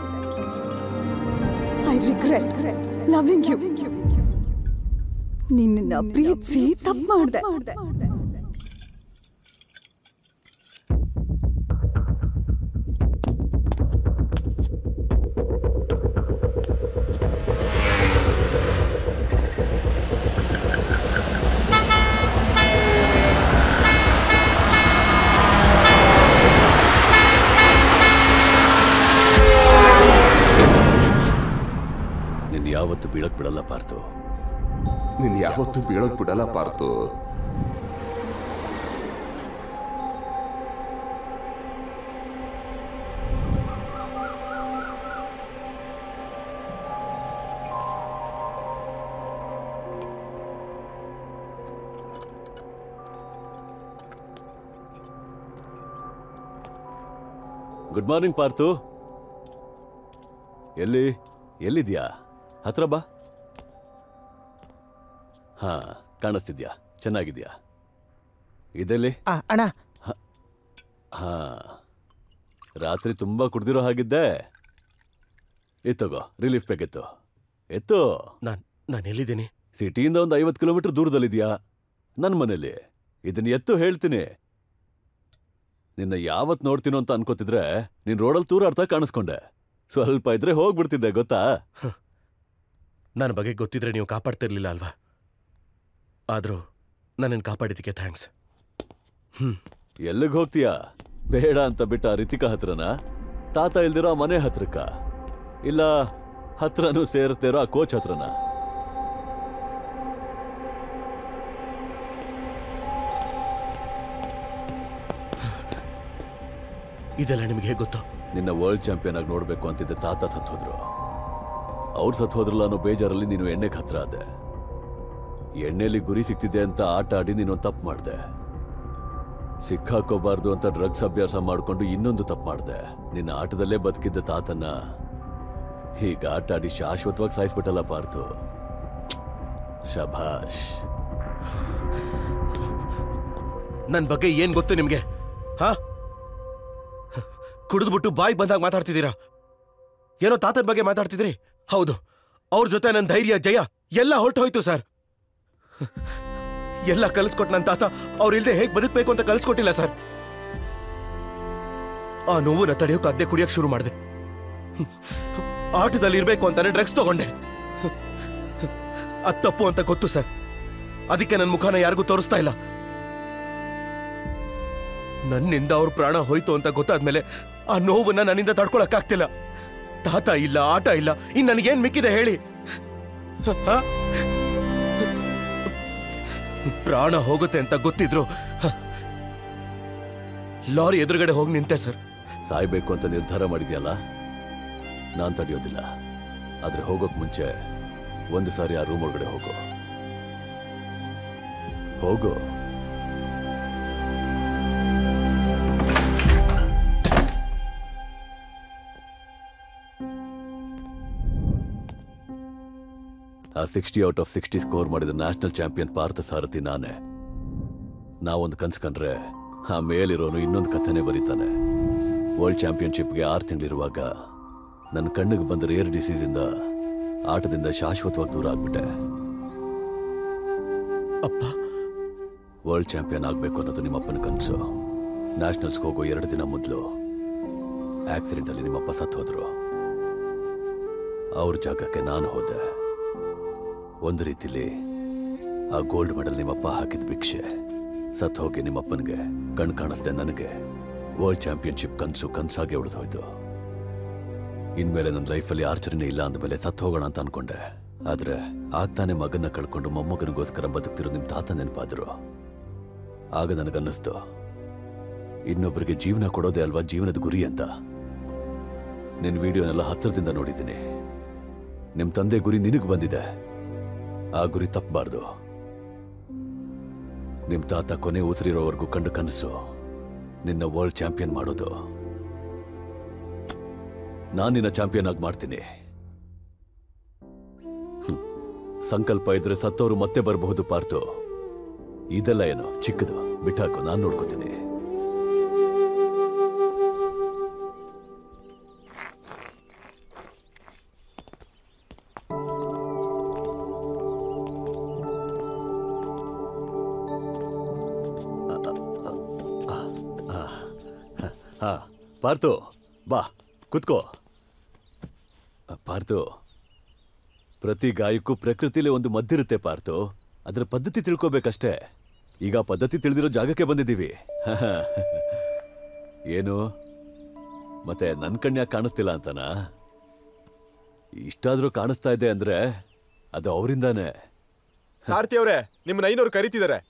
ಐ ರಿಗ್ರೆಟ್ ಲವಿಂಗ್ ಯು ನಿನ್ನ ಪ್ರೀತಿಸಿ ತಪ್ಪು ಮಾಡಿದೆ ನಿನ್ನ ಯಾವತ್ತು ಬೀಳಕ್ ಬಿಡಲ್ಲ ಪಾರ್ತು ನೀನ್ ಯಾವತ್ತೂ ಬೀಳೋಕ್ ಬಿಡಲ್ಲ ಪಾರ್ತು ಗುಡ್ ಮಾರ್ನಿಂಗ್ ಪಾರ್ತು ಎಲ್ಲಿ ಎಲ್ಲಿದ್ಯಾ ಹತ್ರ ಬಾ ಹಾ ಕಾಣಿಸ್ತಿದ್ಯಾ ಚೆನ್ನಾಗಿದ್ಯಾ ಇದೆಲ್ಲಿ ಅಣ್ಣ ಹಾ ರಾತ್ರಿ ತುಂಬಾ ಕುಡ್ದಿರೋ ಹಾಗಿದ್ದೆ ಎತ್ತಗೋ ರಿಲೀಫ್ ಬೇಕಿತ್ತು ಎತ್ತು ನಾನ್ ನಾನು ಎಲ್ಲಿದ್ದೀನಿ ಸಿಟಿಯಿಂದ ಒಂದು ಐವತ್ತು ಕಿಲೋಮೀಟರ್ ದೂರದಲ್ಲಿದ್ಯಾ ನನ್ನ ಮನೇಲಿ ಇದನ್ನ ಎತ್ತು ಹೇಳ್ತೀನಿ ನಿನ್ನ ಯಾವತ್ ನೋಡ್ತೀನೋ ಅಂತ ಅನ್ಕೋತಿದ್ರೆ ನೀನ್ ರೋಡಲ್ಲಿ ತೂರಾಡ್ತಾ ಕಾಣಿಸ್ಕೊಂಡೆ ಸ್ವಲ್ಪ ಇದ್ರೆ ಹೋಗ್ಬಿಡ್ತಿದ್ದೆ ಗೊತ್ತಾ ನನ್ನ ಬಗ್ಗೆ ಗೊತ್ತಿದ್ರೆ ನೀವು ಕಾಪಾಡ್ತಿರ್ಲಿಲ್ಲ ಅಲ್ವಾ ಆದರೂ ನನ್ನನ್ನು ಕಾಪಾಡಿದ್ದಕ್ಕೆ ಥ್ಯಾಂಕ್ಸ್ ಎಲ್ಲಿಗೆ ಹೋಗ್ತೀಯಾ ಬೇಡ ಅಂತ ಬಿಟ್ಟ ರಿತಿಕಾ ಹತ್ರನ ತಾತ ಇಲ್ದಿರೋ ಆ ಮನೆ ಹತ್ರಕ್ಕ ಇಲ್ಲ ಹತ್ರನೂ ಸೇರ್ತಿರೋ ಆ ಕೋಚ್ ಹತ್ರನ ಇದೆಲ್ಲ ನಿಮಗೆ ಹೇಗೆ ಗೊತ್ತು ನಿನ್ನ ವರ್ಲ್ಡ್ ಚಾಂಪಿಯನ್ ಆಗಿ ನೋಡ್ಬೇಕು ಅಂತಿದ್ದ ತಾತ ಸತ್ತೋದ್ರು ಅವ್ರು ಸತ್ತೋದ್ರಲ್ಲ ಅನ್ನೋ ಬೇಜಾರಲ್ಲಿ ನೀನು ಎಣ್ಣೆಗೆ ಹತ್ರ ಆದೆ ಎಣ್ಣೆಲಿ ಗುರಿ ಸಿಕ್ತಿದೆ ಅಂತ ಆಟ ಆಡಿ ನೀನು ತಪ್ಪು ಮಾಡಿದೆ ಸಿಕ್ಕಾಕೋಬಾರ್ದು ಅಂತ ಡ್ರಗ್ಸ್ ಅಭ್ಯಾಸ ಮಾಡ್ಕೊಂಡು ಇನ್ನೊಂದು ತಪ್ಪು ಮಾಡಿದೆ ನಿನ್ನ ಆಟದಲ್ಲೇ ಬದುಕಿದ್ದ ತಾತನ್ನ ಹೀಗ ಆಟ ಆಡಿ ಶಾಶ್ವತವಾಗಿ ಸಾಯಿಸ್ಬಿಟ್ಟಲ್ಲ ಪಾರ್ತು ಶಭಾಷ್ ನನ್ನ ಬಗ್ಗೆ ಏನ್ ಗೊತ್ತು ನಿಮ್ಗೆ ಹಾ ಕುಡಿದ್ಬಿಟ್ಟು ಬಾಯಿ ಬಂದಾಗ ಮಾತಾಡ್ತಿದ್ದೀರಾ ಏನೋ ತಾತನ ಬಗ್ಗೆ ಮಾತಾಡ್ತಿದ್ರಿ ಹೌದು ಅವ್ರ ಜೊತೆ ನನ್ನ ಧೈರ್ಯ ಜಯ ಎಲ್ಲ ಹೊರಟೋಯ್ತು ಸರ್ ಎಲ್ಲ ಕಲಿಸ್ಕೊಟ್ ನನ್ನ ತಾತ ಅವ್ರಿಲ್ದೆ ಹೇಗೆ ಬದುಕಬೇಕು ಅಂತ ಕಲಿಸ್ಕೊಟ್ಟಿಲ್ಲ ಸರ್ ಆ ನೋವನ್ನ ತಡೆಯೋಕೆ ಅದ್ದೇ ಕುಡಿಯಕ್ಕೆ ಶುರು ಮಾಡಿದೆ ಆಟದಲ್ಲಿ ಇರ್ಬೇಕು ಅಂತಾನೆ ಡ್ರಗ್ಸ್ ತಗೊಂಡೆ ಅದ್ ತಪ್ಪು ಅಂತ ಗೊತ್ತು ಸರ್ ಅದಕ್ಕೆ ನನ್ನ ಮುಖನ ಯಾರಿಗೂ ತೋರಿಸ್ತಾ ಇಲ್ಲ ನನ್ನಿಂದ ಅವ್ರ ಪ್ರಾಣ ಹೋಯ್ತು ಅಂತ ಗೊತ್ತಾದ್ಮೇಲೆ ಆ ನೋವನ್ನ ನನ್ನಿಂದ ತಡ್ಕೊಳಕ್ಕಾಗ್ತಿಲ್ಲ ತಾತ ಇಲ್ಲ ಆಟ ಇಲ್ಲ ಇನ್ ನನಗೇನ್ ಮಿಕ್ಕಿದೆ ಹೇಳಿ ಹ? ಪ್ರಾಣ ಹೋಗುತ್ತೆ ಅಂತ ಗೊತ್ತಿದ್ರು ಹ. ಲಾರಿ ಎದುರುಗಡೆ ಹೋಗಿ ನಿಂತೆ ಸರ್ ಸಾಯ್ಬೇಕು ಅಂತ ನಿರ್ಧಾರ ಮಾಡಿದ್ಯಲ್ಲ ನಾನ್ ತಡೆಯೋದಿಲ್ಲ ಆದ್ರೆ ಹೋಗೋಕ್ ಮುಂಚೆ ಒಂದು ಸಾರಿ ಆ ರೂಮ್ ಒಳಗಡೆ ಹೋಗು ಹೋಗು ಆ sixty out of sixty score ಮಾಡಿದ ನ್ಯಾಷನಲ್ ಚಾಂಪಿಯನ್ ಪಾರ್ಥ ಸಾರಥಿ ನಾನೇ ನಾವೊಂದು ಕನ್ಸ್ ಕಂಡ್ರೆ ಆ ಮೇಲಿರೋನು ಇನ್ನೊಂದು ಕಥೆನೇ ಬರೀತಾನೆ ವರ್ಲ್ಡ್ ಚಾಂಪಿಯನ್ಶಿಪ್ಗೆ ಆರು ತಿಂಗಳಿರುವಾಗ ನನ್ನ ಕಣ್ಣಿಗೆ ಬಂದ ರೇರ್ ಡಿಸೀಸಿಂದ ಆಟದಿಂದ ಶಾಶ್ವತವಾಗಿ ದೂರ ಆಗ್ಬಿಟ್ಟೆ ಅಪ್ಪ ವರ್ಲ್ಡ್ ಚಾಂಪಿಯನ್ ಆಗಬೇಕು ಅನ್ನೋದು ನಿಮ್ಮಪ್ಪನ ಕನಸು ನ್ಯಾಷನಲ್ಸ್ಗೆ ಹೋಗೋ ಎರಡು ದಿನ ಮೊದಲು ಆಕ್ಸಿಡೆಂಟಲ್ಲಿ ನಿಮ್ಮಪ್ಪ ಸತ್ತು ಹೋದ್ರು ಅವ್ರ ಜಾಗಕ್ಕೆ ನಾನು ಹೋದೆ ಒಂದು ರೀತಿಲಿ ಆ ಗೋಲ್ಡ್ ಮೆಡಲ್ ನಿಮ್ಮಪ್ಪ ಹಾಕಿದ ಭಿಕ್ಷೆ ಸತ್ ಹೋಗಿ ನಿಮ್ಮಪ್ಪನಿಗೆ ಕಣ್ ಕಾಣಿಸ್ದೆ ನನಗೆ ವರ್ಲ್ಡ್ ಚಾಂಪಿಯನ್ಶಿಪ್ ಕನಸು ಕನಸಾಗೆ ಉಳಿದೋಯ್ತು ಇನ್ಮೇಲೆ ನನ್ನ ಲೈಫಲ್ಲಿ ಆರ್ಚರಿನೇ ಇಲ್ಲ ಅಂದಮೇಲೆ ಸತ್ತು ಹೋಗೋಣ ಅಂತ ಅನ್ಕೊಂಡೆ ಆದ್ರೆ ಆಗ್ತಾನೆ ಮಗನ್ನ ಕಳ್ಕೊಂಡು ಮೊಮ್ಮಗನಿಗೋಸ್ಕರ ಬದುಕ್ತಿರೋ ನಿಮ್ ತಾತ ನೆನಪಾದ್ರು ಆಗ ನನಗನ್ನಿಸ್ತು ಇನ್ನೊಬ್ಬರಿಗೆ ಜೀವನ ಕೊಡೋದೇ ಅಲ್ವಾ ಜೀವನದ ಗುರಿ ಅಂತ ನಿನ್ನ ವಿಡಿಯೋನೆಲ್ಲ ಹತ್ತಿರದಿಂದ ನೋಡಿದ್ದೀನಿ ನಿಮ್ ತಂದೆ ಗುರಿ ನಿನಗೆ ಬಂದಿದೆ ಆ ಗುರಿ ತಪ್ಪಬಾರ್ದು ನಿಮ್ ತಾತ ಕೊನೆ ಉಸಿರಿರೋವರೆಗೂ ಕಂಡು ಕನಸು ನಿನ್ನ ವರ್ಲ್ಡ್ ಚಾಂಪಿಯನ್ ಮಾಡೋದು ನಾನು ನಿನ್ನ ಚಾಂಪಿಯನ್ ಆಗಿ ಮಾಡ್ತೀನಿ ಹ್ಮ್. ಸಂಕಲ್ಪ ಇದ್ರೆ ಸತ್ತವರು ಮತ್ತೆ ಬರಬಹುದು ಪಾರ್ತು ಇದೆಲ್ಲ ಏನು ಚಿಕ್ಕದು ಬಿಟ್ಟಾಕು ನಾನು ನೋಡ್ಕೋತೀನಿ ಹಾ ಪಾರ್ತು ಬಾ ಕುತ್ಕೋ ಪಾರ್ತು ಪ್ರತಿ ಗಾಯಕ್ಕೂ ಪ್ರಕೃತಿಲಿ ಒಂದು ಮದ್ದಿರುತ್ತೆ ಪಾರ್ತು ಅದರ ಪದ್ಧತಿ ತಿಳ್ಕೋಬೇಕಷ್ಟೇ ಈಗ ಆ ಪದ್ಧತಿ ತಿಳಿದಿರೋ ಜಾಗಕ್ಕೆ ಬಂದಿದ್ದೀವಿ ಏನು ಮತ್ತೆ ನನ್ ಕಣ್ಯಾಕ್ ಕಾಣಿಸ್ತಿಲ್ಲ ಅಂತನಾ ಇಷ್ಟಾದ್ರೂ ಕಾಣಿಸ್ತಾ ಇದೆ ಅಂದ್ರೆ ಅದು ಅವರಿಂದಾನೆ ಸಾರಥಿ ಅವರೇ ನಿಮ್ಮನ್ನ ಐನೂರು ಕರಿತಿದ್ದಾರೆ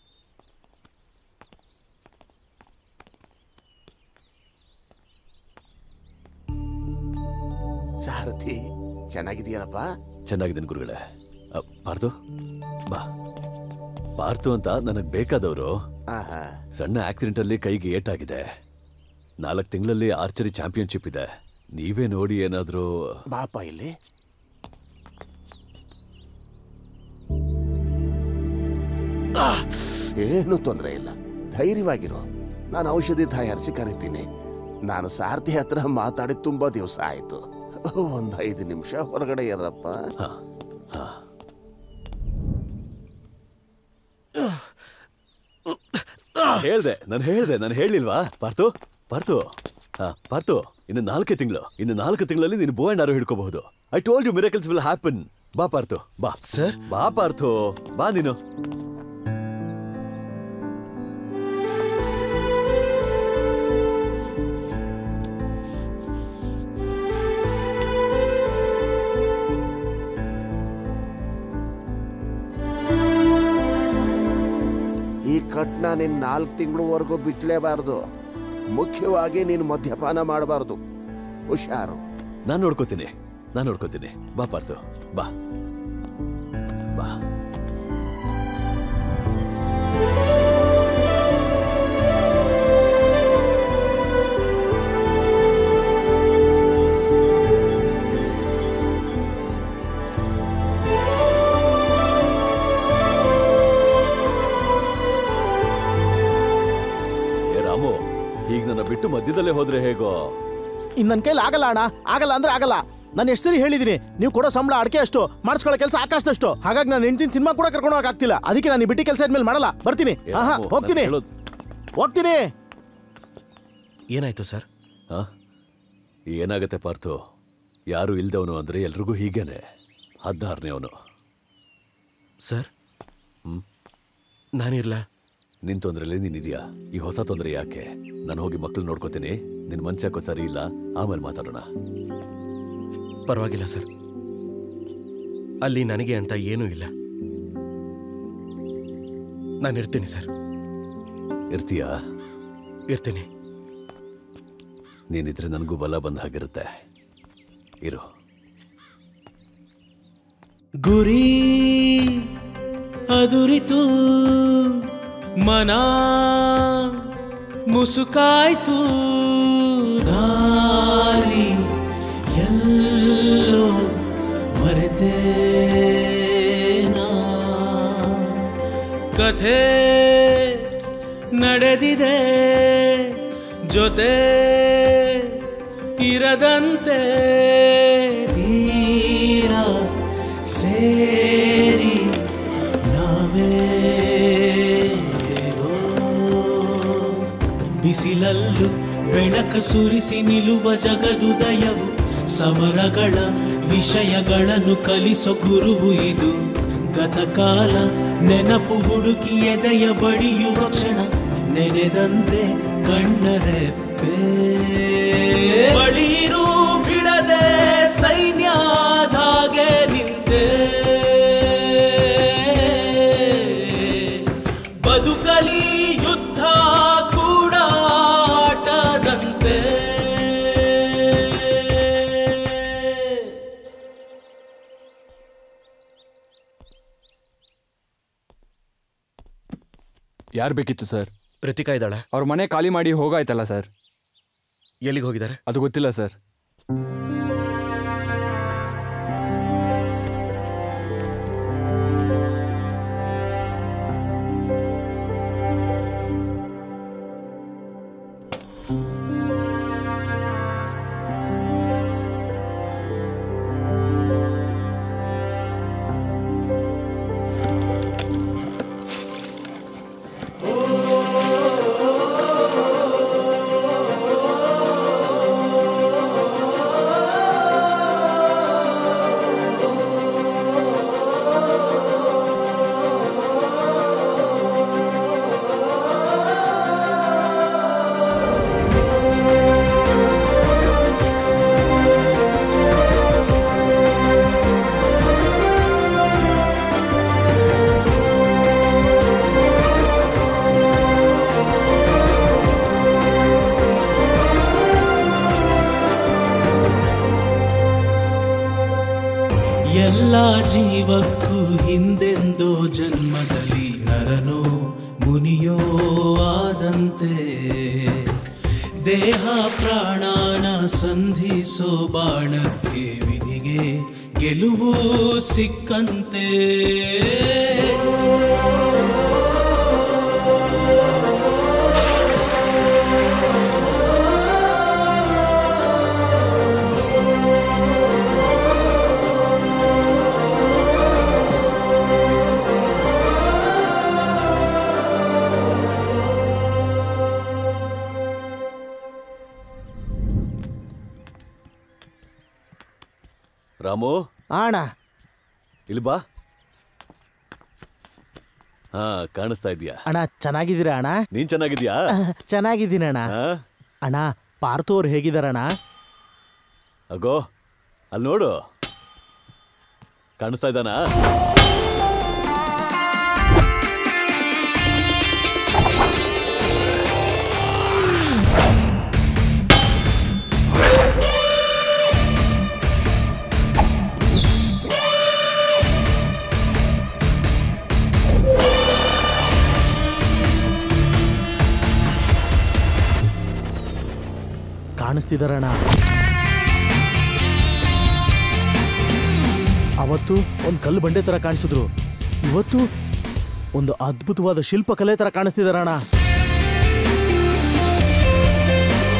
ಸಾರಥಿ ಚೆನ್ನಾಗಿದೆಯಲ್ಲಪ್ಪ ಚೆನ್ನಾಗಿದ್ದೀನಿ ಗುರುಗಳೇ ಅ, ಪಾರ್ತು ಬಾ ಪಾರ್ತು ಅಂತ ನನಗ್ ಬೇಕಾದವರು ಆಹಾ ಸಣ್ಣ ಆಕ್ಸಿಡೆಂಟ್ ಅಲ್ಲಿ ಕೈಗೆ ಏಟಾಗಿದೆ ನಾಲ್ಕು ತಿಂಗಳಲ್ಲಿ ಆರ್ಚರಿ ಚಾಂಪಿಯನ್ಶಿಪ್ ಇದೆ ನೀವೇ ನೋಡಿ ಏನಾದ್ರೂ ಬಾಪ ಇಲ್ಲಿ ಆಹ್! ಏನು ತೊಂದರೆ ಇಲ್ಲ ಧೈರ್ಯವಾಗಿರು ನಾನು ಔಷಧಿ ತಯಾರಿಸಿ ಕರಿತೀನಿ ನಾನು ಸಾರಥಿ ಹತ್ರ ಮಾತಾಡಿ ತುಂಬಾ ದಿವಸ ಆಯ್ತು ಒಂದ್ ಐದು ನಿಮಿಷ ಹೊರಗಡೆ ಇರಪ್ಪ ಹೇಳ್ದೆ ನಾನು ಹೇಳ್ದೆ ನಾನು ಹೇಳಿಲ್ವಾ ಪಾರ್ತು ಪಾರ್ತು ಹಾ ಪಾರ್ತು ಇನ್ನು ನಾಲ್ಕೇ ತಿಂಗಳು ಇನ್ನು ನಾಲ್ಕು ತಿಂಗಳಲ್ಲಿ ನೀನು ಬೋ ಅಂಡ್ ಆರೋ ಹಿಡ್ಕೋಬಹುದು I told you miracles will happen ಬಾ ಪಾರ್ತು ಬಾ ಸರ್ ಬಾ ಪಾರ್ಥು ಬಾ ನೀನು ಈ ಕಟ್ನ ನೀನ್ ನಾಲ್ಕು ತಿಂಗಳವರೆಗೂ ಬಿಚ್ಚಲೇಬಾರ್ದು ಮುಖ್ಯವಾಗಿ ನೀನು ಮದ್ಯಪಾನ ಮಾಡಬಾರ್ದು ಹುಷಾರು ನಾನು ನೋಡ್ಕೋತೀನಿ ನಾನು ನೋಡ್ಕೋತೀನಿ ಬಾ ಪಾರ್ತು ಬಾ ಬಾ ಆ ಬಿಟ್ಟು ಮಧ್ಯದಲ್ಲೇ ಹೋದ್ರೆ ಹೇಗೋ ಇನ್ ನನ್ನ ಕೈಲಿ ಆಗಲ್ಲ ಅಣ್ಣ ಆಗಲ್ಲ ಅಂದ್ರೆ ಆಗಲ್ಲ ನಾನು ಎಷ್ಟು ಸರಿ ಹೇಳಿದೀನಿ ನೀವು ಕೊಡೋ ಸಂಬಳ ಅಡಕೆ ಅಷ್ಟು ಮಾಡಿಸ್ಕೊಳ್ಳೋ ಕೆಲಸ ಆಕಾಶದಷ್ಟು ಹಾಗಾಗಿ ನಾನು ಹೆಂಡತಿನ ಸಿನಿಮಾ ಕೂಡ ಕರ್ಕೊಂಡು ಹೋಗಕ್ಕಾಗ್ತಿಲ್ಲ ಅದಕ್ಕೆ ನಾನು ಈ ಬಿಟ್ಟಿ ಕೆಲಸ ಇದ್ಮೇಲೆ ಮಾಡಲ್ಲ ಬರ್ತೀನಿ ಏ, ಆಹಾ ರಾಮು, ಹೋಗ್ತೀನಿ ನಾನ್ ಹೇಳೋದ್- ಹೋಗ್ತೀನಿ ಏನಾಯ್ತು ಸರ್ ಆ? ಏನಾಗತ್ತೆ ಪಾರ್ಥು ಯಾರು ಇಲ್ದವನು ಅಂದ್ರೆ ಎಲ್ರಿಗೂ ಹೀಗೇನೆ ಹದಿನಾರನೇ ಅವನು ಸರ್ ನಾನಿರ್ಲ ನಿನ್ ತೊಂದ್ರೆಲಿ ನೀನಿದ್ಯಾ ಈ ಹೊಸ ತೊಂದರೆ ಯಾಕೆ ನಾನು ಹೋಗಿ ಮಕ್ಳು ನೋಡ್ಕೋತೀನಿ ನಿನ್ ಮಂಚ ಯಾಕೋ ಸರಿ ಇಲ್ಲ ಆಮೇಲೆ ಮಾತಾಡೋಣ ಪರವಾಗಿಲ್ಲ ಸರ್ ಅಲ್ಲಿ ನನಗೆ ಅಂತ ಏನೂ ಇಲ್ಲ ನಾನು ಇರ್ತೀನಿ ಸರ್ ಇರ್ತೀಯಾ ಇರ್ತೀನಿ ನೀನಿದ್ರೆ ನನಗೂ ಬಲ ಬಂದ ಹಾಗಿರುತ್ತೆ ಇರು ಗುರಿ ಅದುರಿತು ಮನ ಮುಸುಕಾಯ್ತು ದಾರಿ ಎಲ್ಲೋ ಮರೆತೇನಾ ಕಥೆ ನಡೆದಿದೆ ಜೊತೆ ಇರದಂತೆ ತೀರ ಸೇರಿ ನಾವೇ ಬಿಸಿಲಲ್ಲೂ ಬೆಳಕ ಸುರಿಸಿ ನಿಲ್ಲುವ ಜಗದುದಯವು ಸಮರಗಳ ವಿಷಯಗಳನ್ನು ಕಲಿಸೋ ಗುರುವು ಇದು ಗತಕಾಲ ನೆನಪು ಹುಡುಕಿ ಎದೆಯ ಬಡಿಯುವ ಕ್ಷಣ ನೆನೆದಂತೆ ಕಣ್ಣರೆಪ್ಪೆ ಬಳಿರು ಬಿಡದೆ ಸೈನ್ಯದಾಗೆ ನಿಂತೆ ಬದುಕಲಿ ಯುದ್ಧ ಕೂಡ ಆಟದಂತೆ ಯಾರು ಬೇಕಿತ್ತು ಸರ್ ರಿತಿಕಾ ಇದ್ದಾಳ ಅವ್ರ ಮನೆ ಖಾಲಿ ಮಾಡಿ ಹೋಗಾಯ್ತಲ್ಲ ಸರ್ ಎಲ್ಲಿಗೆ ಹೋಗಿದ್ದಾರೆ ಅದು ಗೊತ್ತಿಲ್ಲ ಸರ್ ಎಲ್ಲ ಜೀವಕ್ಕೂ ಹಿಂದೆಂದೋ ಜನ್ಮದಲ್ಲಿ ನರನೋ ಮುನಿಯೋ ಆದಂತೆ ದೇಹ ಪ್ರಾಣನ ಸಂಧಿಸೋ ಬಾಣಕ್ಕೆ ವಿಧಿಗೆ ಗೆಲುವು ಸಿಕ್ಕಂತೆ ರಾಮು ಅಣ್ಣ ಇಲ್ಲಿ ಬಾ ಹಾ ಕಾಣಿಸ್ತಾ ಇದೀಯಾ ಅಣ್ಣ ಚೆನ್ನಾಗಿದ್ದೀರಾ ಅಣ್ಣ ನೀನ್ ಚೆನ್ನಾಗಿದ್ಯಾ ಚೆನ್ನಾಗಿದ್ದೀನಿ ಅಣ್ಣ ಹಾ? ಅಣ್ಣ ಪಾರ್ಥು ಅವ್ರು ಹೇಗಿದಾರಣ್ಣ ಅಗೋ ಅಲ್ಲಿ ನೋಡು ಕಾಣಿಸ್ತಾ ಇದ್ದಾನಾ ಕಾಣಿಸ್ತಿದಾರಣ್ಣ ಅವತ್ತು ಒಂದು ಕಲ್ಲು ಬಂಡೆ ತರ ಕಾಣಿಸಿದ್ರು ಇವತ್ತು ಒಂದು ಅದ್ಭುತವಾದ ಶಿಲ್ಪಕಲೆ ತರ ಕಾಣಿಸ್ತಿದಾರಣ್ಣ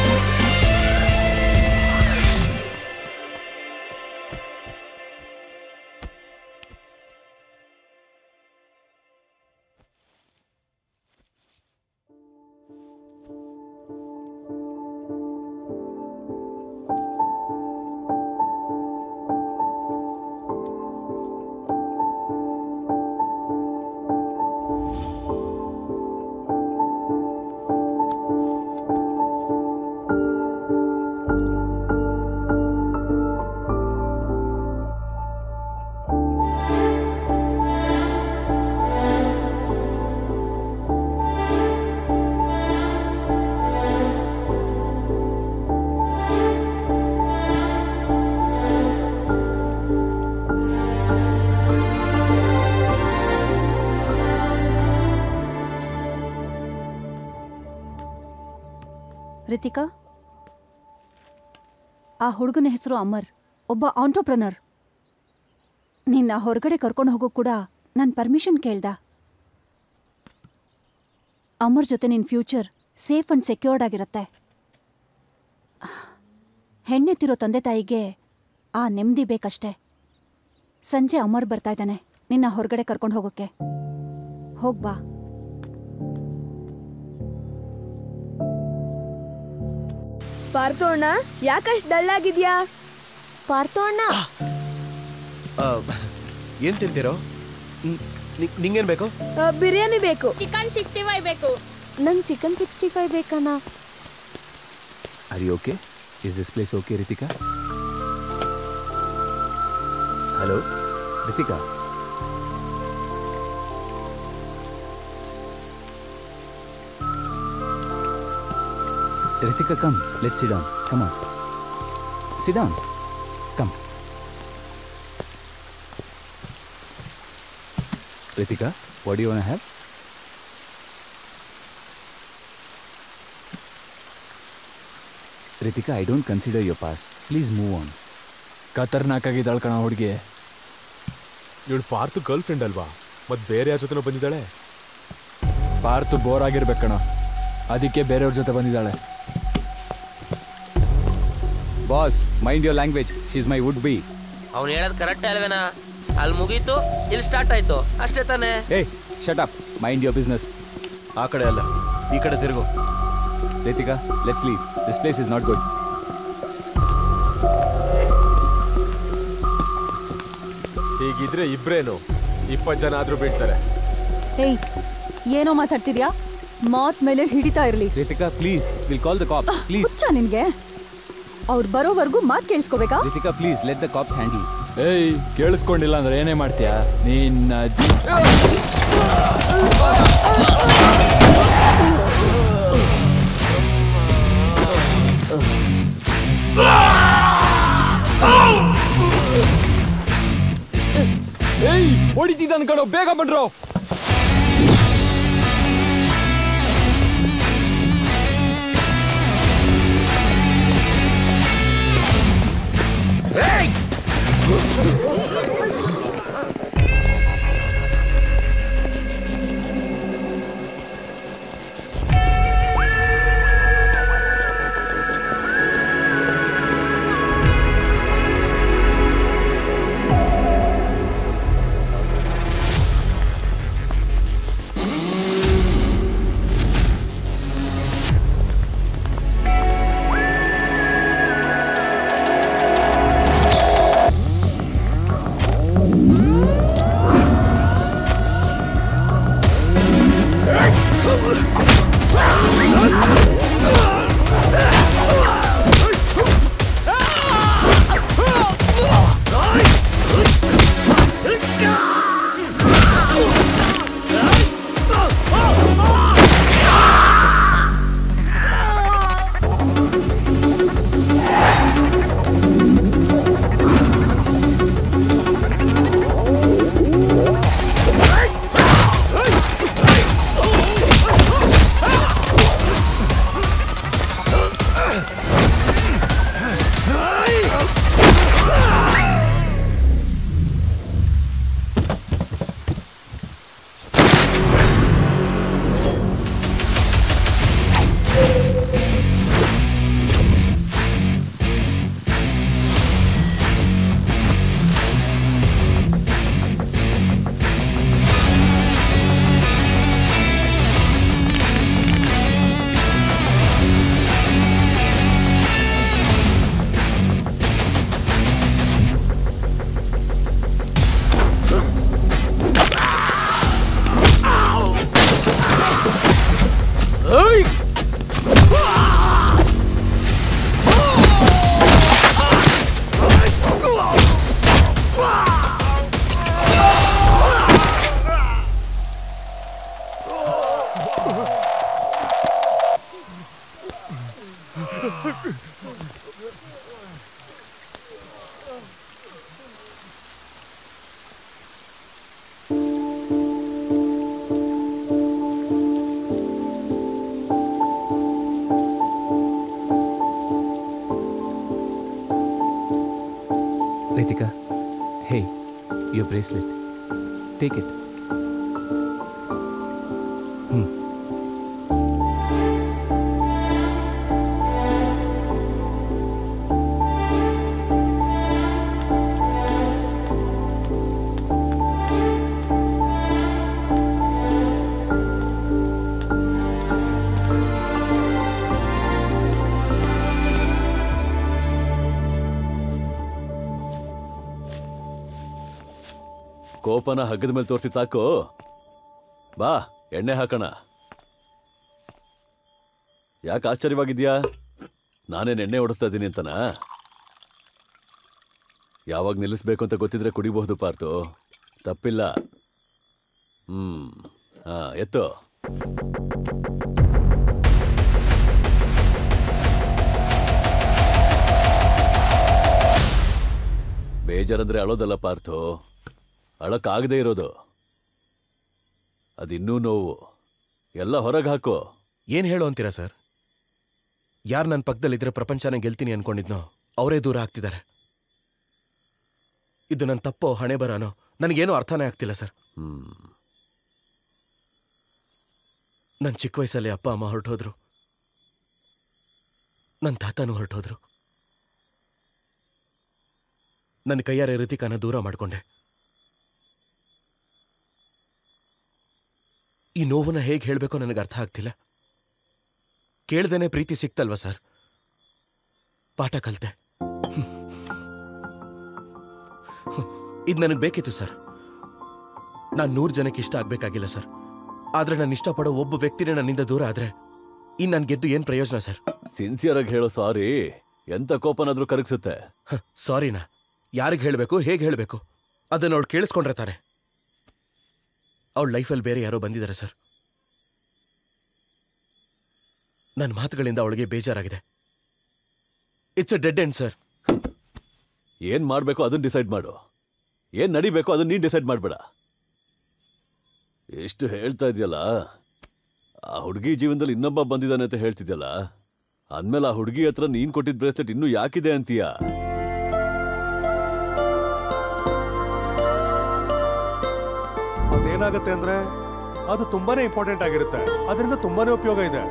ರಿತಿಕಾ ಆ ಹುಡುಗನ ಹೆಸರು ಅಮರ್ ಒಬ್ಬ ಆಂಟ್ರಪ್ರನರ್ ನಿನ್ನ ಹೊರಗಡೆ ಕರ್ಕೊಂಡು ಹೋಗೋ ಕೂಡ ನಾನು ಪರ್ಮಿಷನ್ ಕೇಳ್ದ ಅಮರ್ ಜೊತೆ ನಿನ್ನ ಫ್ಯೂಚರ್ ಸೇಫ್ ಅಂಡ್ ಸೆಕ್ಯೂರ್ಡ್ ಆಗಿರತ್ತೆ ಹೆಣ್ಣೆತ್ತಿರೋ ತಂದೆ ತಾಯಿಗೆ ಆ ನೆಮ್ಮದಿ ಬೇಕಷ್ಟೆ ಸಂಜೆ ಅಮರ್ ಬರ್ತಾ ಇದ್ದಾನೆ ನಿನ್ನ ಹೊರಗಡೆ ಕರ್ಕೊಂಡು ಹೋಗೋಕ್ಕೆ ಹೋಗ್ಬಾ ಪಾರ್ಥೋಣ ಯಾಕಷ್ಟು ಡಲ್ ಆಗಿದ್ಯಾ ಪಾರ್ಥೋಣ ಆ, ಏನ್ ತಿಂತೀರೋ ನ್- ನಿ- ನಿಂಗೇನ್ ಬೇಕು ಬಿರಿಯಾನಿ ಬೇಕು ಚಿಕನ್ ಸಿಕ್ಸ್ಟಿ ಫೈವ್ ಬೇಕು ನಂಗೆ ಚಿಕನ್ ಸಿಕ್ಸ್ಟಿ ಫೈವ್ ಬೇಕಣ್ಣ are you okay is this place okay Ritika hello Ritika Ritika come let sit down come on sit down come Ritika what do you want to have Ritika I don't consider your past please move on ಖತರ್ನಾಕ್ ಆಗಿದ್ದಾಳ್ ಕಣ ಹುಡುಗಿ ಇವಳು ಪಾರ್ತು ಗರ್ಲ್ ಫ್ರೆಂಡ್ ಅಲ್ವಾ ಮತ್ ಬೇರೆ ಯಾರ ಜೊತೆನೋ ಬಂದಿದ್ದಾಳೆ ಪಾರ್ತು ಬೋರ್ ಆಗಿರ್ಬೇಕು ಕಣ ಅದಕ್ಕೆ ಬೇರೆಯವ್ರ ಜೊತೆ ಬಂದಿದ್ದಾಳೆ boss mind your language she's my would be ಅವ್ನು ಹೇಳೋದು ಕರೆಕ್ಟ್ ಅಲ್ವೇನಾ ಅಲ್ಲಿ ಮುಗೀತು ಇಲ್ಲಿ ಸ್ಟಾರ್ಟ್ ಆಯ್ತು ಅಷ್ಟೇ ತಾನೇ ಏ shut up mind your business ಆ ಕಡೆ ಅಲ್ಲ ಈ ಕಡೆ ತಿರುಗು Ritika let's leave this place is not good ಹೀಗಿದ್ರೆ ಇಬ್ರೇನು ಇಪ್ಪತ್ತು ಜನ ಆದ್ರೂ ಬಿಡ್ತಾರೆ ಏಯ್ ಏನೋ ಮಾತಾಡ್ತಿದ್ಯಾ ಮಾತ್ ಮೇಲೆ ಹಿಡಿತಾ ಇರ್ಲಿ Ritika please will call the cop please ಹುಚ್ಚ ನಿನ್ಗೆ ಅವ್ರು ಬರೋವರೆಗೂ ಮಾತ್ ಕೇಳಿಸ್ಕೋಬೇಕಾ Ritika please let the cops handle ಏಯ್ ಕೇಳಿಸ್ಕೊಂಡಿಲ್ಲ ಅಂದ್ರೆ ಏನೇ ಮಾಡ್ತೀಯಾ ನಿನ್ನ ಅಜ್ಜಿ ಏಯ್ ಹೊಡಿತಿದ್ದಾನ ಕಣೋ ಬೇಗ ಬನ್ರೋ Ritika, hey, your bracelet. Take it. Hmm. ಕೋಪನ ಹಗ್ಗದ ಮೇಲೆ ತೋರಿಸಿ ಸಾಕು ಬಾ ಎಣ್ಣೆ ಹಾಕೋಣ ಯಾಕೆ ಆಶ್ಚರ್ಯವಾಗಿದ್ಯಾ ನಾನೇನ್ ಎಣ್ಣೆ ಓಡಿಸ್ತಾ ಇದ್ದೀನಿ ಅಂತನಾ ಯಾವಾಗ ನಿಲ್ಲಿಸ್ಬೇಕು ಅಂತ ಗೊತ್ತಿದ್ರೆ ಕುಡಿಬಹುದು ಪಾರ್ತು ತಪ್ಪಿಲ್ಲ ಹ್ಮ್ ಹಾ ಎತ್ತು ಬೇಜಾರಂದ್ರೆ ಅಳೋದಲ್ಲ ಪಾರ್ಥು ಅಳಕ್ಕಾಗದೇ ಇರೋದು ಅದಿನ್ನೂ ನೋವು ಎಲ್ಲ ಹೊರಗೆ ಹಾಕೋ ಏನ್ ಹೇಳು ಅಂತೀರಾ ಸರ್ ಯಾರು ನನ್ನ ಪಕ್ಕದಲ್ಲಿದ್ರೆ ಪ್ರಪಂಚನ ಗೆಲ್ತೀನಿ ಅನ್ಕೊಂಡಿದ್ನೋ ಅವರೇ ದೂರ ಆಗ್ತಿದ್ದಾರೆ ಇದು ನನ್ನ ತಪ್ಪೋ ಹಣೆ ಬರಾನೋ ನನಗೇನೂ ಅರ್ಥನೇ ಆಗ್ತಿಲ್ಲ ಸರ್ ನನ್ನ ಚಿಕ್ಕ ವಯಸ್ಸಲ್ಲಿ ಅಪ್ಪ ಅಮ್ಮ ಹೊರಟೋದ್ರು ನನ್ನ ತಾತನೂ ಹೊರಟೋದ್ರು ನನ್ನ ಕೈಯಾರೆ ಋತಿಕಾನ ದೂರ ಮಾಡ್ಕೊಂಡೆ ಈ ನೋವನ್ನ ಹೇಗೆ ಹೇಳಬೇಕೋ ನನಗೆ ಅರ್ಥ ಆಗ್ತಿಲ್ಲ ಕೇಳ್ದೇನೆ ಪ್ರೀತಿ ಸಿಕ್ತಲ್ವಾ ಸರ್ ಪಾಠ ಕಲ್ತೆ ಇದು ನನಗೆ ಬೇಕಿತ್ತು ಸರ್ ನಾನು ನೂರು ಜನಕ್ಕೆ ಇಷ್ಟ ಆಗ್ಬೇಕಾಗಿಲ್ಲ ಸರ್ ಆದ್ರೆ ನಾನು ಇಷ್ಟಪಡೋ ಒಬ್ಬ ವ್ಯಕ್ತಿನೇ ನನ್ನಿಂದ ದೂರ ಆದ್ರೆ ಇನ್ನು ನಾನು ಗೆದ್ದು ಏನ್ ಪ್ರಯೋಜನ ಸರ್ ಸಿನ್ಸಿಯರ್ ಆಗಿ ಹೇಳೋ ಸಾರಿ ಎಂತ ಕೋಪನಾದ್ರೂ ಕರಗಿಸುತ್ತೆ ಸಾರಿನಾ ಯಾರಿಗೆ ಹೇಳಬೇಕು ಹೇಗೆ ಹೇಳಬೇಕು ಅದನ್ನ ಅವಳು ಕೇಳಿಸ್ಕೊಂಡ್ರೆ ತಾನೆ ಅವಳ ಲೈಫಲ್ಲಿ ಬೇರೆ ಯಾರೋ ಬಂದಿದ್ದಾರೆ ಸರ್ ನನ್ನ ಮಾತುಗಳಿಂದ ಅವಳಿಗೆ ಬೇಜಾರಾಗಿದೆ it's a dead end sir ಏನ್ ಮಾಡ್ಬೇಕು ಅದನ್ನ ಡಿಸೈಡ್ ಮಾಡು ಏನ್ ನಡಿಬೇಕು ಅದನ್ನ ನೀನ್ ಡಿಸೈಡ್ ಮಾಡ್ಬೇಡ ಎಷ್ಟು ಹೇಳ್ತಾ ಇದೆಯಲ್ಲ ಆ ಹುಡುಗಿ ಜೀವನದಲ್ಲಿ ಇನ್ನೊಬ್ಬ ಬಂದಿದ್ದಾನೆ ಅಂತ ಹೇಳ್ತಿದ್ಯಲ್ಲ ಅಂದ್ಮೇಲೆ ಆ ಹುಡುಗಿ ಹತ್ರ ನೀನ್ ಕೊಟ್ಟಿದ್ ಬ್ರೇಸ್ಲೆಟ್ ಇನ್ನೂ ಯಾಕಿದೆ ಅಂತೀಯ ಅದೇನಾಗುತ್ತೆ ಅಂದ್ರೆ ಅದು ತುಂಬಾನೇ ಇಂಪಾರ್ಟೆಂಟ್ ಆಗಿರುತ್ತೆ ಅದರಿಂದ ತುಂಬಾನೇ ಉಪಯೋಗ ಇದೆ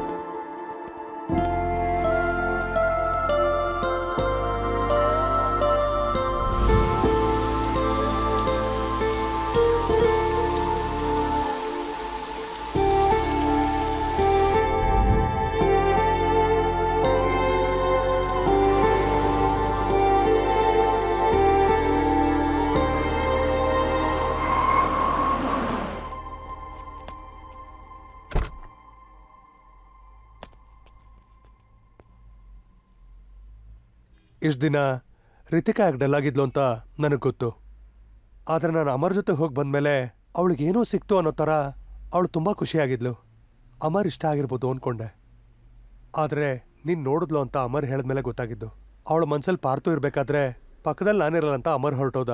ಇಷ್ಟು ದಿನ ರಿತಿಕಾ ಯಾಕೆ ಡಲ್ ಆಗಿದ್ಲು ಅಂತ ನನಗೆ ಗೊತ್ತು ಆದರೆ ನಾನು ಅಮರ್ ಜೊತೆ ಹೋಗಿ ಬಂದಮೇಲೆ ಅವಳಿಗೇನೋ ಸಿಕ್ತು ಅನ್ನೋ ಥರ ಅವಳು ತುಂಬ ಖುಷಿಯಾಗಿದ್ಲು ಅಮರ್ ಇಷ್ಟ ಆಗಿರ್ಬೋದು ಅಂದ್ಕೊಂಡೆ ಆದರೆ ನೀನು ನೋಡಿದ್ಲು ಅಂತ ಅಮರ್ ಹೇಳಿದ್ಮೇಲೆ ಗೊತ್ತಾಗಿದ್ದು ಅವಳ ಮನ್ಸಲ್ಲಿ ಪಾರ್ತು ಇರಬೇಕಾದ್ರೆ ಪಕ್ಕದಲ್ಲಿ ನಾನಿರಲ್ಲ ಅಂತ ಅಮರ್ ಹೊರಟೋದ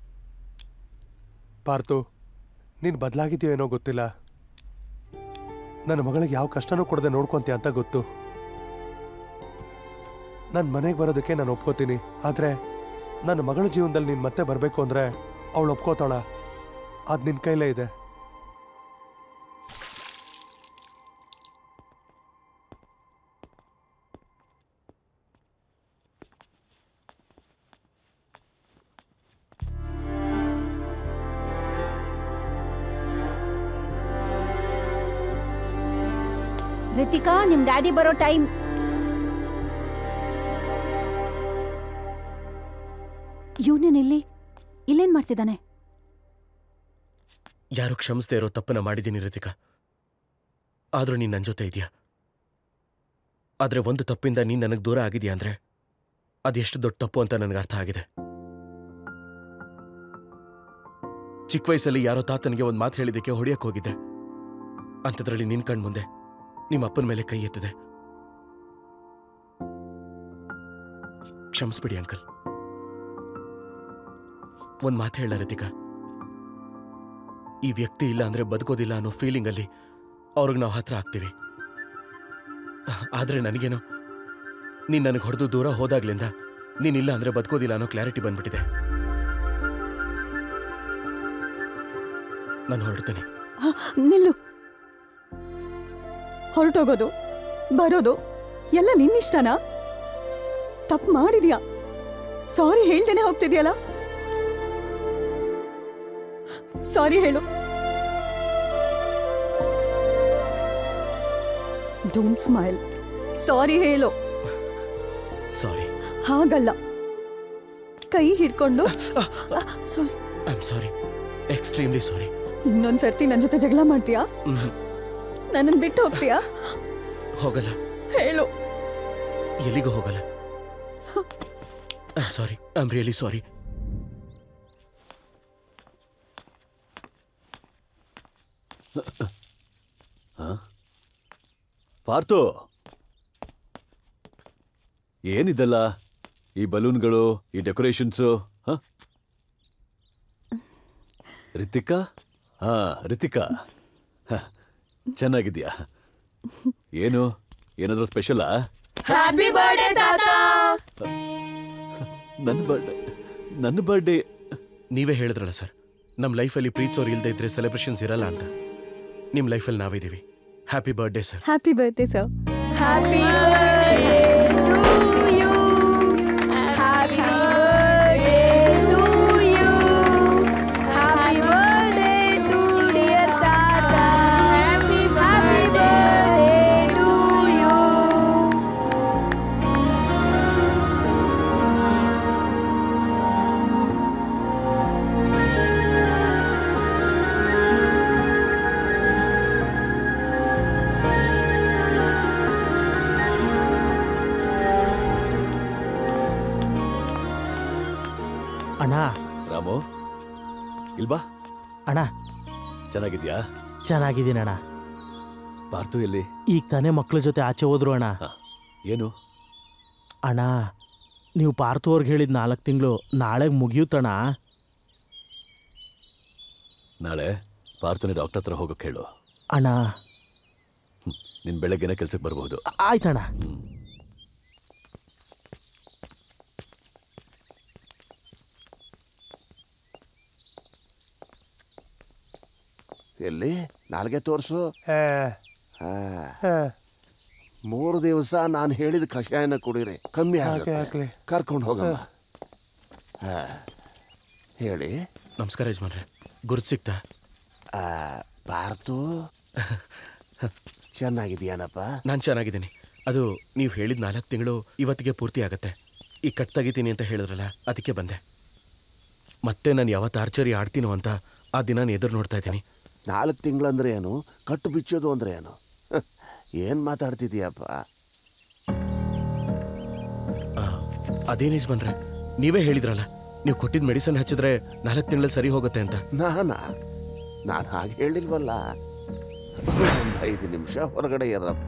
ಪಾರ್ತು ನೀನು ಬದಲಾಗಿದೆಯೋ ಏನೋ ಗೊತ್ತಿಲ್ಲ ನನ್ನ ಮಗಳಿಗೆ ಯಾವ ಕಷ್ಟನೂ ಕೊಡದೆ ನೋಡ್ಕೊಂತೀಯ ಅಂತ ಗೊತ್ತು ನನ್ನ ಮನೆಗೆ ಬರೋದಕ್ಕೆ ನಾನು ಒಪ್ಕೋತೀನಿ ಆದರೆ ನನ್ನ ಮಗಳ ಜೀವನದಲ್ಲಿ ನೀನು ಮತ್ತೆ ಬರಬೇಕು ಅಂದರೆ ಅವಳು ಒಪ್ಕೋತಾಳ ಅದು ನಿನ್ನ ಕೈಲೇ ಇದೆ ರಿತಿಕಾ ನಿಮ್ ಡ್ಯಾಡಿ ಬರೋ ಟೈಮ್ ಯೂನಿಯನ್ ಇಲ್ಲಿ ಇಲ್ಲೇನ್ ಮಾಡ್ತಿದ್ದಾನೆ ಯಾರು ಕ್ಷಮಿಸದೇ ಇರೋ ತಪ್ಪನ್ನ ಮಾಡಿದ್ದೀನಿ ರಿತಿಕಾ ಆದ್ರೂ ನೀನ್ ನನ್ನ ಜೊತೆ ಇದೆಯಾ ಆದ್ರೆ ಒಂದು ತಪ್ಪಿಂದ ನೀನ್ ನನಗೆ ದೂರ ಆಗಿದ್ಯಾ ಅಂದ್ರೆ ಅದೆಷ್ಟು ದೊಡ್ಡ ತಪ್ಪು ಅಂತ ನನಗೆ ಅರ್ಥ ಆಗಿದೆ ಚಿಕ್ಕ ವಯಸ್ಸಲ್ಲಿ ಯಾರೋ ತಾತನಿಗೆ ಒಂದು ಮಾತು ಹೇಳಿದ್ದಕ್ಕೆ ಹೊಡಿಯಕ್ಕೆ ಹೋಗಿದ್ದೆ ಅಂಥದ್ರಲ್ಲಿ ನಿನ್ ಕಣ್ ಮುಂದೆ ನಿಮ್ಮ ಅಪ್ಪನ ಮೇಲೆ ಕೈ ಎತ್ತಿದೆ ಕ್ಷಮಿಸ್ಬಿಡಿ ಅಂಕಲ್ ಒಂದ್ ಮಾತು ಹೇಳ ರತಿಕಾ ಈ ವ್ಯಕ್ತಿ ಇಲ್ಲ ಅಂದ್ರೆ ಬದುಕೋದಿಲ್ಲ ಅನ್ನೋ ಫೀಲಿಂಗ್ ಅಲ್ಲಿ ಅವ್ರಿಗೆ ನಾವು ಹತ್ರ ಆಗ್ತೀವಿ ಆದ್ರೆ ನನಗೇನೋ ನೀನ್ ನನಗೆ ಹೊಡೆದು ದೂರ ಹೋದಾಗ್ಲಿಂದ ನೀನಿಲ್ಲ ಅಂದ್ರೆ ಬದುಕೋದಿಲ್ಲ ಅನ್ನೋ ಕ್ಲಾರಿಟಿ ಬಂದ್ಬಿಟ್ಟಿದೆ ನಾನು ಹೊರಡ್ತೀನಿ ಆ, ನಿಲ್ಲು ಹೊರಟೋಗೋದು ಬರೋದು ಎಲ್ಲ ನಿನ್ನಿಷ್ಟನಾ ತಪ್ಪು ಮಾಡಿದ್ಯಾ ಸಾರಿ ಹೇಳ್ದೇನೆ ಹೋಗ್ತಿದ್ಯಲ್ಲ ಸಾರಿ ಹೇಳು ಡೋಂಟ್ ಸ್ಮೈಲ್ ಸಾರಿ ಹೇಳು ಸಾರಿ ಹಾಗಲ್ಲ ಕೈ ಹಿಡ್ಕೊಂಡು sorry I am sorry extremely sorry ಇನ್ನೊಂದ್ಸರ್ತಿ ನನ್ನ ಜೊತೆ ಜಗಳ ಮಾಡ್ತೀಯಾ ನನ್ನನ್ನು ಬಿಟ್ಟು ಹೋಗ್ತೀಯಾ ಹೋಗಲ್ಲ ಹೇಳು ಎಲ್ಲಿಗೂ ಹೋಗಲ್ಲ I am sorry I am really sorry Parthu ಏನಿದಲ್ಲ ಈ ಬಲೂನ್ಗಳು ಈ ಡೆಕೋರೇಷನ್ಸು ಹ? ರಿತಿಕಾ ಹಾ ರಿತಿಕಾ ಹ, ಚೆನ್ನಾಗಿದ್ಯಾ ಏನು ಏನಾದ್ರೂ ಸ್ಪೆಷಲಾ ಹ್ಯಾಪಿ ಬರ್ಡೇ ತಾತ ನನ್ನ ಬರ್ಡೇ ನನ್ನ ಬರ್ಡೇ ನೀವೇ ಹೇಳಿದ್ರಲ್ಲ ಸರ್ ನಮ್ಮ ಲೈಫಲ್ಲಿ ಪ್ರೀತಿಸೋರು ಇಲ್ಲದೆ ಇದ್ರೆ ಸೆಲೆಬ್ರೇಷನ್ಸ್ ಇರಲ್ಲ ಅಂತ ನಿಮ್ಮ ಲೈಫಲ್ಲಿ ನಾವಿದ್ದೀವಿ happy birthday sir happy birthday sir happy birthday to you happy birthday to you happy birthday to dear ತಾತ ಹ್ಯಾಪಿ ಬರ್ಡೇ ಟು ಯು ಅಣ್ಣ ರಾಮು ಇಲ್ಬಾ ಅಣ್ಣ ಚೆನ್ನಾಗಿದ್ಯಾ ಚೆನ್ನಾಗಿದ್ದೀನಿ ಅಣ್ಣ ಪಾರ್ಥು ಎಲ್ಲಿ ಈಗ ತಾನೇ ಮಕ್ಳ ಜೊತೆ ಆಚೆ ಹೋದ್ರು ಅಣ್ಣ ಏನು ಅಣ್ಣ ನೀವು ಪಾರ್ಥು ಅವ್ರಿಗೆ ಹೇಳಿದ ನಾಲ್ಕು ತಿಂಗಳು ನಾಳೆಗೆ ಮುಗಿಯುತ್ತಣ್ಣ ನಾಳೆ ಪಾರ್ಥುನೇ ಡಾಕ್ಟರ್ ಹತ್ರ ಹೋಗೋಕೆ ಹೇಳು ಅಣ್ಣ ನಿನ್ ಬೆಳಗ್ಗೆನೆ ಕೆಲ್ಸಕ್ಕೆ ಬರಬಹುದು ಆಯ್ತಣ್ಣ ಎಲ್ಲಿ ನಾಲ್ಗೆ ತೋರ್ಸು ಮೂರು ದಿವಸ ನಾನು ಹೇಳಿದ ಕಷಾಯನ ಕುಡೀರಿ ಕಮ್ಮಿ ಹಾಕ್ಲಿ, ಆಗುತ್ತೆ ಹಾಕ್ಲಿ. ಕರ್ಕೊಂಡು ಹೋಗಮ್ಮ ಹಾ. ಹೇಳಿ ನಮಸ್ಕಾರ ಯಜಮಾನ್ರೆ ಗುರ್ತು ಸಿಕ್ತಾ ಆ, ಪಾರ್ಥು ಚೆನ್ನಾಗಿದೆಯಾನಪ್ಪ ನಾನು ಚೆನ್ನಾಗಿದ್ದೀನಿ ಅದು ನೀವು ಹೇಳಿದ ನಾಲ್ಕು ತಿಂಗಳು ಇವತ್ತಿಗೆ ಪೂರ್ತಿ ಆಗತ್ತೆ ಈ ಕಟ್ ತೆಗಿತೀನಿ ಅಂತ ಹೇಳಿದ್ರಲ್ಲ ಅದಕ್ಕೆ ಬಂದೆ ಮತ್ತೆ ನಾನು ಯಾವತ್ತು ಆರ್ಚರಿ ಆಡ್ತೀನೋ ಅಂತ ಆ ದಿನ ಎದುರು ನೋಡ್ತಾ ಇದ್ದೀನಿ ನಾಲ್ಕು ತಿಂಗಳಂದ್ರೆ ಏನು ಕಟ್ಟು ಬಿಚ್ಚೋದು ಅಂದ್ರೆ ಏನು ಏನು ಮಾತಾಡ್ತಿದೀಯಪ್ಪ ಅದೇನು ಯಜಮಾನ್ರೆ ನೀವೇ ಹೇಳಿದ್ರಲ್ಲ ನೀವು ಕೊಟ್ಟಿದ್ದ ಮೆಡಿಸನ್ ಹಚ್ಚಿದ್ರೆ ನಾಲ್ಕು ತಿಂಗಳಲ್ಲಿ ಸರಿ ಹೋಗುತ್ತೆ ಅಂತ ನಾನಾ ನಾನು ಹಾಗೆ ಹೇಳಿಲ್ವಲ್ಲ ಒಂದು ಐದು ನಿಮಿಷ ಹೊರಗಡೆ ಇರಪ್ಪ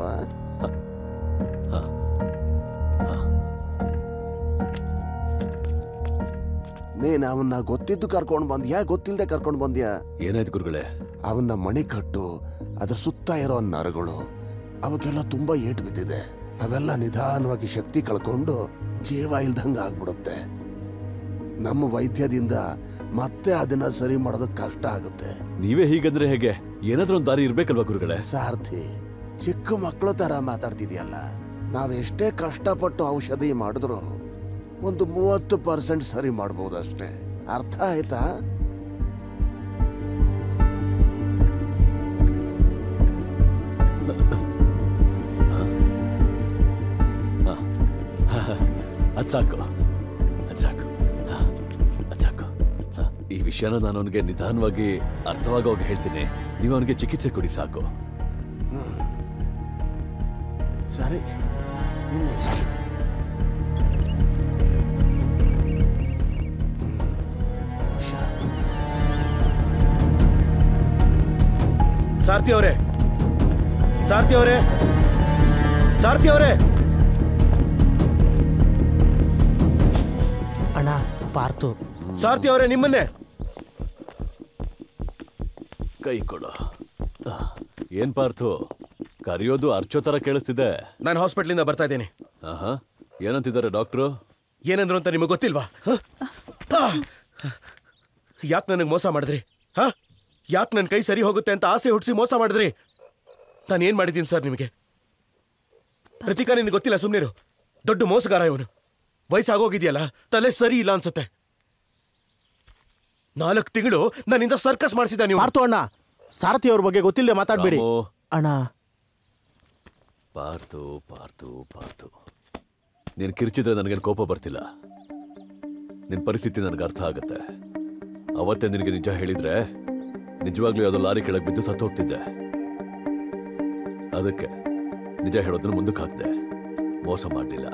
ನೀನು ಅವನ್ನ ಗೊತ್ತಿದ್ದು ಕರ್ಕೊಂಡು ಬಂದ್ಯಾ ಗೊತ್ತಿಲ್ಲದೆ ಕರ್ಕೊಂಡು ಬಂದ್ಯಾ ಏನಾಯ್ತು ಗುರುಗಳೇ ಅವನ್ನ ಮಣಿ ಕಟ್ಟು ಅದ್ರ ಸುತ್ತ ಇರೋ ನರಗಳು ಅವಕ್ಕೆಲ್ಲ ತುಂಬಾ ಏಟು ಬಿದ್ದಿದೆ ಅವೆಲ್ಲ ನಿಧಾನವಾಗಿ ಶಕ್ತಿ ಕಳ್ಕೊಂಡು ಜೀವ ಇಲ್ದಂಗ ಆಗ್ಬಿಡುತ್ತೆ ನಮ್ಮ ವೈದ್ಯದಿಂದ ಮತ್ತೆ ಅದನ್ನ ಸರಿ ಮಾಡೋದಕ್ಕೆ ಕಷ್ಟ ಆಗುತ್ತೆ ನೀವೇ ಹೀಗಂದ್ರೆ ಹೇಗೆ ಏನಾದ್ರೂ ಒಂದು ದಾರಿ ಇರ್ಬೇಕಲ್ವಾ ಗುರುಗಳೇ ಸಾರ್ಥಿ ಚಿಕ್ಕ ಮಕ್ಕಳು ತರ ಮಾತಾಡ್ತಿದ್ಯಲ್ಲ ನಾವೆಷ್ಟೇ ಕಷ್ಟಪಟ್ಟು ಔಷಧಿ ಮಾಡಿದ್ರು ಒಂದು ಮೂವತ್ತು ಪರ್ಸೆಂಟ್ ಸರಿ ಮಾಡ್ಬೋದು ಅಷ್ಟೇ ಅರ್ಥ ಆಯ್ತಾ ಅದ್ ಸಾಕು ಅದ್ ಸಾಕು ಹ, ಅದ್ ಸಾಕು ಹ, ಈ ವಿಷಯನ ನಾನು ಅವನಿಗೆ ನಿಧಾನವಾಗಿ ಅರ್ಥವಾಗೋಗಿ ಹೇಳ್ತೀನಿ ನೀವು ಅವನಿಗೆ ಚಿಕಿತ್ಸೆ ಕೊಡಿ ಸಾಕು ಸರಿ ನಿನ್ನ ಇಷ್ಟ. ಹುಷಾರು. ಸಾರ್ಥಿ ಅವರೇ ಸಾರ್ಥಿ ಅವರೇ ಸಾರ್ಥಿ ಅವರೇ ಅಣ್ಣ ಪಾರ್ತು ಸಾರ್ಥಿ ಅವರೇ ನಿಮ್ಮನ್ನೇ ಕೈ ಕೊಡು ಹ, ಏನ್ ಪಾರ್ಥು ಕರೆಯೋದು ಅರ್ಚೋ ತರ ಕೇಳಿಸ್ತಿದೆ ನಾನು ಹಾಸ್ಪಿಟ್ಲಿಂದ ಬರ್ತಾ ಇದ್ದೀನಿ ಆಹಾ ಏನಂತಿದ್ದಾರೆ ಡಾಕ್ಟ್ರು ಏನಂದ್ರು ಅಂತ ನಿಮಗೆ ಗೊತ್ತಿಲ್ವಾ ಯಾಕೆ ನನಗೆ ಮೋಸ ಮಾಡಿದ್ರಿ ಹಾ ಯಾಕೆ ನನ್ನ ಕೈ ಸರಿ ಹೋಗುತ್ತೆ ಅಂತ ಆಸೆ ಹುಟ್ಟಿಸಿ ಮೋಸ ಮಾಡಿದ್ರಿ ನಾನು ಏನು ಮಾಡಿದ್ದೀನಿ ಸರ್ ನಿಮಗೆ ಪ್ರತಿಕಾ ನಿನಗೆ ಗೊತ್ತಿಲ್ಲ ಸುಮ್ಮನಿರು ದೊಡ್ಡ ಮೋಸಗಾರ ಇವನು ವಯಸ್ಸಾಗೋಗಿದೆಯಲ್ಲ ತಲೆ ಸರಿ ಇಲ್ಲ ಅನ್ಸುತ್ತೆ ನಾಲ್ಕು ತಿಂಗಳು ನನ್ನಿಂದ ಸರ್ಕಸ್ ಮಾಡಿಸಿದ ನೀವು ಪಾರ್ತು ಅಣ್ಣ ಸಾರಥಿ ಅವ್ರ ಬಗ್ಗೆ ಗೊತ್ತಿಲ್ಲದೆ ಮಾತಾಡ್ಬೇಡಿ ರಾಮು. ಅಣ್ಣ ಪಾರ್ತು ಪಾರ್ತು ಪಾರ್ತು ನೀನು ಕಿರ್ಚಿದ್ರೆ ನನಗೇನು ಕೋಪ ಬರ್ತಿಲ್ಲ ನಿನ್ನ ಪರಿಸ್ಥಿತಿ ನನಗೆ ಅರ್ಥ ಆಗುತ್ತೆ ಅವತ್ತೇ ನಿನಗೆ ನಿಜ ಹೇಳಿದ್ರೆ ನಿಜವಾಗ್ಲೂ ಯಾವುದೋ ಲಾರಿ ಕೆಳಗೆ ಬಿದ್ದು ಸತ್ತು ಹೋಗ್ತಿದ್ದೆ ಅದಕ್ಕೆ ನಿಜ ಹೇಳೋದನ್ನ ಮುಂದಕ್ಕೆ ಹಾಕ್ದೆ ಮೋಸ ಮಾಡಲಿಲ್ಲ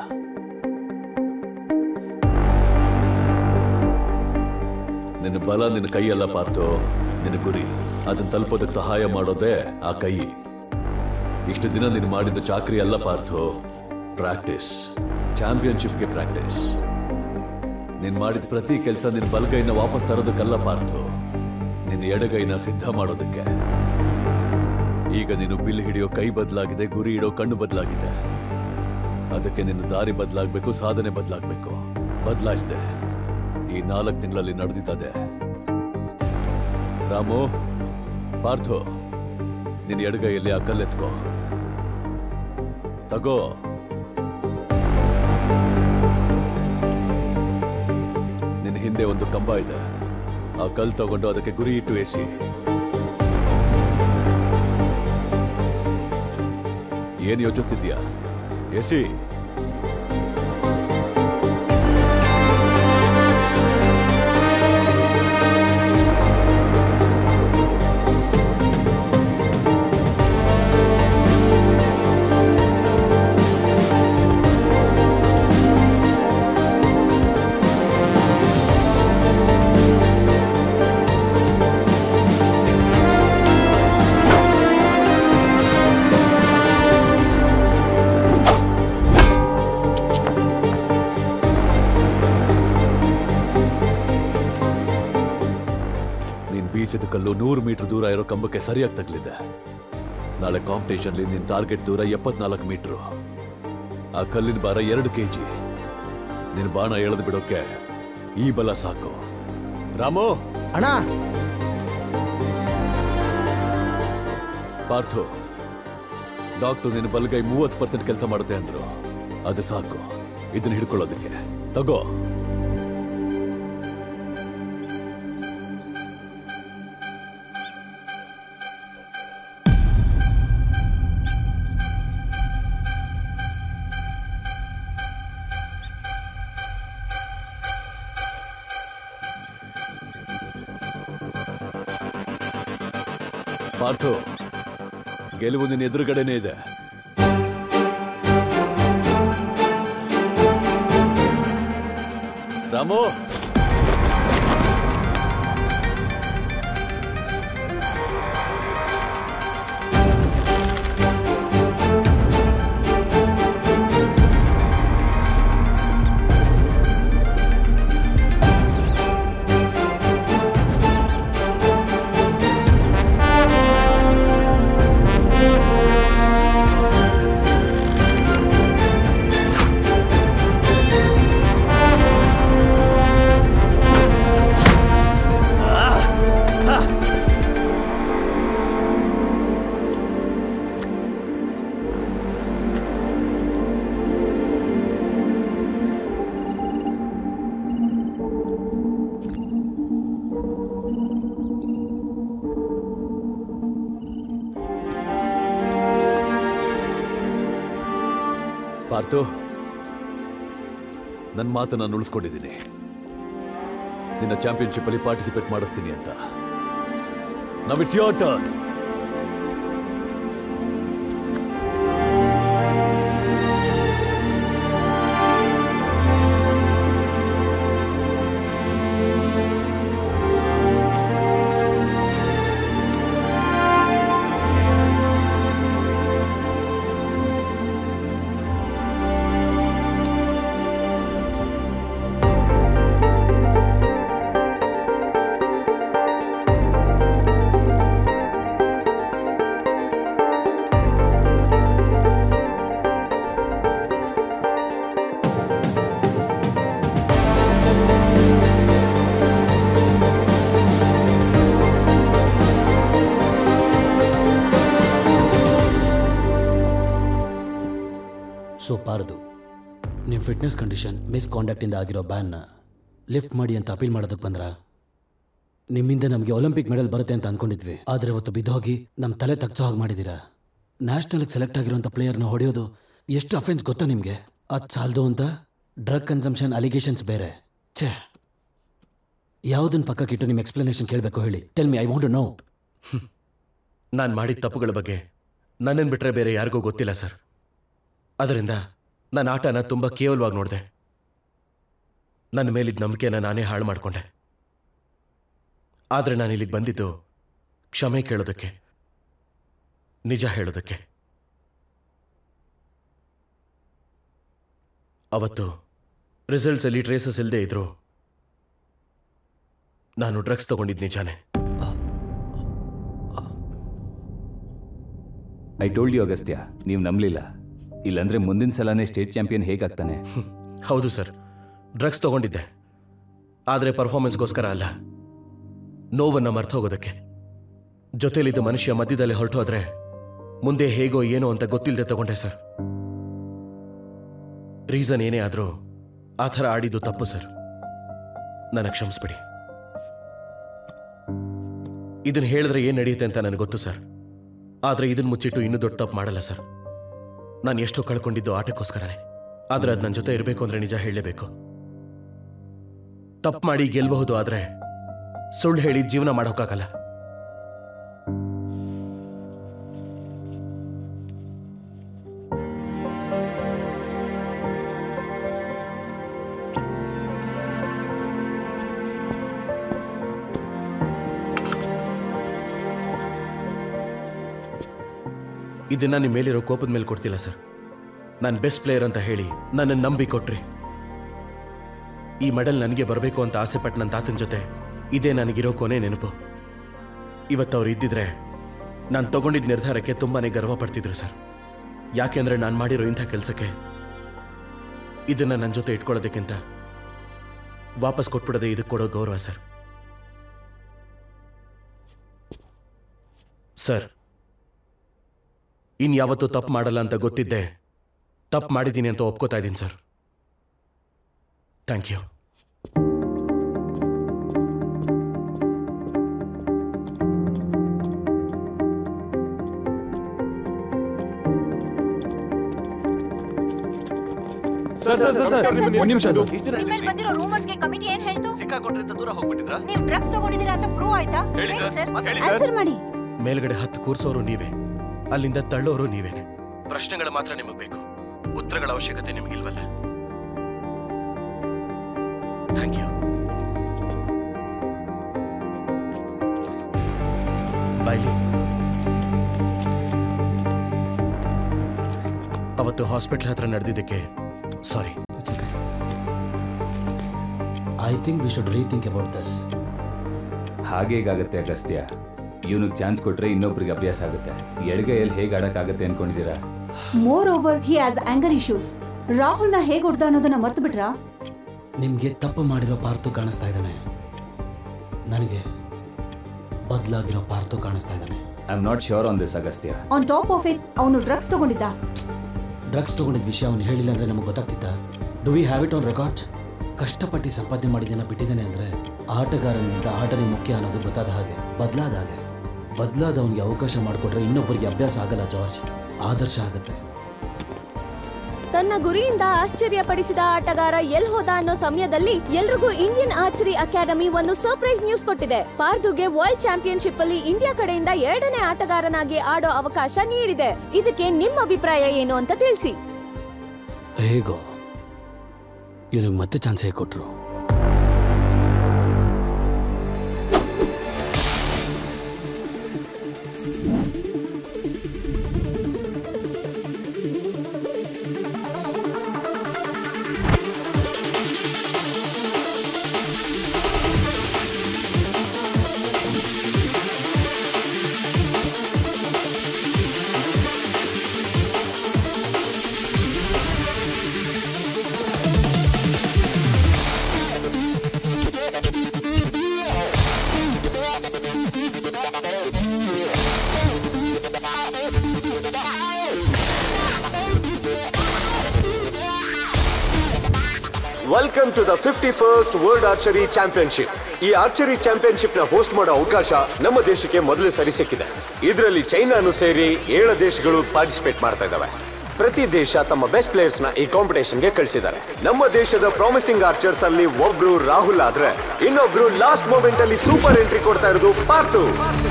ನಿನ್ನ ಬಲ ನಿನ್ನ ಕೈಯಲ್ಲ ಪಾರ್ತು ನಿನ್ನ ಗುರಿ ಅದನ್ನ ತಲುಪೋದಕ್ಕೆ ಸಹಾಯ ಮಾಡೋದೇ ಆ ಕೈ ಇಷ್ಟು ದಿನ ನೀನು ಮಾಡಿದ ಚಾಕ್ರಿ ಅಲ್ಲ ಪಾರ್ಥು ಪ್ರಾಕ್ಟೀಸ್ ಚಾಂಪಿಯನ್ಶಿಪ್ಗೆ ಪ್ರಾಕ್ಟೀಸ್ ನೀನು ಮಾಡಿದ ಪ್ರತಿ ಕೆಲಸ ನಿನ್ನ ಬಲಗೈನ ವಾಪಸ್ ತರೋದಕ್ಕಲ್ಲ ಪಾರ್ಥು ನಿನ್ನ ಎಡಗೈನ ಸಿದ್ಧ ಮಾಡೋದಕ್ಕೆ ಈಗ ನೀನು ಬಿಲ್ ಹಿಡಿಯೋ ಕೈ ಬದಲಾಗಿದೆ ಗುರಿ ಇಡೋ ಕಣ್ಣು ಬದಲಾಗಿದೆ ಅದಕ್ಕೆ ನಿನ್ನ ದಾರಿ ಬದಲಾಗಬೇಕು ಸಾಧನೆ ಬದಲಾಗಬೇಕು ಬದಲಾಯಿಸಿದೆ ಈ ನಾಲ್ಕು ತಿಂಗಳಲ್ಲಿ ನಡೆದಿದ್ದದೆ ರಾಮು ಪಾರ್ಥು ನಿನ್ನ ಎಡಗೈಯಲ್ಲಿ ಆ ಕಲ್ಲೆತ್ಕೋ ತಗೋ ನಿನ್ನ ಹಿಂದೆ ಒಂದು ಕಂಬ ಇದೆ ಆ ಕಲ್ ತಗೊಂಡು ಅದಕ್ಕೆ ಗುರಿ ಇಟ್ಟು ಎಸಿ ಏನ್ ಯೋಚಿಸ್ತಿದ್ಯಾ ಎಸಿ ನೀನ್ ಬೀಸಿದ ಕಲ್ಲು ನೂರು ಮೀಟರ್ ದೂರ ಇರೋ ಕಂಬಕ್ಕೆ ಸರಿಯಾಗಿ ತಗಲಿದೆ ನಾಳೆ ಕಾಂಪಿಟೇಷನ್ಲಿ ನಿನ್ ಟಾರ್ಗೆಟ್ ದೂರ ಎಪ್ಪತ್ನಾಲ್ಕು ಮೀಟ್ರು ಆ ಕಲ್ಲಿನ ಭಾರ ಎರಡು ಕೆಜಿ ನಿನ್ ಬಾಣ ಎಳೆದು ಬಿಡೋಕೆ ಈ ಬಲ ಸಾಕು ರಾಮು ಅಣ್ಣ ಪಾರ್ಥು ಡಾಕ್ಟರ್ ನಿನ್ನ ಬಲಗೈ ಮೂವತ್ತು ಪರ್ಸೆಂಟ್ ಕೆಲಸ ಮಾಡುತ್ತೆ ಅಂದ್ರು ಅದು ಸಾಕು ಇದನ್ನ ಹಿಡ್ಕೊಳ್ಳೋದಕ್ಕೆ ತಗೋ ಪಾರ್ಥು ಗೆಲುವು ನಿನ್ನ ಎದುರುಗಡೆನೇ ಇದೆ ರಾಮು ಪಾರ್ಥು ನನ್ನ ಮಾತು ನಾನು ಉಳಿಸ್ಕೊಂಡಿದ್ದೀನಿ ನಿನ್ನ ಚಾಂಪಿಯನ್ಶಿಪ್ ಅಲ್ಲಿ ಪಾರ್ಟಿಸಿಪೇಟ್ ಮಾಡಿಸ್ತೀನಿ ಅಂತ now it's your turn so Parthu ನಿಮ್ಮ ಫಿಟ್ನೆಸ್ ಕಂಡೀಷನ್ ಮಿಸ್ ಕಾಂಡಕ್ಟಿಂದ ಆಗಿರೋ ಬ್ಯಾನ್ನ ಲಿಫ್ಟ್ ಮಾಡಿ ಅಂತ ಅಪೀಲ್ ಮಾಡೋದಕ್ಕೆ ಬಂದ್ರ ನಿಮ್ಮಿಂದ ನಮಗೆ ಒಲಿಂಪಿಕ್ ಮೆಡಲ್ ಬರುತ್ತೆ ಅಂತ ಅನ್ಕೊಂಡಿದ್ವಿ ಆದರೆ ಇವತ್ತು ಬಿದ್ದೋಗಿ ನಮ್ಮ ತಲೆ ತಗ್ಚೋ ಹಾಗೆ ಮಾಡಿದ್ದೀರಾ ನ್ಯಾಷನಲ್ಗೆ ಸೆಲೆಕ್ಟ್ ಆಗಿರೋಂಥ ಪ್ಲೇಯರ್ನ ಹೊಡೆಯೋದು ಎಷ್ಟು ಅಫೆನ್ಸ್ ಗೊತ್ತಾ ನಿಮಗೆ ಅದು ಸಾಲದು ಅಂತ ಡ್ರಗ್ ಕನ್ಸಂಪ್ಷನ್ ಅಲಿಗೇಷನ್ಸ್ ಬೇರೆ ಛೇ ಯಾವುದನ್ನ ಪಕ್ಕಕ್ಕಿಟ್ಟು ನಿಮ್ಮ ಎಕ್ಸ್ಪ್ಲನೇಷನ್ ಕೇಳಬೇಕು ಹೇಳಿ tell me I want know ನಾನು ಮಾಡಿದ ತಪ್ಪುಗಳ ಬಗ್ಗೆ ನನ್ನನ್ನು ಬಿಟ್ಟರೆ ಬೇರೆ ಯಾರಿಗೂ ಗೊತ್ತಿಲ್ಲ ಸರ್ ಅದರಿಂದ ನನ್ನ ಆಟನ ತುಂಬ ಕೇವಲವಾಗಿ ನೋಡಿದೆ ನನ್ನ ಮೇಲಿದ್ದ ನಂಬಿಕೆನ ನಾನೇ ಹಾಳು ಮಾಡಿಕೊಂಡೆ ಆದರೆ ನಾನು ಇಲ್ಲಿಗೆ ಬಂದಿದ್ದು ಕ್ಷಮೆ ಕೇಳೋದಕ್ಕೆ ನಿಜ ಹೇಳೋದಕ್ಕೆ ಅವತ್ತು ರಿಸಲ್ಟ್ಸಲ್ಲಿ ಟ್ರೇಸಸ್ ಇಲ್ಲದೆ ಇದ್ರು ನಾನು ಡ್ರಗ್ಸ್ ತಗೊಂಡಿದ್ದು ನಿಜಾನೇ ಐ ಟೋಲ್ಡ್ ಯು ಅಗಸ್ತ್ಯ ನೀವು ನಂಬಲಿಲ್ಲ ಇಲ್ಲಾಂದ್ರೆ ಮುಂದಿನ ಸಲನೇ ಸ್ಟೇಟ್ ಚಾಂಪಿಯನ್ ಹೇಗಾಗ್ತಾನೆ ಹೌದು ಸರ್ ಡ್ರಗ್ಸ್ ತಗೊಂಡಿದ್ದೆ ಆದರೆ ಪರ್ಫಾರ್ಮೆನ್ಸ್ಗೋಸ್ಕರ ಅಲ್ಲ ನೋವನ್ನು ಮರ್ತೋಗೋದಕ್ಕೆ ಜೊತೆಲಿದ್ದ ಮನುಷ್ಯ ಮಧ್ಯದಲ್ಲಿ ಹೊರಟೋದ್ರೆ ಮುಂದೆ ಹೇಗೋ ಏನೋ ಅಂತ ಗೊತ್ತಿಲ್ಲದೆ ತಗೊಂಡೆ ಸರ್ ರೀಸನ್ ಏನೇ ಆದರೂ ಆ ಥರ ಆಡಿದ್ದು ತಪ್ಪು ಸರ್ ನನಗೆ ಕ್ಷಮಿಸ್ಬಿಡಿ ಇದನ್ನ ಹೇಳಿದ್ರೆ ಏನು ನಡೆಯುತ್ತೆ ಅಂತ ನನಗೆ ಗೊತ್ತು ಸರ್ ಆದರೆ ಇದನ್ನ ಮುಚ್ಚಿಟ್ಟು ಇನ್ನೂ ದೊಡ್ಡ ತಪ್ಪು ಮಾಡಲ್ಲ ಸರ್ ನಾನು ಎಷ್ಟೋ ಕಳ್ಕೊಂಡಿದ್ದು ಆಟಕ್ಕೋಸ್ಕರನೇ ಆದರೆ ಅದು ನನ್ನ ಜೊತೆ ಇರಬೇಕು ಅಂದರೆ ನಿಜ ಹೇಳಲೇಬೇಕು ತಪ್ಪು ಮಾಡಿ ಗೆಲ್ಲಬಹುದು ಆದರೆ ಸುಳ್ಳು ಹೇಳಿ ಜೀವನ ಮಾಡೋಕ್ಕಾಗಲ್ಲ ಇದನ್ನ ನಿಮ್ಮ ಮೇಲಿರೋ ಕೋಪದ ಮೇಲೆ ಕೊಡ್ತಿಲ್ಲ ಸರ್ ನಾನು ಬೆಸ್ಟ್ ಪ್ಲೇಯರ್ ಅಂತ ಹೇಳಿ ನನ್ನನ್ನು ನಂಬಿ ಕೊಟ್ರಿ ಈ ಮೆಡಲ್ ನನಗೆ ಬರಬೇಕು ಅಂತ ಆಸೆ ಪಟ್ಟು ನನ್ನ ತಾತನ ಜೊತೆ ಇದೇ ನನಗಿರೋ ಕೊನೆ ನೆನಪು ಇವತ್ತು ಅವ್ರು ಇದ್ದಿದ್ರೆ ನಾನು ತಗೊಂಡಿದ್ದ ನಿರ್ಧಾರಕ್ಕೆ ತುಂಬಾನೇ ಗರ್ವ ಪಡ್ತಿದ್ರು ಸರ್ ಯಾಕೆಂದ್ರೆ ನಾನು ಮಾಡಿರೋ ಇಂಥ ಕೆಲಸಕ್ಕೆ ಇದನ್ನ ನನ್ನ ಜೊತೆ ಇಟ್ಕೊಳ್ಳೋದಕ್ಕಿಂತ ವಾಪಸ್ ಕೊಟ್ಬಿಡೋದೇ ಇದಕ್ಕೆ ಕೊಡೋ ಗೌರವ ಸರ್ ಸರ್ ಇನ್ಯಾವತ್ತೂ ತಪ್ಪು ಮಾಡಲ್ಲ ಅಂತ ಗೊತ್ತಿದ್ದೆ ತಪ್ಪು ಮಾಡಿದ್ದೀನಿ ಅಂತ ಒಪ್ಕೋತಾ ಇದ್ದೀನಿ sir thank you sir sir sir sir ಒಂದ್ ನಿಮಿಷ ಅದು ನಿಮ್ಮಲ್ಲಿ ಬಂದಿರೋ ರೂಮರ್ಸ್ಗೆ ಕಮಿಟಿ ಏನ್ ಹೇಳ್ತು ಸಿಕ್ಕಾಕೊಟ್ರಿಂದ ದೂರ ಹೋಗ್ಬಿಟ್ಟಿದ್ರ ನೀವು ಡ್ರಗ್ಸ್ ತಗೊಂಡಿದ್ದೀರಾ ಅಂತ ಪ್ರೂವ್ ಆಯ್ತಾ ಹೇಳಿ ಹೇಳಿ ಸರ್, ಸರ್ ಹೇಳಿ ಸರ್. ಆನ್ಸರ್ ಮಾಡಿ ಮೇಲ್ಗಡೆ ಹತ್ತು ಕೂರ್ಸೋರು ನೀವೇ ಅಲ್ಲಿಂದ ತಳ್ಳೋರು ನೀವೇನೆ ಪ್ರಶ್ನೆಗಳು ಮಾತ್ರ ನಿಮಗೆ ಬೇಕು ಉತ್ತರಗಳ ಅವಶ್ಯಕತೆ ನಿಮಗಿಲ್ವಲ್ಲ ಥ್ಯಾಂಕ್ ಯು ಬಾಯ್ಲಿ ಅವತ್ತು ಹಾಸ್ಪಿಟ್ಲ್ ಹತ್ರ ನಡೆದಿದ್ದಕ್ಕೆ sorry I think we should rethink about this ಹಾಗೇಗಾಗತ್ತೆ ಅಗಸ್ತ್ಯ ಇವನಿಗೆ ಚಾನ್ಸ್ ಕೊಟ್ರೆ ಇನ್ನೊಬ್ರಿಗೆ ಅಭ್ಯಾಸ ಆಗುತ್ತೆ ಎಡಗೈಯಲ್ಲಿ ಹೇಗೆ ಆಡಕ್ಕಾಗತ್ತೆ ಅನ್ಕೊಂಡಿದ್ದೀರಾ moreover he has anger issues ರಾಹುಲ್ನ ಹೇಗ್ ಹೊಡ್ದ ಅನ್ನೋದನ್ನ ಮರ್ತು ಬಿಟ್ರಾ ನಿಮಗೆ ತಪ್ಪು ಮಾಡಿರೋ ಪಾರ್ತು ಕಾಣಿಸ್ತಾ ಇದ್ದಾನೆ ನನಗೆ ಬದಲಾಗಿರೋ ಪಾರ್ತು ಕಾಣಿಸ್ತಾ ಇದ್ದಾನೆ I am not sure on this Agastya on top of it ಅವನು ಡ್ರಗ್ಸ್ ತಗೊಂಡಿದ್ದ ಡ್ರಗ್ಸ್ ತಗೊಂಡಿದ್ದ ವಿಷಯ ಅವನು ಹೇಳಿಲ್ಲ ಅಂದ್ರೆ ನಮಗೆ ಗೊತ್ತಾಗ್ತಿತ್ತ do we have it on record ಕಷ್ಟಪಟ್ಟು ಸಂಪಾದನೆ ಮಾಡಿದ್ದೇನೆ ಬಿಟ್ಟಿದ್ದಾನೆ ಅಂದ್ರೆ ಆಟಗಾರನಿಂದ ಆಟನೇ ಮುಖ್ಯ ಅನ್ನೋದು ಗೊತ್ತಾದ ಹಾಗೆ ಬದಲಾದ ಹಾಗೆ ಬದಲಾದವನಿಗೆ ಅವಕಾಶ ಮಾಡಿಕೊಟ್ರೆ ಇನ್ನೊಬ್ಬರಿಗೆ ಅಭ್ಯಾಸ ಆಗಲ್ಲ ಜಾರ್ಜ್ ಆದರ್ಶ ಆಗುತ್ತೆ ತನ್ನ ಗುರಿಯಿಂದ ಆಶ್ಚರ್ಯಪಡಿಸಿದ ಆಟಗಾರ ಎಲ್ ಹೋದ ಅನ್ನೋ ಸಮಯದಲ್ಲಿ ಎಲ್ರಿಗೂ ಇಂಡಿಯನ್ ಆರ್ಚರಿ ಅಕಾಡೆಮಿ ಒಂದು ಸರ್ಪ್ರೈಸ್ ನ್ಯೂಸ್ ಕೊಟ್ಟಿದೆ ಪಾರ್ದುಗೆ ವರ್ಲ್ಡ್ ಚಾಂಪಿಯನ್ಶಿಪ್ ಅಲ್ಲಿ ಇಂಡಿಯಾ ಕಡೆಯಿಂದ ಎರಡನೇ ಆಟಗಾರನಾಗಿ ಆಡೋ ಅವಕಾಶ ನೀಡಿದೆ ಇದಕ್ಕೆ ನಿಮ್ಮ ಅಭಿಪ್ರಾಯ ಏನು ಅಂತ ತಿಳಿಸಿ ಹೇಗೋ ಇವನಿಗೆ ಮತ್ತೆ ಚಾನ್ಸ್ ಹೇಗೆ ಕೊಟ್ರು welcome to the fifty first world archery championship ಈ ಆರ್ಚರಿ ಚಾಂಪಿಯನ್ಶಿಪ್ ನ ಹೋಸ್ಟ್ ಮಾಡೋ ಅವಕಾಶ ನಮ್ಮ ದೇಶಕ್ಕೆ ಮೊದಲು ಸರಿ ಸಿಕ್ಕಿದೆ ಇದರಲ್ಲಿ ಚೈನಾನು ಸೇರಿ ಏಳು ದೇಶಗಳು ಪಾರ್ಟಿಸಿಪೇಟ್ ಮಾಡ್ತಾ ಇದ್ದಾವೆ ಪ್ರತಿ ದೇಶ ತಮ್ಮ ಬೆಸ್ಟ್ ಪ್ಲೇಯರ್ಸ್ ನ ಈ ಕಾಂಪಿಟೇಷನ್ಗೆ ಕಳಿಸಿದ್ದಾರೆ ನಮ್ಮ ದೇಶದ ಪ್ರಾಮಿಸಿಂಗ್ ಆರ್ಚರ್ಸ್ ಅಲ್ಲಿ ಒಬ್ರು ರಾಹುಲ್ ಆದ್ರೆ ಇನ್ನೊಬ್ರು ಲಾಸ್ಟ್ ಮೂಮೆಂಟ್ ಅಲ್ಲಿ ಸೂಪರ್ ಎಂಟ್ರಿ ಕೊಡ್ತಾ ಇರೋದು ಪಾರ್ಥು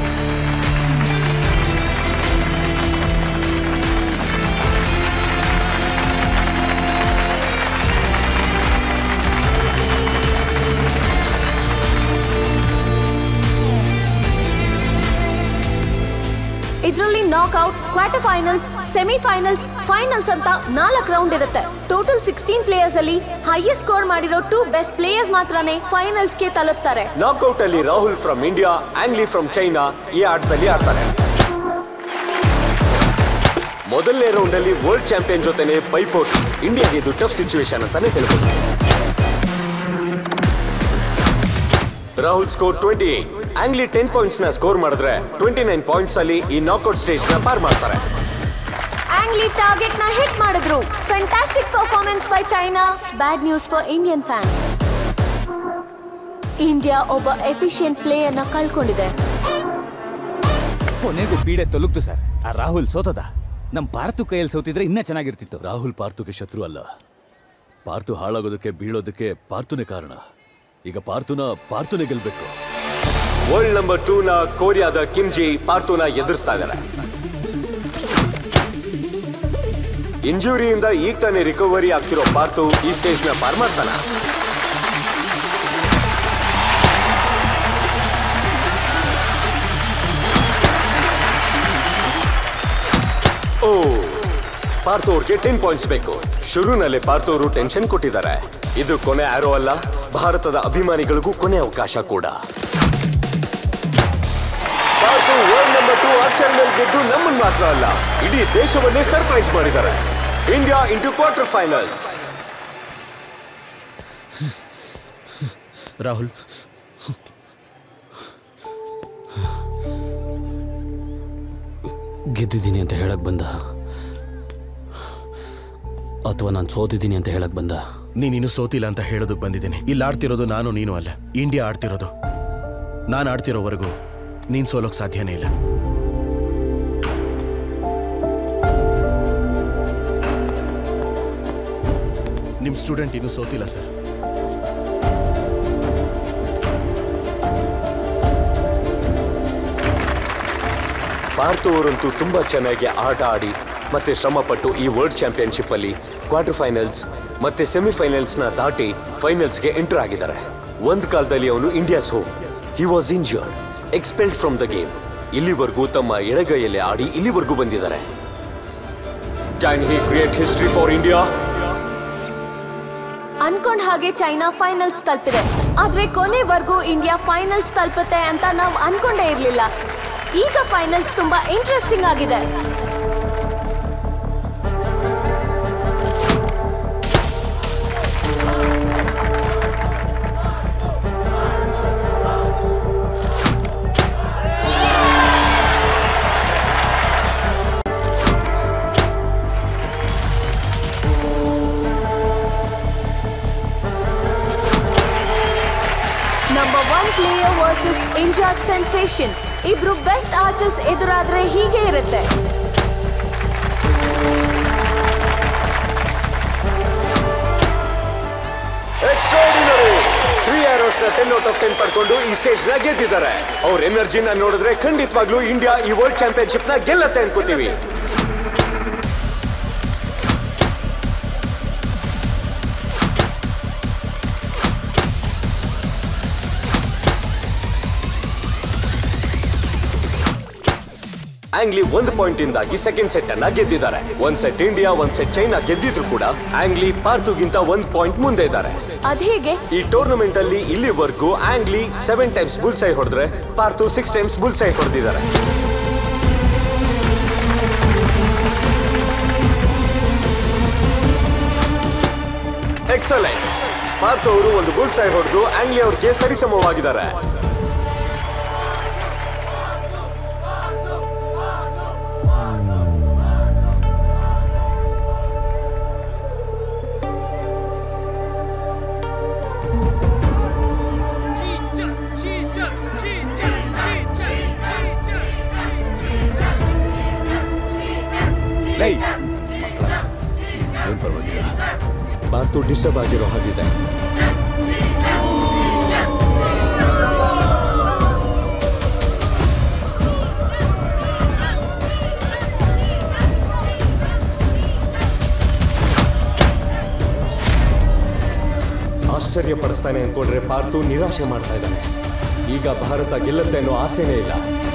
ಇದರಲ್ಲಿ knockout quarter finals semifinals finals ಅಂತ ನಾಲ್ಕು ರೌಂಡ್ ಇರುತ್ತೆ ಟೋಟಲ್ ಸಿಕ್ಸ್ಟೀನ್ ಪ್ಲೇಯರ್ಸ್ ಅಲ್ಲಿ ಹೈಯೆಸ್ಟ್ ಸ್ಕೋರ್ ಮಾಡಿರೋ ಟೂ ಬೆಸ್ಟ್ ಪ್ಲೇಯರ್ಸ್ ಮಾತ್ರನೇ ಫೈನಲ್ಸ್ಗೆ ತಲುಪ್ತಾರೆ ನಾಕ್ಔಟ್ ಅಲ್ಲಿ Rahul from India Angli from China ಈ ಆಟದಲ್ಲಿ ಆಡ್ತಾರೆ ಮೊದಲನೇ ರೌಂಡ್ ಅಲ್ಲಿ ವರ್ಲ್ಡ್ ಚಾಂಪಿಯನ್ ಜೊತೆನೆ ಪೈಪೋಟಿ ಇಂಡಿಯಾಗೆ ಇದು ಟಫ್ ಸಿಚುವೇಶನ್ ಅಂತಾನೆ ಹೇಳ್ಬೋದು Rahul score twenty eight Angli ten points ನ ಸ್ಕೋರ್ ಮಾಡಿದ್ರೆ ಟ್ವೆಂಟಿ ನೈನ್ ಪಾಯಿಂಟ್ಸ್ ಅಲ್ಲಿ ಈ ನಾಕ್ಔಟ್ ಸ್ಟೇಜ್ ನ ಪಾರ್ ಮಾಡ್ತಾರೆ ಆಂಗ್ಲಿ ಟಾರ್ಗೆಟ್ ನ ಹಿಟ್ ಮಾಡಿದ್ರು fantastic performance by China bad news for Indian fans India ಒಬ್ಬ ಎಫಿಷಿಯಂಟ್ ಪ್ಲೇ ಅನ್ನ ಕಳ್ಕೊಂಡಿದೆ ಕೊನೆಗೂ ಪೀಡೆ ತೊಲಗ್ತು ಸರ್ ಆ ರಾಹುಲ್ ಸೋತದ ನಮ್ ಭಾರತ ಕೈಯಲ್ಲಿ ಸೋತಿದ್ರೆ ಇನ್ನೂ ಚೆನ್ನಾಗಿರ್ತಿತ್ತು ರಾಹುಲ್ ಪಾರ್ಥುಗೆ ಶತ್ರು ಅಲ್ಲ ಪಾರ್ಥು ಹಾಳಾಗೋದಕ್ಕೆ ಬೀಳೋದಕ್ಕೆ ಪಾರ್ಥುನೇ ಕಾರಣ ಈಗ ಪಾರ್ಥುನ ಪಾರ್ಥುನೇ ಗೆಲ್ಬೇಕು ವರ್ಲ್ಡ್ ನಂಬರ್ ಟೂ ನ ಕೊರಿಯಾದ ಕಿಮ್ಜಿ ಪಾರ್ಥುನ ಎದುರಿಸ್ತಾ ಇದ್ದಾರೆ ಇಂಜುರಿಯಿಂದ ಈಗ ತಾನೇ ರಿಕವರಿ ಆಗ್ತಿರೋ ಪಾರ್ಥು ಈ ಸ್ಟೇಜ್ ನ ಪಾರ್ ಮಾಡ್ತಾನ ಓ ಪಾರ್ಥು ಅವ್ರಿಗೆ ಟೆನ್ ಪಾಯಿಂಟ್ಸ್ ಬೇಕು ಶುರುನಲ್ಲೇ ಪಾರ್ಥು ಅವರು ಟೆನ್ಷನ್ ಕೊಟ್ಟಿದ್ದಾರೆ ಇದು ಕೊನೆ ಆರೋ ಅಲ್ಲ ಭಾರತದ ಅಭಿಮಾನಿಗಳಿಗೂ ಕೊನೆ ಅವಕಾಶ ಕೂಡ ಪಾರ್ಥು ವರ್ಲ್ಡ್ ನಂಬರ್ ಟು ಆರ್ಚರ್ನಲ್ಲಿ ಗೆದ್ದು ನಮ್ಮನ್ನು ಮಾತ್ರ ಅಲ್ಲ ಇಡೀ ದೇಶವನ್ನೇ ಸರ್ಪ್ರೈಸ್ ಮಾಡಿದ್ದಾರೆ India into quarter finals Rahul ಗೆದ್ದಿದ್ದೀನಿ ಅಂತ ಹೇಳಕ್ ಬಂದ ಅಥವಾ ನಾನು ಸೋತಿದ್ದೀನಿ ಅಂತ ಹೇಳಕ್ ಬಂದ ನೀನಿನ್ನು ಸೋತಿಲ್ಲ ಅಂತ ಹೇಳೋದಕ್ಕೆ ಬಂದಿದ್ದೀನಿ ಇಲ್ಲಿ ಆಡ್ತಿರೋದು ನಾನು ನೀನು ಅಲ್ಲ ಇಂಡಿಯಾ ಆಡ್ತಿರೋದು ನಾನು ಆಡ್ತಿರೋವರೆಗೂ ನೀನು ಸೋಲೋಕ್ ಸಾಧ್ಯನೇ ಇಲ್ಲ ನಿಮ್ಮ ಸ್ಟೂಡೆಂಟ್ ಇನ್ನೂ ಸೋತಿಲ್ಲ ಸರ್ ಪಾರ್ಥು ಅವರಂತೂ ತುಂಬಾ ಚೆನ್ನಾಗಿ ಆಟ ಆಡಿ ಮತ್ತೆ ಶ್ರಮಪಟ್ಟು ಈ ವರ್ಲ್ಡ್ ಚಾಂಪಿಯನ್ಶಿಪ್ ಅಲ್ಲಿ ಕ್ವಾರ್ಟರ್ ಫೈನಲ್ಸ್ ಮತ್ತೆ ಸೆಮಿಫೈನಲ್ಸ್ ನ ದಾಟಿ ಫೈನಲ್ಸ್ ಗೆ ಎಂಟರ್ ಆಗಿದ್ದಾರೆ ಒಂದ್ ಕಾಲದಲ್ಲಿ ಅವನು India's home he was injured expelled from the game ಇಲ್ಲಿವರೆಗೂ ತಮ್ಮ ಎಡಗೈಯಲ್ಲಿ ಆಡಿ ಇಲ್ಲಿವರೆಗೂ ಬಂದಿದ್ದಾರೆ can he create history for India ಅನ್ಕೊಂಡ್ ಹಾಗೆ ಚೈನಾ ಫೈನಲ್ಸ್ ತಲುಪಿದೆ ಆದ್ರೆ ಕೊನೆವರೆಗೂ ಇಂಡಿಯಾ ಫೈನಲ್ಸ್ ತಲುಪುತ್ತೆ ಅಂತ ನಾವು ಅನ್ಕೊಂಡೇ ಇರ್ಲಿಲ್ಲ ಈಗ ಫೈನಲ್ಸ್ ತುಂಬಾ ಇಂಟ್ರೆಸ್ಟಿಂಗ್ ಆಗಿದೆ number one player versus injured sensation ಇಬ್ರು ಬೆಸ್ಟ್ ಆರ್ಚರ್ಸ್ ಎದುರಾದ್ರೆ ಹೀಗೆ ಇರುತ್ತೆ ಎಕ್ಸ್ಟ್ರಾಡಿನರಿ ತ್ರೀ ಆರೋಸ್ ನ ಟೆನ್ ಔಟ್ ಆಫ್ ಟೆನ್ ಪಡ್ಕೊಂಡು ಈ ಸ್ಟೇಜ್ ನ ಗೆದ್ದಿದ್ದಾರೆ ಅವ್ರ ಎನರ್ಜಿನ ನೋಡಿದ್ರೆ ಖಂಡಿತವಾಗ್ಲೂ ಇಂಡಿಯಾ ಈ ವರ್ಲ್ಡ್ ಚಾಂಪಿಯನ್ಶಿಪ್ ನ ಗೆಲ್ಲತ್ತೆ ಅನ್ಕೋತೀವಿ ಆಂಗ್ಲಿ ಒಂದು ಪಾಯಿಂಟ್ ಇಂದಾಗಿ ಸೆಕೆಂಡ್ ಸೆಟ್ ಅನ್ನ ಗೆದ್ದಿದ್ದಾರೆ ಒಂದ್ ಸೆಟ್ ಇಂಡಿಯಾ ಒಂದ್ ಸೆಟ್ ಚೈನಾ ಗೆದ್ದಿದ್ರು ಕೂಡ ಆಂಗ್ಲಿ ಪಾರ್ಥುಗಿಂತ ಒಂದ್ ಪಾಯಿಂಟ್ ಮುಂದೆ ಇದ್ದಾರೆ ಅದೇಗೆ ಈ ಟೂರ್ನಮೆಂಟ್ ಅಲ್ಲಿ ಇಲ್ಲಿವರೆಗೂ ಆಂಗ್ಲಿ ಸೆವೆನ್ ಟೈಮ್ಸ್ ಬುಲ್ಸೈ ಹೊಡೆದ್ರೆ ಪಾರ್ಥು ಸಿಕ್ಸ್ ಟೈಮ್ಸ್ ಬುಲ್ಸೈ ಹೊಡೆದಿದ್ದಾರೆ ಎಕ್ಸಲೆಂಟ್ ಪಾರ್ಥು ಅವರು ಒಂದು ಬುಲ್ಸೈ ಹೊಡೆದು ಆಂಗ್ಲಿ ಅವ್ರಿಗೆ ಸರಿಸಮವಾಗಿದ್ದಾರೆ ಏನ್ ಪರವಾಗಿಲ್ಲ ಭಾರತು ಡಿಸ್ಟರ್ಬ್ ಆಗಿರೋ ಹಾಗಿದೆ ಆಶ್ಚರ್ಯ ಪಡಿಸ್ತಾನೆ ಅನ್ಕೊಂಡ್ರೆ ಪಾರ್ಥು ನಿರಾಶೆ ಮಾಡ್ತಾ ಇದ್ದಾನೆ ಈಗ ಭಾರತ ಗೆಲ್ಲುತ್ತೆ ಅನ್ನೋ ಆಸೆನೇ ಇಲ್ಲ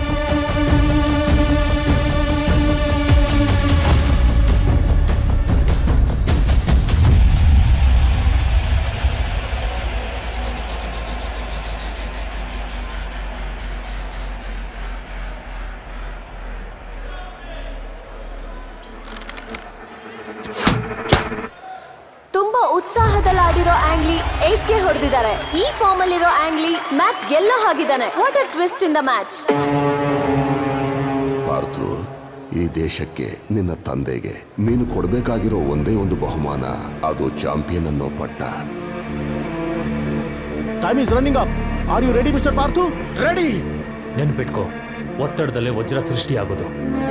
ತುಂಬಾ ಉತ್ಸಾಹದಲ್ಲಿ ಆಡಿರೋ ಆಂಗ್ಲಿ ಏಟ್ ಗೆ ಹೊಡೆದಿದ್ದಾರೆ ಈ ಫಾರ್ಮ್ ಅಲ್ಲಿರೋ ಆಂಗ್ಲಿ ಮ್ಯಾಚ್ ಗೆಲ್ಲೋ ಹಾಗಿದ್ದಾನೆ what a twist in the match Parthu ಈ ದೇಶಕ್ಕೆ ನಿನ್ನ ತಂದೆಗೆ ನೀನು ಕೊಡಬೇಕಾಗಿರೋ ಒಂದೇ ಒಂದು ಬಹುಮಾನ ಅದು ಚಾಂಪಿಯನ್ ಅನ್ನೋ ಪಟ್ಟ time is running up are you ready mister Parthu ready ನೆನ್ಪಿಟ್ಕೋ ಒತ್ತಡದಲ್ಲೇ ವಜ್ರ ಸೃಷ್ಟಿಯಾಗೋದು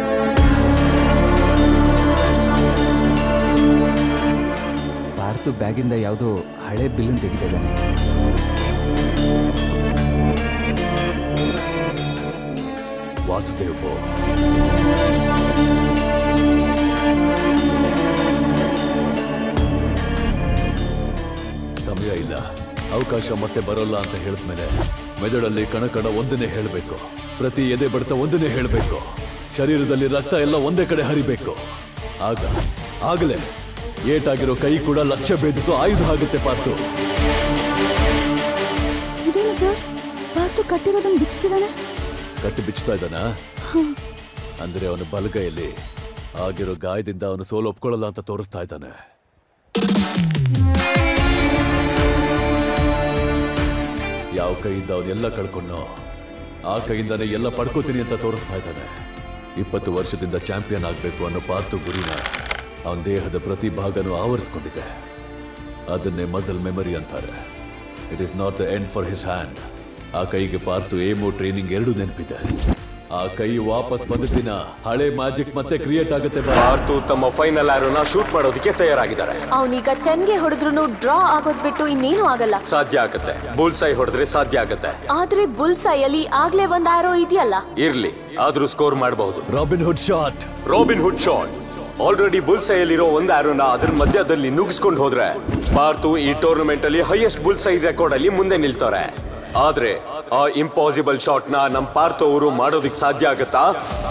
ಪಾರ್ತು ಬ್ಯಾಗಿಂದ ಯಾವುದೋ ಹಳೆ ಬಿಲ್ಲನ್ ತೆಗಿತಾ ಇದ್ದಾನೆ ವಾಸುದೇವ್ ಸಮಯ ಇಲ್ಲ ಅವಕಾಶ ಮತ್ತೆ ಬರೋಲ್ಲ ಅಂತ ಹೇಳಿದ್ಮೇಲೆ ಮೆದುಳಲ್ಲಿ ಕಣ ಕಣ ಒಂದನ್ನೇ ಹೇಳಬೇಕು ಪ್ರತಿ ಎದೆ ಬಡ್ತ ಒಂದನ್ನೇ ಹೇಳಬೇಕು ಶರೀರದಲ್ಲಿ ರಕ್ತ ಎಲ್ಲ ಒಂದೇ ಕಡೆ ಹರಿಬೇಕು ಆಗ ಆಗಲೇ ಏಟಾಗಿರೋ ಕೈ ಕೂಡ ಲಕ್ಷ್ಯ ಭೇದಿಸೋ ಆಯುಧ ಆಗುತ್ತೆ ಪಾರ್ತು ಇದೇನು ಸರ್ ಪಾರ್ತು ಕಟ್ಟಿರೋದನ್ನ ಬಿಚ್ತಿದ್ದಾನೆ ಕಟ್ಟಿ ಬಿಚ್ತಾ ಇದ್ದಾನ ಅಂದ್ರೆ ಅವನ ಬಲಗೈಯಲ್ಲಿ ಆಗಿರೋ ಗಾಯದಿಂದ ಅವನು ಸೋಲು ಒಪ್ಕೊಳ್ಳಲ್ಲ ಅಂತ ತೋರಿಸ್ತಾ ಇದ್ದಾನೆ ಯಾವ ಕೈಯಿಂದ ಅವನೆಲ್ಲ ಕಳ್ಕೊಂಡೋ ಆ ಕೈಯಿಂದಾನೆ ಎಲ್ಲ ಪಡ್ಕೋತೀನಿ ಅಂತ ತೋರಿಸ್ತಾ ಇದ್ದಾನೆ ಇಪ್ಪತ್ತು ವರ್ಷದಿಂದ ಚಾಂಪಿಯನ್ ಆಗಬೇಕು ಅನ್ನೋ ಪಾರ್ತು ಗುರಿನ ಅವನ ದೇಹದ ಪ್ರತಿ ಭಾಗನೂ ಆವರಿಸ್ಕೊಂಡಿದೆ ಅದನ್ನೇ ಮಸಲ್ ಮೆಮರಿ ಅಂತಾರೆ it is not the end for his hand ಆ ಕೈಗೆ ಪಾರ್ತು ಏಮೋ ಟ್ರೈನಿಂಗ್ ಎರಡೂ ನೆನಪಿದೆ ಆ ಕೈ ವಾಪಸ್ ಬಂದ ದಿನ ಹಳೆ ಮ್ಯಾಜಿಕ್ ಮತ್ತೆ ಕ್ರಿಯೇಟ್ ಆಗುತ್ತೆ ಬಾ. ಭಾರತು ತಮ್ಮ ಫೈನಲ್ ಆರೋನ ಶೂಟ್ ಮಾಡೋದಕ್ಕೆ ತಯಾರಾಗಿದ್ದಾರೆ ಅವನೀಗ ಟೆನ್ ಗೆ ಹೊಡೆದ್ರು ಡ್ರಾ ಆಗೋದ್ ಬಿಟ್ಟು ಇನ್ನೇನು ಆಗಲ್ಲ ಸಾಧ್ಯ ಆಗುತ್ತೆ ಬುಲ್ಸೈ ಹೊಡೆದ್ರೆ ಸಾಧ್ಯ ಆಗುತ್ತೆ ಆದ್ರೆ ಬುಲ್ಸೈಯಲ್ಲಿ ಆಗ್ಲೇ ಒಂದ್ ಆರೋ ಇದೆಯಲ್ಲ ಇರ್ಲಿ ಆದ್ರೂ ಸ್ಕೋರ್ ಮಾಡಬಹುದು Robin Hood shot Robin Hood shot already ಬುಲ್ಸೈಯಲ್ಲಿರೋ ಒಂದು ಆರೋನ ಅದ್ರ ಮಧ್ಯದಲ್ಲಿ ನುಗ್ಗಿಸ್ಕೊಂಡು ಹೋದ್ರೆ ಭಾರತು ಈ ಟೂರ್ನಮೆಂಟ್ ಅಲ್ಲಿ ಹೈಯೆಸ್ಟ್ ಬುಲ್ಸೈ ರೆಕಾರ್ಡ್ ಅಲ್ಲಿ ಮುಂದೆ ನಿಲ್ತಾರೆ ಆದ್ರೆ ಆ ಇಂಪಾಸಿಬಲ್ ಶಾಟ್ ನ ನಮ್ ಪಾರ್ಥು ಅವರು ಮಾಡೋದಿಕ್ ಸಾಧ್ಯ ಆಗತ್ತಾ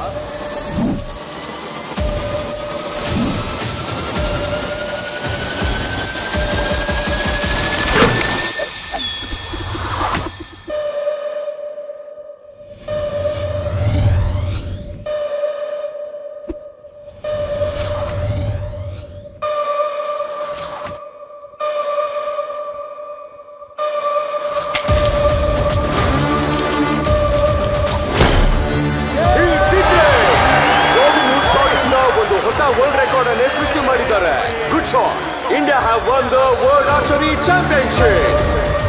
ರಾಬಿನ್ ಹುಡ್ ಶಾಟ್ ಇಂದ ಒಂದು ಹೊಸ ವರ್ಲ್ಡ್ ರೆಕಾರ್ಡ್ ಅನ್ನೇ ಸೃಷ್ಟಿ ಮಾಡಿದ್ದಾರೆ good shot India have won the world archery championship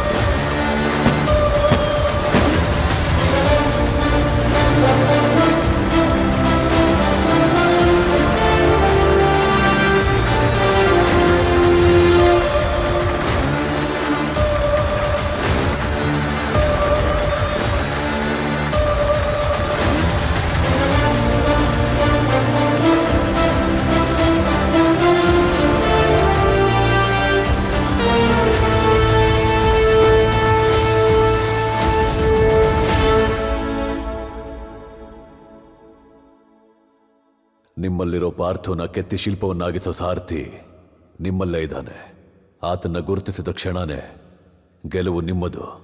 ನಿಮ್ಮಲ್ಲಿರೋ ಪಾರ್ಥುನ ಕೆತ್ತಿ ಶಿಲ್ಪವನ್ನಾಗಿಸೋ ಸಾರಥಿ ನಿಮ್ಮಲ್ಲೇ ಇದ್ದಾನೆ ಆತನ್ನ ಗುರುತಿಸಿದ ಕ್ಷಣನೇ ಗೆಲುವು ನಿಮ್ಮದು